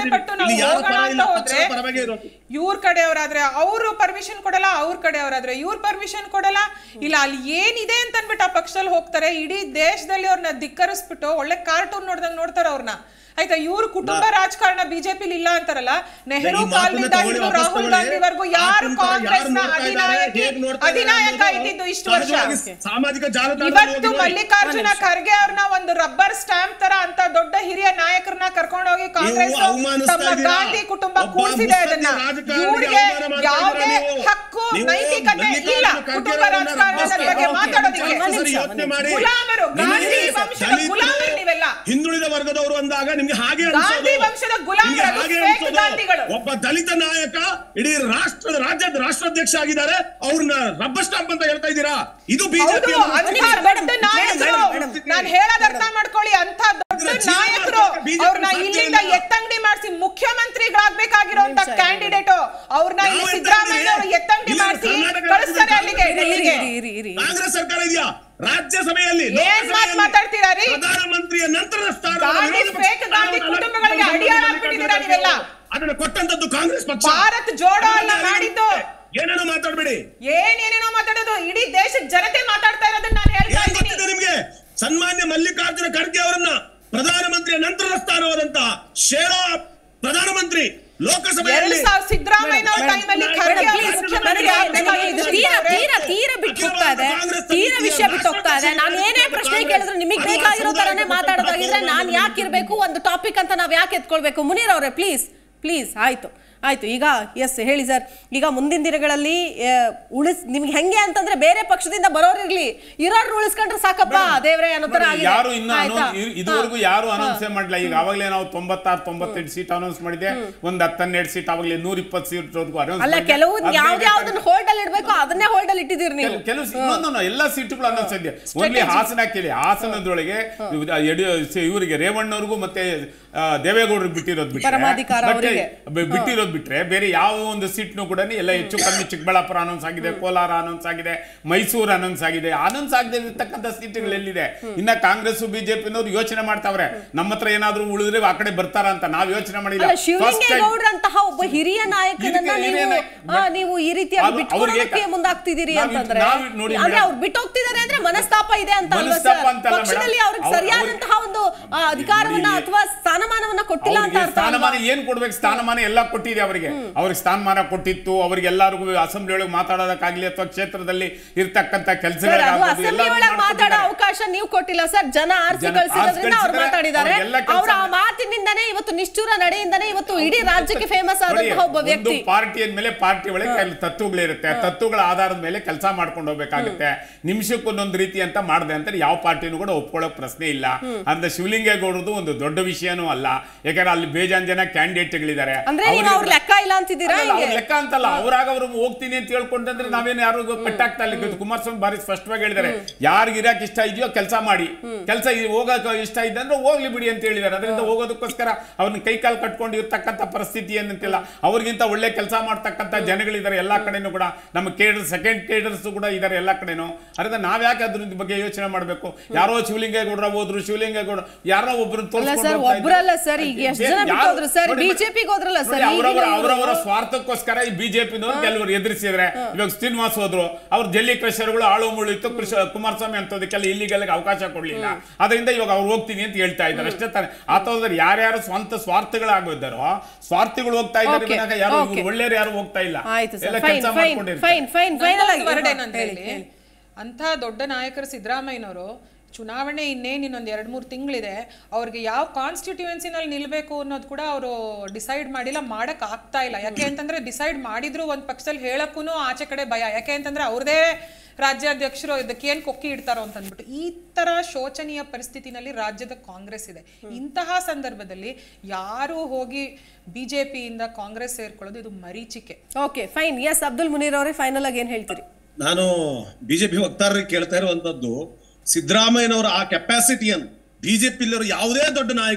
ಪಟ್ಟು ನಾವು ಇಲ್ಲಿ ಯಾರ ಹೋಗೋಣ ಪರ ಅಂತ ಇಲ್ಲ, ಹೋದ್ರೆ ಪಕ್ಷದ ಪರವಾಗಿ ಇರೋದು. ಇವ್ರ ಕಡೆಯವರಾದ್ರೆ ಅವರು ಪರ್ಮಿಷನ್ ಕೊಡಲ್ಲ ಅವ್ರ ಕಡೆಯವರಾದ್ರೆ ಇವ್ರ ಪರ್ಮಿಷನ್ ಕೊಡಲ್ಲ ಇಲ್ಲ ಅಲ್ಲಿ ಏನಿದೆ ಅಂತ ಅನ್ಬಿಟ್ಟು ಆ ಪಕ್ಷದಲ್ಲಿ ಹೋಗ್ತಾರೆ ಇಡೀ ದೇಶದಲ್ಲಿ ಅವ್ರನ್ನ ಧಿಕ್ಕರಿಸ್ಬಿಟ್ಟು ಒಳ್ಳೆ ಕಾರ್ಟೂನ್ ನೋಡ್ದಂಗ್ ನೋಡ್ತಾರೆ ಅವ್ರನ್ನ ಆಯ್ತಾ ಇವ್ರ ಕುಟುಂಬ ರಾಜಕಾರಣ ಬಿಜೆಪಿಲಿ ಇಲ್ಲ ಅಂತಾರಲ್ಲ ನೆಹರು ಈ ಮಾತನ್ನ ಕಾಲದಿಂದ ತಗೊಳ್ಳಿ, ಹಿಡಿದು ವಾಪಸ್ ರಾಹುಲ್ ತಗೊಳ್ಳಿ. ಗಾಂಧಿವರೆಗೂ ಯಾರು ಆ ಕಾಂಗ್ರೆಸ್ ನ ಯಾರು ನೋಡ್ತಾ ಇದ್ದಾರೆ, ಅಧಿನಾಯಕಿ ಹೇಗ್ ನೋಡ್ತಾ ಇದ್ದಾರೆ ಅಧಿನಾಯಕ ಅನ್ನೋದು ಇದ್ದಿದ್ದು ಇಷ್ಟು ವರ್ಷ ಸಹಜವಾಗಿ ಸಾಮಾಜಿಕ ಜಾಲತಾಣದಲ್ಲಿ ಇವತ್ತು ಹೋಗಿ ನೋಡಿ. ಮಲ್ಲಿಕಾರ್ಜುನ ಖರ್ಗೆ ಅವ್ರನ್ನ ಒಂದು ರಬ್ಬರ್ ಸ್ಟಾಂಪ್ ತರ ಅಂತ ದೊಡ್ಡ ಹಿರಿಯ ನಾಯಕರನ್ನ ಕರ್ಕೊಂಡು ಹೋಗಿ ಕಾಂಗ್ರೆಸ್ ಅವಮಾನಿಸ್ತಾ ತಮ್ಮ ಇದ್ದೀರಾ? ಗಾಂಧಿ ಕುಟುಂಬ ಒಬ್ಬ ಕೂರಿಸಿದೆ ಮುತ್ಸದ್ದಿ ಅದನ್ನ ರಾಜಕಾರಣಿಗೆ ಇವ್ರಿಗೆ ಅವಮಾನ ಮಾಡ್ತಾ ಯಾವುದೇ ಇದ್ದೀರಾ ನೀವು? ಹಕ್ಕು ನೀವು ನೈತಿಕತೆ ಮಲ್ಲಿಕಾರ್ಜುನ ಇಲ್ಲ ಖರ್ಗೆ ಕುಟುಂಬ ಅವರನ್ನ ರಾಜಕಾರಣದ ರಬ್ಬರ್ ಬಗ್ಗೆ ಸ್ಟಾಂಪ್ ಮಾತಾಡೋದಕ್ಕೆ ಒಂದ್ಸರಿ ಒಂದ್ ನಿಮಿಷ, ಯೋಚ್ನೆ ಮಾಡಿ. ಗುಲಾಮರು, ಗಾಂಧಿ ನಿಮಗೆ ವಂಶದ ದಲಿತರು, ಗುಲಾಮರು ನೀವೆಲ್ಲ. ಹಿಂದುಳಿದ ವರ್ಗದವರು ಅಂದಾಗ ನಿಮ್ಗೆ ಹಾಗೆ ಗಾಂಧಿ ಅನ್ಸೋದು. ವಂಶದ ಗುಲಾಮರು, ನಿಮ್ಗೆ ಅದು ಹಾಗೆ fake ಅನ್ಸೋದು. ಗಾಂಧಿಗಳು. ಒಬ್ಬ ದಲಿತ ನಾಯಕ ಇಡೀ ರಾಷ್ಟ್ರದ ರಾಜ್ಯದ ರಾಷ್ಟ್ರಾಧ್ಯಕ್ಷ ಆಗಿದ್ದಾರೆ ಅವ್ರನ್ನ ರಬ್ಬರ್ ಸ್ಟಾಂಪ್ ಅಂತ ಹೇಳ್ತಾ ಇದ್ದೀರಾ ಇದು ಹೌದು ಬಿಜೆಪಿ ಅಂತ ದೊಡ್ಡ ನಾಯಕರು ನಾನು ಹೇಳೋದ್ ಅರ್ಥ ಮಾಡ್ಕೊಳ್ಳಿ ಅಂತ ದೊಡ್ಡ ನಾಯಕರು ಅವ್ರನ್ನ ಇಲ್ಲಿಂದ ಎತ್ತಂಗಡಿ ಮಾಡಿಸಿ ಮುಖ್ಯಮಂತ್ರಿಗಳಾಗಬೇಕಾಗಿರುವಂತ ಕ್ಯಾಂಡಿಡೇಟ್ ಅವ್ರನ್ನ ಇಲ್ಲಿ ಸಿದ್ದರಾಮಯ್ಯ ಅವರು ಎತ್ತಂಗಡಿ ಮಾಡಿಸಿ ಕಳಿಸ್ತಾರೆ ಅಲ್ಲಿಗೆ ಡೆಲ್ಲಿಗೆ ಇರಿ ಇರಿ ಇರಿ ಕಾಂಗ್ರೆಸ್ ಸರ್ಕಾರ ಇದೆಯಾ ರಾಜ್ಯಸಭೆಯಲ್ಲಿ ಏನ್ ಮಾತ್ ಲೋಕಸಭೆಯಲ್ಲಿ ಮಾತಾಡ್ತೀರಾ ರೀ? ಪ್ರಧಾನಮಂತ್ರಿಯ ನಂತರದ ಸ್ಥಾನ ಗಾಂಧಿ fake ಗಾಂಧಿ ಕುಟುಂಬಗಳಿಗೆ ಅಡಿಯಾಳ ಆಗ್ಬಿಟ್ಟಿದ್ದೀರಾ ನೀವೆಲ್ಲ. ಅದನ್ನ ಕೊಟ್ಟಂತದ್ದು ಕಾಂಗ್ರೆಸ್ ಪಕ್ಷ ಭಾರತ್ ಜೋಡೋ ಅಲ್ಲ ಮಾಡಿದ್ದು ಏನೇನೋ ಮಾತಾಡ್ಬೇಡಿ ಏನೇನೇನೋ ಮಾತಾಡೋದು ಇಡೀ ದೇಶದ ಜನತೆ ಮಾತಾಡ್ತಾ ಇರೋದನ್ನ ನಾನು ಹೇಳ್ತಾ ಏನ್ ಇದ್ದೀನಿ ಗೊತ್ತಿದೆ ನಿಮ್ಗೆ ಸನ್ಮಾನ್ಯ ಮಲ್ಲಿಕಾರ್ಜುನ ಖರ್ಗೆ ಅವರನ್ನ ಪ್ರಧಾನಮಂತ್ರಿಯ ನಂತರದ ಸ್ಥಾನವಾದಂತ ಶೇರೋ ಪ್ರಧಾನಮಂತ್ರಿ ಎರಡ್ ಲೋಕಸಭೆಯಲ್ಲಿ ಸಾವಿರ ಸಿದ್ದರಾಮಯ್ಯ ಅವ್ರ ಟೈಮಲ್ಲಿ ಖರ್ಗೆ ಅವರು ಮುಖ್ಯಮಂತ್ರಿ ನನಗೆ ಇದು ತೀರಾ ತೀರಾ ತೀರಾ ಬಿಟ್ಟು ಹೋಗ್ತಾ ಇದೆ ತೀರಾ ವಿಷಯ ಬಿಟ್ಟು ಹೋಗ್ತಾ ಇದೆ ನಾನು ಏನೇ ಪ್ರಶ್ನೆ ಕೇಳಿದ್ರು ನಿಮಗೆ ಬೇಕಾಗಿರೋ ತರನೇ ಮಾತಾಡೋದಾಗಿದ್ರೆ ನಾನು ಯಾಕೆ ಇರಬೇಕು ಒಂದು ಟಾಪಿಕ್ ಅಂತ ನಾವು ಯಾಕೆ ಎತ್ಕೊಳ್ಬೇಕು ಮುನೀರ್ ಅವರೇ ಪ್ಲೀಸ್ ಪ್ಲೀಸ್ ಆಯ್ತು ಆಯ್ತು ಈಗ ಎಸ್ ಹೇಳಿ ಸರ್ ಈಗ ಮುಂದಿನ ದಿನಗಳಲ್ಲಿ ಆ, ಉಳಿಸ್ ನಿಮ್ಗೆ ಹೆಂಗೆ ಅಂತಂದ್ರೆ ಬೇರೆ ಪಕ್ಷದಿಂದ ಬರೋರಿರ್ಲಿ ಇರೋರು ಉಳಿಸ್ಕೊಂಡ್ರೆ ಸಾಕಪ್ಪ ದೇವ್ರೆ ಅನ್ನೋ ತರ ನೋಡಿ, ಆಗಿದೆ. ಯಾರು ಇನ್ನು ಆಯ್ತಾ? announce- ಇ- ಇದುವರೆಗೂ ಯಾರು ಅನೌನ್ಸ್ ಮಾಡಿಲ್ಲ ಈಗ ಅವಾಗಲೇ ನಾವು ತೊಂಬತ್ತಾರು ತೊಂಬತ್ತೆಂಟು ಸೀಟ್ ಅನೌನ್ಸ್ ಮಾಡಿದೆ ಒಂದ್ ಹತ್ತನ್ನೆರಡು ಸೀಟ್ ಅವಾಗಲೇ ನೂರ ಇಪ್ಪತ್ತು ಸೀಟ್ ವರೆಗೂ ಅಲ್ಲ ಅನೌನ್ಸ್ ಕೆಲವು ಯಾವ್ದು ಯಾವ್ದನ್ನ ಹೋಲ್ಡ್ ಅಲ್ಲಿ ಇಡ್ಬೇಕು ಅದನ್ನೇ ಹೋಲ್ಡ್ ಅಲ್ಲಿ ಇಟ್ಟಿದ್ದೀರಿ ನೀವು ಕೆಲವು ಇನ್ನೊಂದು ಎಲ್ಲ ಸೀಟುಗಳು ಅನೌನ್ಸ್ ಇದೆ ಓನ್ಲಿ ಹಾಸನ ಕೇಳಿ ಹಾಸನದೊಳಗೆ ಯಡಿಯೂ- ಇವರಿಗೆ ರೇವಣ್ಣವ್ರಿಗೂ ಮತ್ತೆ ಆ, ದೇವೇಗೌಡರಿಗೆ ಬಿಟ್ಟಿರೋದು ಬಿಟ್ರೆ ಪರಮಾಧಿಕಾರ ಮತ್ತೆ ಅವರಿಗೆ. ಬಿ- ಬಿಟ್ಟಿರೋದು ಬಿಟ್ರೆ ಬೇರೆ ಯಾವ ಒಂದು ಸೀಟ್ನು ಕೂಡ ಎಲ್ಲ ಹೆಚ್ಚು ಕಮ್ಮಿ ಚಿಕ್ಕಬಳ್ಳಾಪುರ ಅನೌನ್ಸ್ ಆಗಿದೆ ಕೋಲಾರ ಅನೌನ್ಸ್ ಆಗಿದೆ ಮೈಸೂರು ಅನೌನ್ಸ್ ಆಗಿದೆ ಅನೌನ್ಸ್ ಆಗದೆ ಇರತಕ್ಕಂಥ ಸೀಟುಗಳು ಎಲ್ಲಿದೆ ಇನ್ನ ಕಾಂಗ್ರೆಸ್ ಬಿಜೆಪಿನವರು ಯೋಚನೆ ಮಾಡ್ತಾವ್ರೆ ನಮ್ಮ ಹತ್ರ ಏನಾದ್ರೂ ಉಳಿದ್ರೆ ಆ ಕಡೆ ಬರ್ತಾರ ಅಂತ ನಾವ್ ಯೋಚನೆ ಮಾಡಿಲ್ಲ ಅಲ್ಲ First time- ಶಿವಲಿಂಗೇಗೌಡರಂತಹ ಒಬ್ಬ ಹಿರಿಯ ನಾಯಕನನ್ನ ಹಿರಿಯ ನೀವು ನಾಯಕ- ಆ, ನೀವು ಈ ರೀತಿಯಾಗಿ ಅದು ಬಿಟ್ಕೊಡೋದಕ್ಕೆ ಅವ್ರಿಗೆ- ಮುಂದಾಗ್ತಿದ್ದೀರಿ ನಾವ್ ಇದು- ಅಂತಂದ್ರೆ ನಾವ್ ಇದು ನೋಡಿ ಅಂದ್ರೆ ಮೇಡಮ್. ಅವ್ರು ಬಿಟ್ಟು ಹೋಗ್ತಿದ್ದಾರೆ ಅಂದ್ರೆ ಮನಸ್ತಾಪ ಇದೆ ಅಂತ ಅಲ್ವಾ ಮನಸ್ತಾಪ ಸರ್? ಅಂತಲ್ಲ ಪಕ್ಷದಲ್ಲಿ ಮೇಡಮ್. ಅವ್ರಿಗೆ ಅವ್ರು- ಸರಿಯಾದಂತಹ ಒಂದು ಆ, ಅಧಿಕಾರವನ್ನ ನೋಡಿ, ಅಥವಾ ಸ್ಥಾನಮಾನವನ್ನ ಕೊಟ್ಟಿಲ್ಲ ಅಂತ ಅವ್ರಿಗೆ ಅರ್ಥ ಅಲ್ವಾ? ಸ್ಥಾನಮಾನ ಏನ್ ಕೊಡ್ಬೇಕು ಸ್ಥಾನಮಾನ ಎಲ್ಲ ಕೊಟ್ಟಿದೆ ಅವರಿಗೆ ಅವ್ರಿಗೆ ಸ್ಥಾನಮಾನ ಕೊಟ್ಟಿತ್ತು ಅವ್ರಿಗೆ ಎಲ್ಲರಿಗೂ ಅಸೆಂಬ್ಲಿ ಒಳಗೆ ಮಾತಾಡೋದಕ್ಕಾಗ್ಲಿ ಅಥವಾ ಕ್ಷೇತ್ರದಲ್ಲಿ ಇರ್ತಕ್ಕಂಥ ಸರ್ ಅದು ಕೆಲಸಗಳಾಗ್ಬೋದು ಅಸೆಂಬ್ಲಿ ಎಲ್ಲಾನು ಒಳಗೆ ಮಾತಾಡೋ ಮಾಡ್ಕೊಟ್ಟಿದ್ದಾರೆ. ಅವಕಾಶ ನೀವು ಕೊಟ್ಟಿಲ್ಲ ಸರ್ ಜನ ಆರ್ಸಿ ಜನ ಕಳಿಸಿರೋದ್ರಿಂದ ಆರ್ಸಿ ಅವ್ರು ಕಳ್ಸಿದ್ದಾರೆ, ಮಾತಾಡಿದ್ದಾರೆ ಅವ್ರೆಲ್ಲ ಕೆಲ್ಸ ಅವ್ರ ಆ ಮಾಡಿ- ಮಾತಿನಿಂದನೇ ಇವತ್ತು ನಿಷ್ಠುರ ನಡೆಯಿಂದನೇ ಇವತ್ತು ಇಡೀ ರಾಜ್ಯಕ್ಕೆ ಫೇಮಸ್ ನೋಡಿ, ಆದಂತಹ ಒಬ್ಬ ಒಂದು ವ್ಯಕ್ತಿ ಪಾರ್ಟಿ ಅಂದ್ಮೇಲೆ ಪಾರ್ಟಿ ಒಳಗೆ ಕೆಲವು ತತ್ವಗಳಿರುತ್ತೆ ಆ ತತ್ವಗಳ ಆಧಾರದ ಮೇಲೆ ಕೆಲಸ ಮಾಡ್ಕೊಂಡು ಹೋಗ್ಬೇಕಾಗುತ್ತೆ ನಿಮಿಷಕ್ಕೊಂದೊಂದು ರೀತಿ ಅಂತ ಮಾಡಿದೆ ಅಂತ ಯಾವ ಪಾರ್ಟಿನೂ ಕೂಡ ಒಪ್ಕೊಳ್ಳೋ ಪ್ರಶ್ನೆ ಇಲ್ಲ ಅಂದ್ರೆ ಶಿವಲಿಂಗೇಗೌಡರದು ಒಂದು ದೊಡ್ಡ ವಿಷಯನೂ ಅಲ್ಲ ಯಾಕಂದ್ರೆ ಅಲ್ಲಿ ಬೇಜಾನ್ ಜನ ಕ್ಯಾಂಡಿಡೇಟ್ಗಳಿದ್ದಾರೆ ಅಂದ್ರೆ ನೀವು ಅವ್ರ ಲೆಕ್ಕ ಇಲ್ಲ ಅಂತಿದ್ದೀರಾ ಅಲ್ಲಲ್ಲ, ಅವ್ರ ಹಿಂಗೆ? ಲೆಕ್ಕ ಅಂತಲ್ಲ ಅವ್ರಾಗ ಅವ್ರು ಹೋಗ್ತೀನಿ ಅಂತ ಹೇಳ್ಕೊಂಡ್ರೆ ನಾವೇನು ಯಾರು ಪೆಟ್ಟಾಗ್ತಾ ಇಲ್ಲ ಇವತ್ತು ಕುಮಾರಸ್ವಾಮಿ ಬಾರಿ ಸ್ಪಷ್ಟವಾಗಿ ಹೇಳಿದ್ದಾರೆ ಯಾರಿಗೆ ಇರಕ್ ಇಷ್ಟ ಇದೆಯೋ ಕೆಲಸ ಮಾಡಿ ಕೆಲಸ ಹೋಗಕ್ ಇಷ್ಟ ಇದೆ ಅಂದ್ರೆ ಹೋಗ್ಲಿ ಬಿಡಿ ಅಂತ ಹೇಳಿದ್ದಾರೆ ಅದರಿಂದ ಹೋಗೋದಕ್ಕೋಸ್ಕರ ಅವ್ರನ್ನ ಕೈ ಕಾಲು ಕಟ್ಕೊಂಡು ಇರ್ತಕ್ಕಂಥ ಪರಿಸ್ಥಿತಿ ಏನಂತಿಲ್ಲ ಅವ್ರಿಗಿಂತ ಒಳ್ಳೆ ಕೆಲಸ ಮಾಡ್ತಕ್ಕಂಥ ಜನಗಳಿದ್ದಾರೆ ಎಲ್ಲಾ ಕಡೆನೂ ಕೂಡ ನಮ್ಮ ಕೇಡರ್ ಸೆಕೆಂಡ್ ಕೇಡರ್ಸ್ ಕೂಡ ಇದ್ದಾರೆ ಎಲ್ಲಾ ಕಡೆನೂ ಅದರಿಂದ ನಾವ್ ಯಾಕೆ ಅದ್ರ ಬಗ್ಗೆ ಯೋಚನೆ ಮಾಡ್ಬೇಕು ಯಾರೋ ಶಿವಲಿಂಗೇಗೌಡರ ಹೋದ್ರು ಶಿವಲಿಂಗೇಗೌಡ ಯಾರೋ ಒಬ್ರು ಅಲ್ಲ ಸರ್ ಒಬ್ರಲ್ಲ ಸರ್ ಈಗ ಎಷ್ಟು ಜನ ಬಿಟ್ಟು ಹೋದ್ರು ಸರ್ ಬಿಜೆಪಿಗೆ ಹೋದ್ರಲ್ಲ ಸರ್ ಅವರವರ ಈಗಿನವರು- ಅವರವರ ಸ್ವಾರ್ಥಕ್ಕೋಸ್ಕರ ಈ ಬಿಜೆಪಿನವರು ಕೆಲವರು ಎದುರಿಸಿದ್ರೆ ಇವಾಗ ಶ್ರೀನಿವಾಸ್ ಹೋದ್ರು ಅವ್ರ ಜಲ್ಲಿ ಕ್ರಷರ್ಗಳು ಆಳು ಮುಳು ಇತ್ತು ಕೃಷ ಕುಮಾರಸ್ವಾಮಿ ಅಂತದಕ್ಕೆಲ್ಲ ಇಲ್ಲಿಗೆಲ್ಲ ಅವಕಾಶ ಕೊಡ್ಲಿಲ್ಲ ಅದರಿಂದ ಇವಾಗ ಅವ್ರು ಹೋಗ್ತೀನಿ ಅಂತ ಹೇಳ್ತಾ ಇದ್ದಾರೆ ಅಷ್ಟೇ ತಾನೆ ಆತೋದ್ರೆ ಯಾರ್ಯಾರು ಸ್ವಂತ ಸ್ವಾರ್ಥಗಳಾಗಿದ್ದಾರೋ ಸ್ವಾರ್ಥಿಗಳು ಹೋಗ್ತಾ ಇದ್ದಾರೆ Okay, ವಿನಾಃ ಯಾರು okay. ಒಳ್ಳೆಯರು ಯಾರು ಹೋಗ್ತಾ ಇಲ್ಲ ಆಯ್ತು ಎಲ್ಲ ಸರ್ ಫೈನ್ ಕೆಲಸ ಫೈನ್ ಮಾಡ್ಕೊಂಡಿರ್ತಾರೆ ಫೈನ್ ಫೈನ್ ಫೈನಲ್ ಆಗಿ ವರ್ಡ್ ಹಾ, ಏನಂತ ಹೇಳಿ, ಹೇಳಿ ಹೇಳಿ. ಅಂತ ದೊಡ್ಡ ನಾಯಕರು ಸಿದ್ದರಾಮಯ್ಯನವರು ಚುನಾವಣೆ ಇನ್ನೇನು ಇನ್ನೊಂದು ಎರಡು ಮೂರು ತಿಂಗಳಿದೆ ಅವ್ರಿಗೆ ಯಾವ ಕಾನ್ಸ್ಟಿಟ್ಯೂಯೆನ್ಸಿನಲ್ಲಿ ನಿಲ್ಬೇಕು ಅನ್ನೋದು ಕೂಡ ಅವರು ಡಿಸೈಡ್ ಮಾಡಿಲ್ಲ ಮಾಡಕ್ ಆಗ್ತಾ ಇಲ್ಲ ಯಾಕೆ ಅಂತಂದ್ರೆ ಡಿಸೈಡ್ ಮಾಡಿದ್ರು ಒಂದು ಪಕ್ಷದಲ್ಲಿ ಹೇಳಕ್ಕೂ ಆಚೆ ಕಡೆ ಭಯ ಯಾಕೆ ಅಂತಂದ್ರೆ ಅವ್ರದೇ ರಾಜ್ಯಾಧ್ಯಕ್ಷರು ಇದಕ್ಕೆ ಏನ್ ಕೊಕ್ಕಿ ಇಡ್ತಾರೋ ಅಂತ ಅಂದ್ಬಿಟ್ಟು ಈ ತರ ಶೋಚನೀಯ ಪರಿಸ್ಥಿತಿನಲ್ಲಿ ರಾಜ್ಯದ ಕಾಂಗ್ರೆಸ್ ಇದೆ ಇಂತಹ ಸಂದರ್ಭದಲ್ಲಿ ಯಾರು ಹೋಗಿ ಬಿಜೆಪಿಯಿಂದ ಕಾಂಗ್ರೆಸ್ ಸೇರ್ಕೊಳ್ಳೋದು ಇದು ಮರೀಚಿಕೆ okay fine yes Abdul Munir ಅವರೇ ಫೈನಲ್ ಆಗಿ ಏನ್ ಹೇಳ್ತೀರಿ ನಾನು ಬಿಜೆಪಿ ವಕ್ತಾರರಿಗೆ ಕೇಳ್ತಾ ಇರುವಂತದ್ದು ಸಿದ್ದರಾಮಯ್ಯನವರ ಆ ಕೆಪಾಸಿಟಿಯನ್ನು ಬಿಜೆಪಿ ಯಾವುದೇ ದೊಡ್ಡ ನಾಯಕರು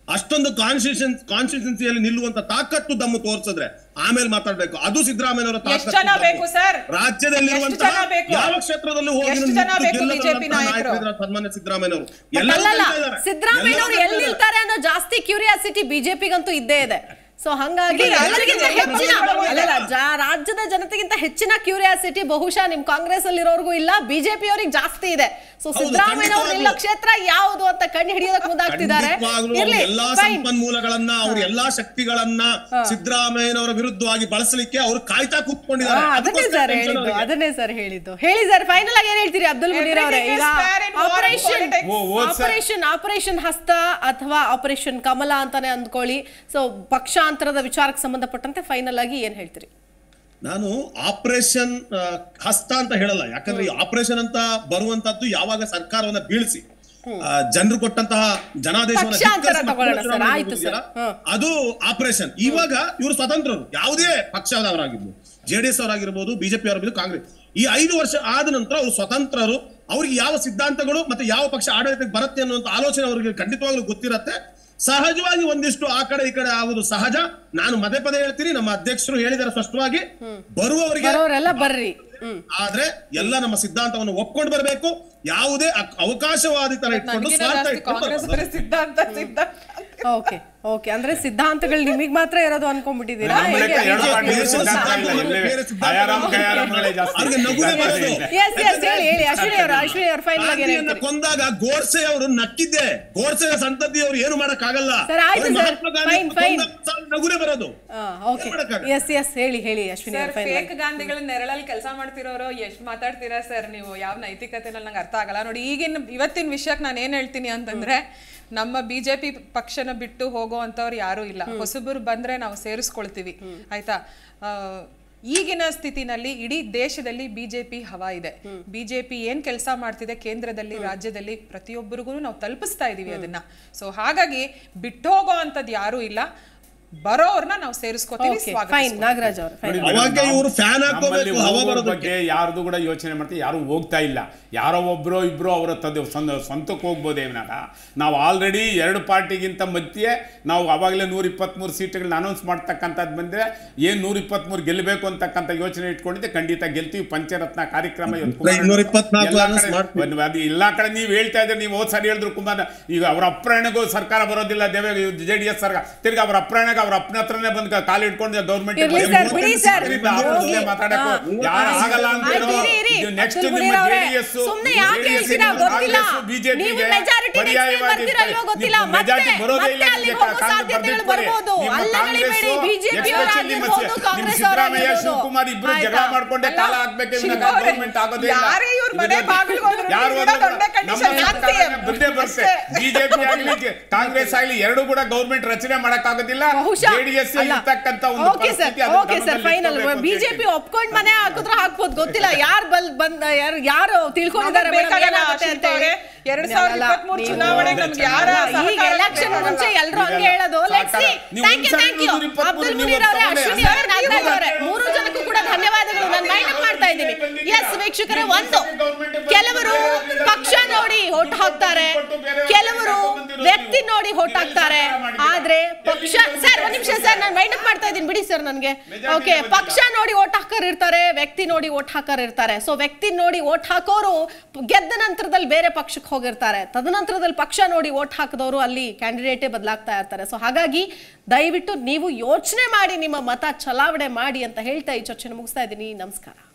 ಅಷ್ಟೊಂದು ಕಾನ್ಸ್ಟಿಟ್ಯೂಷನ್ ಕಾನ್ಸ್ಟಿಟ್ಯೂನ್ಸಿಯಲ್ಲಿ ನಿಲ್ಲುವಂತ ತಾಕತ್ತು ದಮ್ಮು ತೋರಿಸಿದ್ರೆ ಆಮೇಲೆ ಮಾತಾಡ್ಬೇಕು ಅದು ಸಿದ್ದರಾಮಯ್ಯನವರ ಎಷ್ಟು ಜನ ಬೇಕು ಸರ್? ರಾಜ್ಯದಲ್ಲಿರುವಂತಹ ಎಷ್ಟು ಜನ ಬೇಕು? ಯಾವ ಕ್ಷೇತ್ರದಲ್ಲೂ ಹೋಗಿ ಎಷ್ಟು ಜನ ನಿಂತು ಬೇಕು ಗೆಲ್ಲದಂತಹ BJP ನಾಯಕರು? ನಾಯಕರಿದ್ದಾರೆ ಸನ್ಮಾನ್ಯ ಸಿದ್ದರಾಮಯ್ಯನವರು ಬಟ್ ಎಲ್ಲರೂ ಅಲ್ಲಲ್ಲ ಗೆಲ್ತಾ ಇದ್ದಾರೆ. ಸಿದ್ದರಾಮಯ್ಯನವರು ಎಲ್ಲರೂ ಎಲ್ಲಿ ಗೆಲ್ತಾ ನಿಲ್ತಾರೆ ಅನ್ನೋ ಜಾಸ್ತಿ ಕ್ಯೂರಿಯಾಸಿಟಿ ಬಿಜೆಪಿಗಂತೂ ಇದ್ದೇ ಇದೆ ಸೊ ಹಂಗಾಗಿ ಇಡೀ ಎಲ್ಲರಿಗಿಂತ ರಾಜ್ಯದ ಹೆಚ್ಚಿನ ಜನತೆಗೆ ಅಲ್ಲಲ್ಲ ಜಾ- ರಾಜ್ಯದ ಜನತೆಗಿಂತ ಹೆಚ್ಚಿನ ಕ್ಯೂರಿಯಾಸಿಟಿ ಬಹುಶಃ ನಿಮ್ ಕಾಂಗ್ರೆಸ್ ಅಲ್ಲಿರೋರ್ಗೂ ಇಲ್ಲ ಬಿಜೆಪಿ ಅವ್ರಿಗೆ ಜಾಸ್ತಿ ಇದೆ ಸೊ ಹೌದು, ಸಿದ್ದರಾಮಯ್ಯನವರು ಖಂಡಿತವಾಗ್ಲೂ. ನಿಲ್ಲೋ ಕ್ಷೇತ್ರ ಯಾವುದು ಅಂತ ಕಂಡು ಹಿಡಿಯೋದಕ್ಕೆ ಮುಂದಾಗ್ತಿದ್ದಾರೆ ಖಂಡಿತವಾಗ್ಲೂ ಅವ್ರ ಇರ್ಲಿ ಎಲ್ಲಾ fine. ಸಂಪನ್ಮೂಲಗಳನ್ನ ಅವ್ರ ಎಲ್ಲಾ ಶಕ್ತಿಗಳನ್ನ ಸಿದ್ದರಾಮಯ್ಯನವರ ವಿರುದ್ಧವಾಗಿ ಬಳಸಲಿಕ್ಕೆ ಅವ್ರು ಕಾಯ್ತಾ ಹಾ, ಕೂತ್ಕೊಂಡಿದ್ದಾರೆ ಅದನ್ನೇ ಅದಕ್ಕೋಸ್ಕರ ಸರ್ tension ಹೇಳಿದ್ದು ಅವ್ರಿಗೆ. ಅದನ್ನೇ ಸರ್ ಹೇಳಿದ್ದು ಹೇಳಿ ಸರ್ ಫೈನಲ್ ಆಗಿ ಏನ್ ಹೇಳ್ತೀರಿ ಅಬ್ದುಲ್ ಮುನೀರ್ ಅವರೇ Everything ಈಗ is fair in war and operation politics. ಓ, ಓದ್ ಸರ್. ಆಪರೇಷನ್ ಆಪರೇಷನ್ ಹಸ್ತ ಅಥವಾ ಆಪರೇಷನ್ ಕಮಲ ಅಂತಾನೆ ಅಂದ್ಕೊಳ್ಳಿ ಸೊ ಪಕ್ಷಾಂತರದ ವಿಚಾರಕ್ಕೆ ಸಂಬಂಧಪಟ್ಟಂತೆ ಫೈನಲ್ ಆಗಿ ಏನ್ ಹೇಳ್ತೀರಿ ನಾನು ಆಪರೇಷನ್ ಹಸ್ತ ಅಂತ ಹೇಳಲ್ಲ ಯಾಕಂದ್ರೆ ಈ ಆಪರೇಷನ್ ಅಂತ ಬರುವಂತದ್ದು ಯಾವಾಗ ಸರ್ಕಾರವನ್ನ ಬೀಳಿಸಿ ಜನರು ಕೊಟ್ಟಂತಹ ಜನಾದೇಶವನ್ನ ಪಕ್ಷಾಂತರ ಧಿಕ್ಕರಿಸಿ ತಗೊಳ್ಳೋಣ ಮತ್ತೆ ಸರ್, ಚುನಾವಣೆ ಆಯ್ತು ಸರ್. ನಡೆಸಿದ್ಯಲ್ಲ, ಹ. ಅದು ಆಪರೇಷನ್ ಇವಾಗ ಇವರು ಸ್ವತಂತ್ರರು ಯಾವುದೇ ಪಕ್ಷದವರಾಗಿರ್ಬೋದು ಜೆಡಿಎಸ್ ಅವರಾಗಿರ್ಬೋದು ಬಿಜೆಪಿ ಅವರಾಗಿರ್ಬೋದು ಕಾಂಗ್ರೆಸ್ ಈ ಐದು ವರ್ಷ ಆದ ನಂತರ ಅವರು ಸ್ವತಂತ್ರರು ಅವ್ರಿಗೆ ಯಾವ ಸಿದ್ಧಾಂತಗಳು ಮತ್ತೆ ಯಾವ ಪಕ್ಷ ಆಡಳಿತಕ್ಕೆ ಬರುತ್ತೆ ಅನ್ನುವಂತ ಆಲೋಚನೆ ಅವರಿಗೆ ಖಂಡಿತವಾಗ್ಲೂ ಗೊತ್ತಿರತ್ತೆ ಸಹಜವಾಗಿ ಒಂದಿಷ್ಟು ಆ ಕಡೆ ಈ ಕಡೆ ಆಗುದು ಸಹಜ ನಾನು ಪದೇ ಪದೇ ಹೇಳ್ತೀನಿ ನಮ್ಮ ಅಧ್ಯಕ್ಷರು ಹೇಳಿದ್ದಾರೆ ಸ್ಪಷ್ಟವಾಗಿ ಬರುವವರಿಗೆ ಬರೋರೆಲ್ಲ ಬರ್ರಿ ಹ್ಮ್ ಆದ್ರೆ ಎಲ್ಲ ನಮ್ಮ ಸಿದ್ಧಾಂತವನ್ನು ಒಪ್ಕೊಂಡು ಬರಬೇಕು ಯಾವುದೇ ಅಕ್- ಅವಕಾಶವಾದಿ ತರ ಇಟ್ಕೊಂಡು ನನಗಿನ ಸ್ವಾರ್ಥ ಜಾಸ್ತಿ ಇಟ್ಕೊಂಡು ಕಾಂಗ್ರೆಸ್ ಬರಬಾರ್ದು. ಬರೀ ಸಿದ್ಧಾಂತ ಸಿದ್ಧಾಂತ ಓಕೆ ಓಕೆ ಅಂದ್ರೆ ಸಿದ್ಧಾಂತಗಳು ನಿಮಗ್ ಮಾತ್ರ ಇರೋದು ಅನ್ಕೊಂಡ್ಬಿಟ್ಟಿದ್ದೀರಾ ನಮ್ಮ ಲೆಕ್ಕ ಹೇಗೆ ಎರಡು BJP? ಪಾರ್ಟಿಗೂ ಬೇರೆ ಸಿದ್ಧಾಂತ ಇಲ್ಲ ಸಿದ್ಧಾಂತ ಎಲ್ಲೇ ಬೇರೆ ಸಿದ್ಧಾಂತ ಆಯಾರಾಮ್ ಗಯಾರಾಮ್ಗಳೇ ಜಾಸ್ತಿ ಅವ್ರಿಗೆ ನಗುನೇ ಬರೋದು. Yes, yes, ಹೇಳಿ ಹೇಳಿ ಅಶ್ವಿನಿ ಅವರು ಅಶ್ವಿನಿ ಅವರು ಫೈನಲ್ ಆಗಿ ಏನ್ ಗಾಂಧಿಯನ್ನ ಹೇಳ್ತೀರಿ ಕೊಂದಾಗ ಗೋಡ್ಸೆ ಅವರು ನಕ್ಕಿದ್ದೆ ಗೋಡ್ಸೆ ಸಂತತಿ ಅವರು ಏನು ಮಾಡಕ್ ಆಗಲ್ಲ ಸರ್, ಆಯ್ತು ಸರ್. Fine, fine. ನಗುನೇ ಬರೋದು ಓಕೆ ಏನ್ ಮಾಡಕ್ಕಾಗಲ್ಲ? ಎಸ್ ಎಸ್ ಹೇಳಿ ಹೇಳಿ ಅಶ್ವಿನಿ ಸರ್ ಅವರು ಫೈನಲ್ ಫೇಕ್ ಗಾಂಧಿಗಳ ನೆರಳಲ್ಲಿ ಕೆಲಸ ಮಾಡ್ತಿರೋರು ಎಷ್ಟ್ ಮಾತಾಡ್ತೀರಾ ಸರ್ ನೀವು ಯಾವ ನೈತಿಕತೆನಲ್ಲಿ ನಂಗೆ ಅರ್ಥ ಆಗಲ್ಲ ನೋಡಿ ಈಗಿನ ಇವತ್ತಿನ ವಿಷಯಕ್ಕೆ ನಾನು ಏನ್ ಹೇಳ್ತೀನಿ ಅಂತಂದ್ರೆ ನಮ್ಮ ಬಿಜೆಪಿ ಪಕ್ಷನ ಬಿಟ್ಟು ಹೋಗೋ ಅಂತವ್ರು ಯಾರೂ ಇಲ್ಲ ಹೊಸಬರು ಬಂದ್ರೆ ನಾವು ಸೇರಿಸ್ಕೊಳ್ತೀವಿ ಆಯ್ತಾ ಆ, ಈಗಿನ ಸ್ಥಿತಿನಲ್ಲಿ ಇಡೀ ದೇಶದಲ್ಲಿ ಬಿಜೆಪಿ ಹವಾ ಇದೆ ಬಿಜೆಪಿ ಏನ್ ಕೆಲಸ ಮಾಡ್ತಿದೆ ಕೇಂದ್ರದಲ್ಲಿ ರಾಜ್ಯದಲ್ಲಿ ಪ್ರತಿಯೊಬ್ಬರಿಗೂ ನಾವು ತಲುಪಿಸ್ತಾ ಇದೀವಿ ಅದನ್ನ ಸೊ ಹಾಗಾಗಿ ಬಿಟ್ಟು ಹೋಗೋ ಅಂತದ್ ಯಾರೂ ಇಲ್ಲ ಬರೋರ್ನ ನಾವು ಸೇರಿಸ್ಕೋತೀವಿ ಓಕೆ ಸ್ವಾಗತ ಫೈನ್ ನಾಗರಾಜ್ ಅವರು ಫೈನ್ ನೋಡಿ ಅವಾಗ ಮೇಡಮ್, ಇವ್ರು ಫ್ಯಾನ್ ನಮ್ಮಲ್ಲಿ ಹಾಕೋಬೇಕು ಹವಾ ಹೋಗೋರ್ ಬರೋದಕ್ಕೆ ಬಗ್ಗೆ ಯಾರ್ದು ಕೂಡ ಯೋಚನೆ ಮಾಡ್ತೀವಿ ಯಾರು ಹೋಗ್ತಾ ಇಲ್ಲ ಯಾರೋ ಒಬ್ರು ಇಬ್ರು ಅವರ ತದ ಸ್ವಂತ ಸ್ವಂತಕ್ಕೆ ಹೋಗ್ಬೋದೇ ವಿನಾಗ ನಾವು ಆಲ್ರೆಡಿ ಎರಡು ಪಾರ್ಟಿಗಿಂತ ಮಧ್ಯೆ ನಾವು ಅವಾಗಲೇ ನೂರ ಇಪ್ಪತ್ತ್ಮೂರು ಸೀಟ್ಗಳನ್ನ ಅನೌನ್ಸ್ ಮಾಡ್ತಕ್ಕಂಥದ್ದು ಬಂದರೆ ಏನು ನೂರ ಇಪ್ಪತ್ತ್ಮೂರು ಗೆಲ್ಲಬೇಕು ಅಂತಕ್ಕಂಥ ಯೋಚನೆ ಇಟ್ಕೊಂಡಿದ್ದೆ ಖಂಡಿತ ಗೆಲ್ತೀವಿ ಪಂಚರತ್ನ ಕಾರ್ಯಕ್ರಮ ಇವತ್ತು ಕುಮಾರ್ ಇನ್ನೂರ ಇಪ್ಪತ್ನಾಲ್ಕು ಎಲ್ಲ announce ಕಡೆ- ಮಾಡ್ತೀವಿ. ಒಂದು ಅದು ಎಲ್ಲಾ ಕಡೆ ನೀವು ಹೇಳ್ತಾ ಇದ್ರೆ ನೀವು ಹೋದ್ ಸಾರಿ ಹೇಳಿದ್ರು ಕುಮಾರ್ ಈಗ ಅವರ ಅಪ್ರಾಯಣಗೂ ಸರ್ಕಾರ ಬರೋದಿಲ್ಲ ದೇವೇ ಜೆ ಡಿ ಎಸ್ ಸರ್ಕಾರ ತಿರ್ಗಿ ಅವರ ಅಪ್ರಾಯಣಗೆ ಅವ್ರ ಅಪ್ಪನ ಹತ್ರನೇ ಬಂದು ಕಾಲು ಇಟ್ಕೊಂಡು ಗೌರ್ಮೆಂಟ್ ಇರ್ಲಿ ಸರ್, ಬಿಡಿ ಸರ್. ಹೋಗಿ. ಮಾತಾಡಕ್ಕೆ ಹಾ. ಯಾರು ಆಗಲ್ಲ ಅಂತ ಆಯ್ತು, ಇರಿ, ಇರಿ. ನೆಕ್ಸ್ಟ್ ಅಬ್ದುಲ್ ನಿಮ್ಮ ಮುನೀರ್ ಅವರೇ, ಜೆಡಿಎಸ್ ಸುಮ್ನೆ ಯಾಕೆ ಹೇಳ್ತೀರಾ ಗೊತ್ತಿಲ್ಲ. ನೀವು majority next time ಬರ್ತೀರಾ ಇಲ್ವೋ ಗೊತ್ತಿಲ್ಲ. ಮತ್ತೆ- ಮತ್ತೆ ಅಲ್ಲಿಗೆ ಹೋಗೋ ಸಾಧ್ಯತೆಗಳು ಬರ್ಬೋದು. ಅಲ್ಲಗಳಿಬೇಡಿ, BJP ಅವ್ರು ಆಗಿರ್ಬೋದು, ಕಾಂಗ್ರೆಸ್ ಅವ್ರು ಸಿದ್ದರಾಮಯ್ಯ ಆಗಿರ್ಬೋದು. ಶಿವಕುಮಾರ್ ಇಬ್ರು ಜಗಳ ಆಯ್ತಾ? ಮಾಡ್ಕೊಂಡೆ ಅಲ್ಲ, ಕಾಲ ಹಾಕ್ಬೇಕು ಶಿಲ್ಪಾ ಅವ್ರೆ, ಗೌರ್ಮೆಂಟ್ ಆಗೋದೇ ಇಲ್ಲ ಯಾರೇ ಇವ್ರ ಮನೆ ಇದನ್ನ- ಬಾಗಿಲಿಗೆ ಹೋದ್ರು ಯಾರು ಇದನ್ನ ಹೋದ್ರು ದೊಡ್ಡ ನಮ್ಮ condition ಸರ್ಕಾರ ಜಾಸ್ತಿ. ಬಂದೇ ಬರುತ್ತೆ ಅಷ್ಟೇ. ಬಿಜೆಪಿ ಆಗ್ಲಿ ಕಾಂಗ್ರೆಸ್ ಆಗ್ಲಿ ಎರಡು ಕೂಡ ಗೌರ್ಮೆಂಟ್ ರಚನೆ ಮಾಡಕ್ಕಾಗೋದಿಲ್ಲ ಬಹುಶಃ ಜೆಡಿಎಸ್ ಅಲ್ಲ. ಇರ್ತಕ್ಕಂತ ಒಂದು ಓಕೆ ಸರ್ ಪರಿಸ್ಥಿತಿ ಅದನ್ನ ಓಕೆ ಸರ್ ಗಮನದಲ್ಲಿ ಫೈನಲ್ ಇಟ್ಕೊಬೇಕು ಅಂತ ಬಿಜೆಪಿ ಹೇಳ್ತೀನಿ. ಒಪ್ಕೊಂಡ್ ಮನೆ ಹಾಕಿದ್ರೆ ಹಾಕ್ಬೋದು ಗೊತ್ತಿಲ್ಲ ಯಾರು ಬಲ್ ಬಂದ ಯಾರು ಯಾರು ತಿಳ್ಕೊಂಡಿದ್ದಾರೆ ನಮಗೆ ಮೇಡಮ್ ಬೇಕಾಗಲ್ಲ ಏನಾಗುತ್ತೆ ಅಂತ ಶಿಲ್ಪಾ ಹೇಳಿ ಅವ್ರೆ. ಎರಡ್ ಸಾವಿರದ ಅಲ್ಲ, ಇಪ್ಪತ್ಮೂರು ನೀವು- ಚುನಾವಣೆಗೆ ನಮ್ಗೆ ಯಾರ ಅಲ್ಲ, ಈಗ ಸಹಕಾರ ಎಲೆಕ್ಷನ್ ಬೇಕಾಗಲ್ಲ. ಮುಂಚೆ ಎಲ್ಲರೂ ಹಂಗೆ ಹೇಳೋದು ಲೆಟ್ಸ್ ಸಿ ನೀವು ಥ್ಯಾಂಕ್ ಯು ಒಂದ್ಸರಿ ಥ್ಯಾಂಕ್ ಯು ನೂರ ಇಪ್ಪತ್ಮೂರು ಅಬ್ದುಲ್ ನೀವು ಮುನೀರ್ ಅವರೇ ತಗೊಂಡೆ. ಅಶ್ವಿನಿ ಅವರೇ ನಾಗರಾಜ್ ಅವರೇ ಮೂರು ಜನಕ್ಕೂ ಕೂಡ ಧನ್ಯವಾದಗಳು ನಾನು ಮೈಂಡ್ ಮಾಡ್ತಾ ಇದ್ದೀನಿ ಎಸ್ ವೀಕ್ಷಕರೇ ಒಂದು ಕೆಲವರು ಪಕ್ಷ ನೋಡಿ ಓಟ್ ಹಾಕ್ತಾರೆ ಕೆಲವರು ವ್ಯಕ್ತಿ ನೋಡಿ ಓಟ್ ಹಾಕ್ತಾರೆ ಆದ್ರೆ ಪಕ್ಷ ಸರ್ ಒಂದ್ ನಿಮಿಷ ಸರ್ ನಾನು ಮೈಂಡ್ ಅಪ್ ಮಾಡ್ತಾ ಇದ್ದೀನಿ ಬಿಡಿ ಸರ್ ನನಗೆ ಓಕೆ ಪಕ್ಷ ನೋಡಿ ಓಟ್ ಹಾಕೋರು ಇರ್ತಾರೆ ವ್ಯಕ್ತಿ ನೋಡಿ ಓಟ್ ಹಾಕೋರು ಇರ್ತಾರೆ ಸೊ ವ್ಯಕ್ತಿ ನೋಡಿ ಓಟ್ ಹಾಕೋರು ಗೆದ್ದ ನಂತರದಲ್ಲಿ ಬೇರೆ ಪಕ್ಷಕ್ಕೆ ಹೋಗಿರ್ತಾರೆ ತದನಂತರದಲ್ಲಿ ಪಕ್ಷ ನೋಡಿ ಓಟ್ ಹಾಕಿದವರು ಅಲ್ಲಿ ಕ್ಯಾಂಡಿಡೇಟೇ ಬದಲಾಗ್ತಾ ಇರ್ತಾರೆ ಸೊ ಹಾಗಾಗಿ ದಯವಿಟ್ಟು ನೀವು ಯೋಚನೆ ಮಾಡಿ ನಿಮ್ಮ ಮತ ಚಲಾವಣೆ ಮಾಡಿ ಅಂತ ಹೇಳ್ತಾ ಈ ಚರ್ಚೆನ ಮುಗಿಸ್ತಾ ಇದ್ದೀನಿ ನಮಸ್ಕಾರ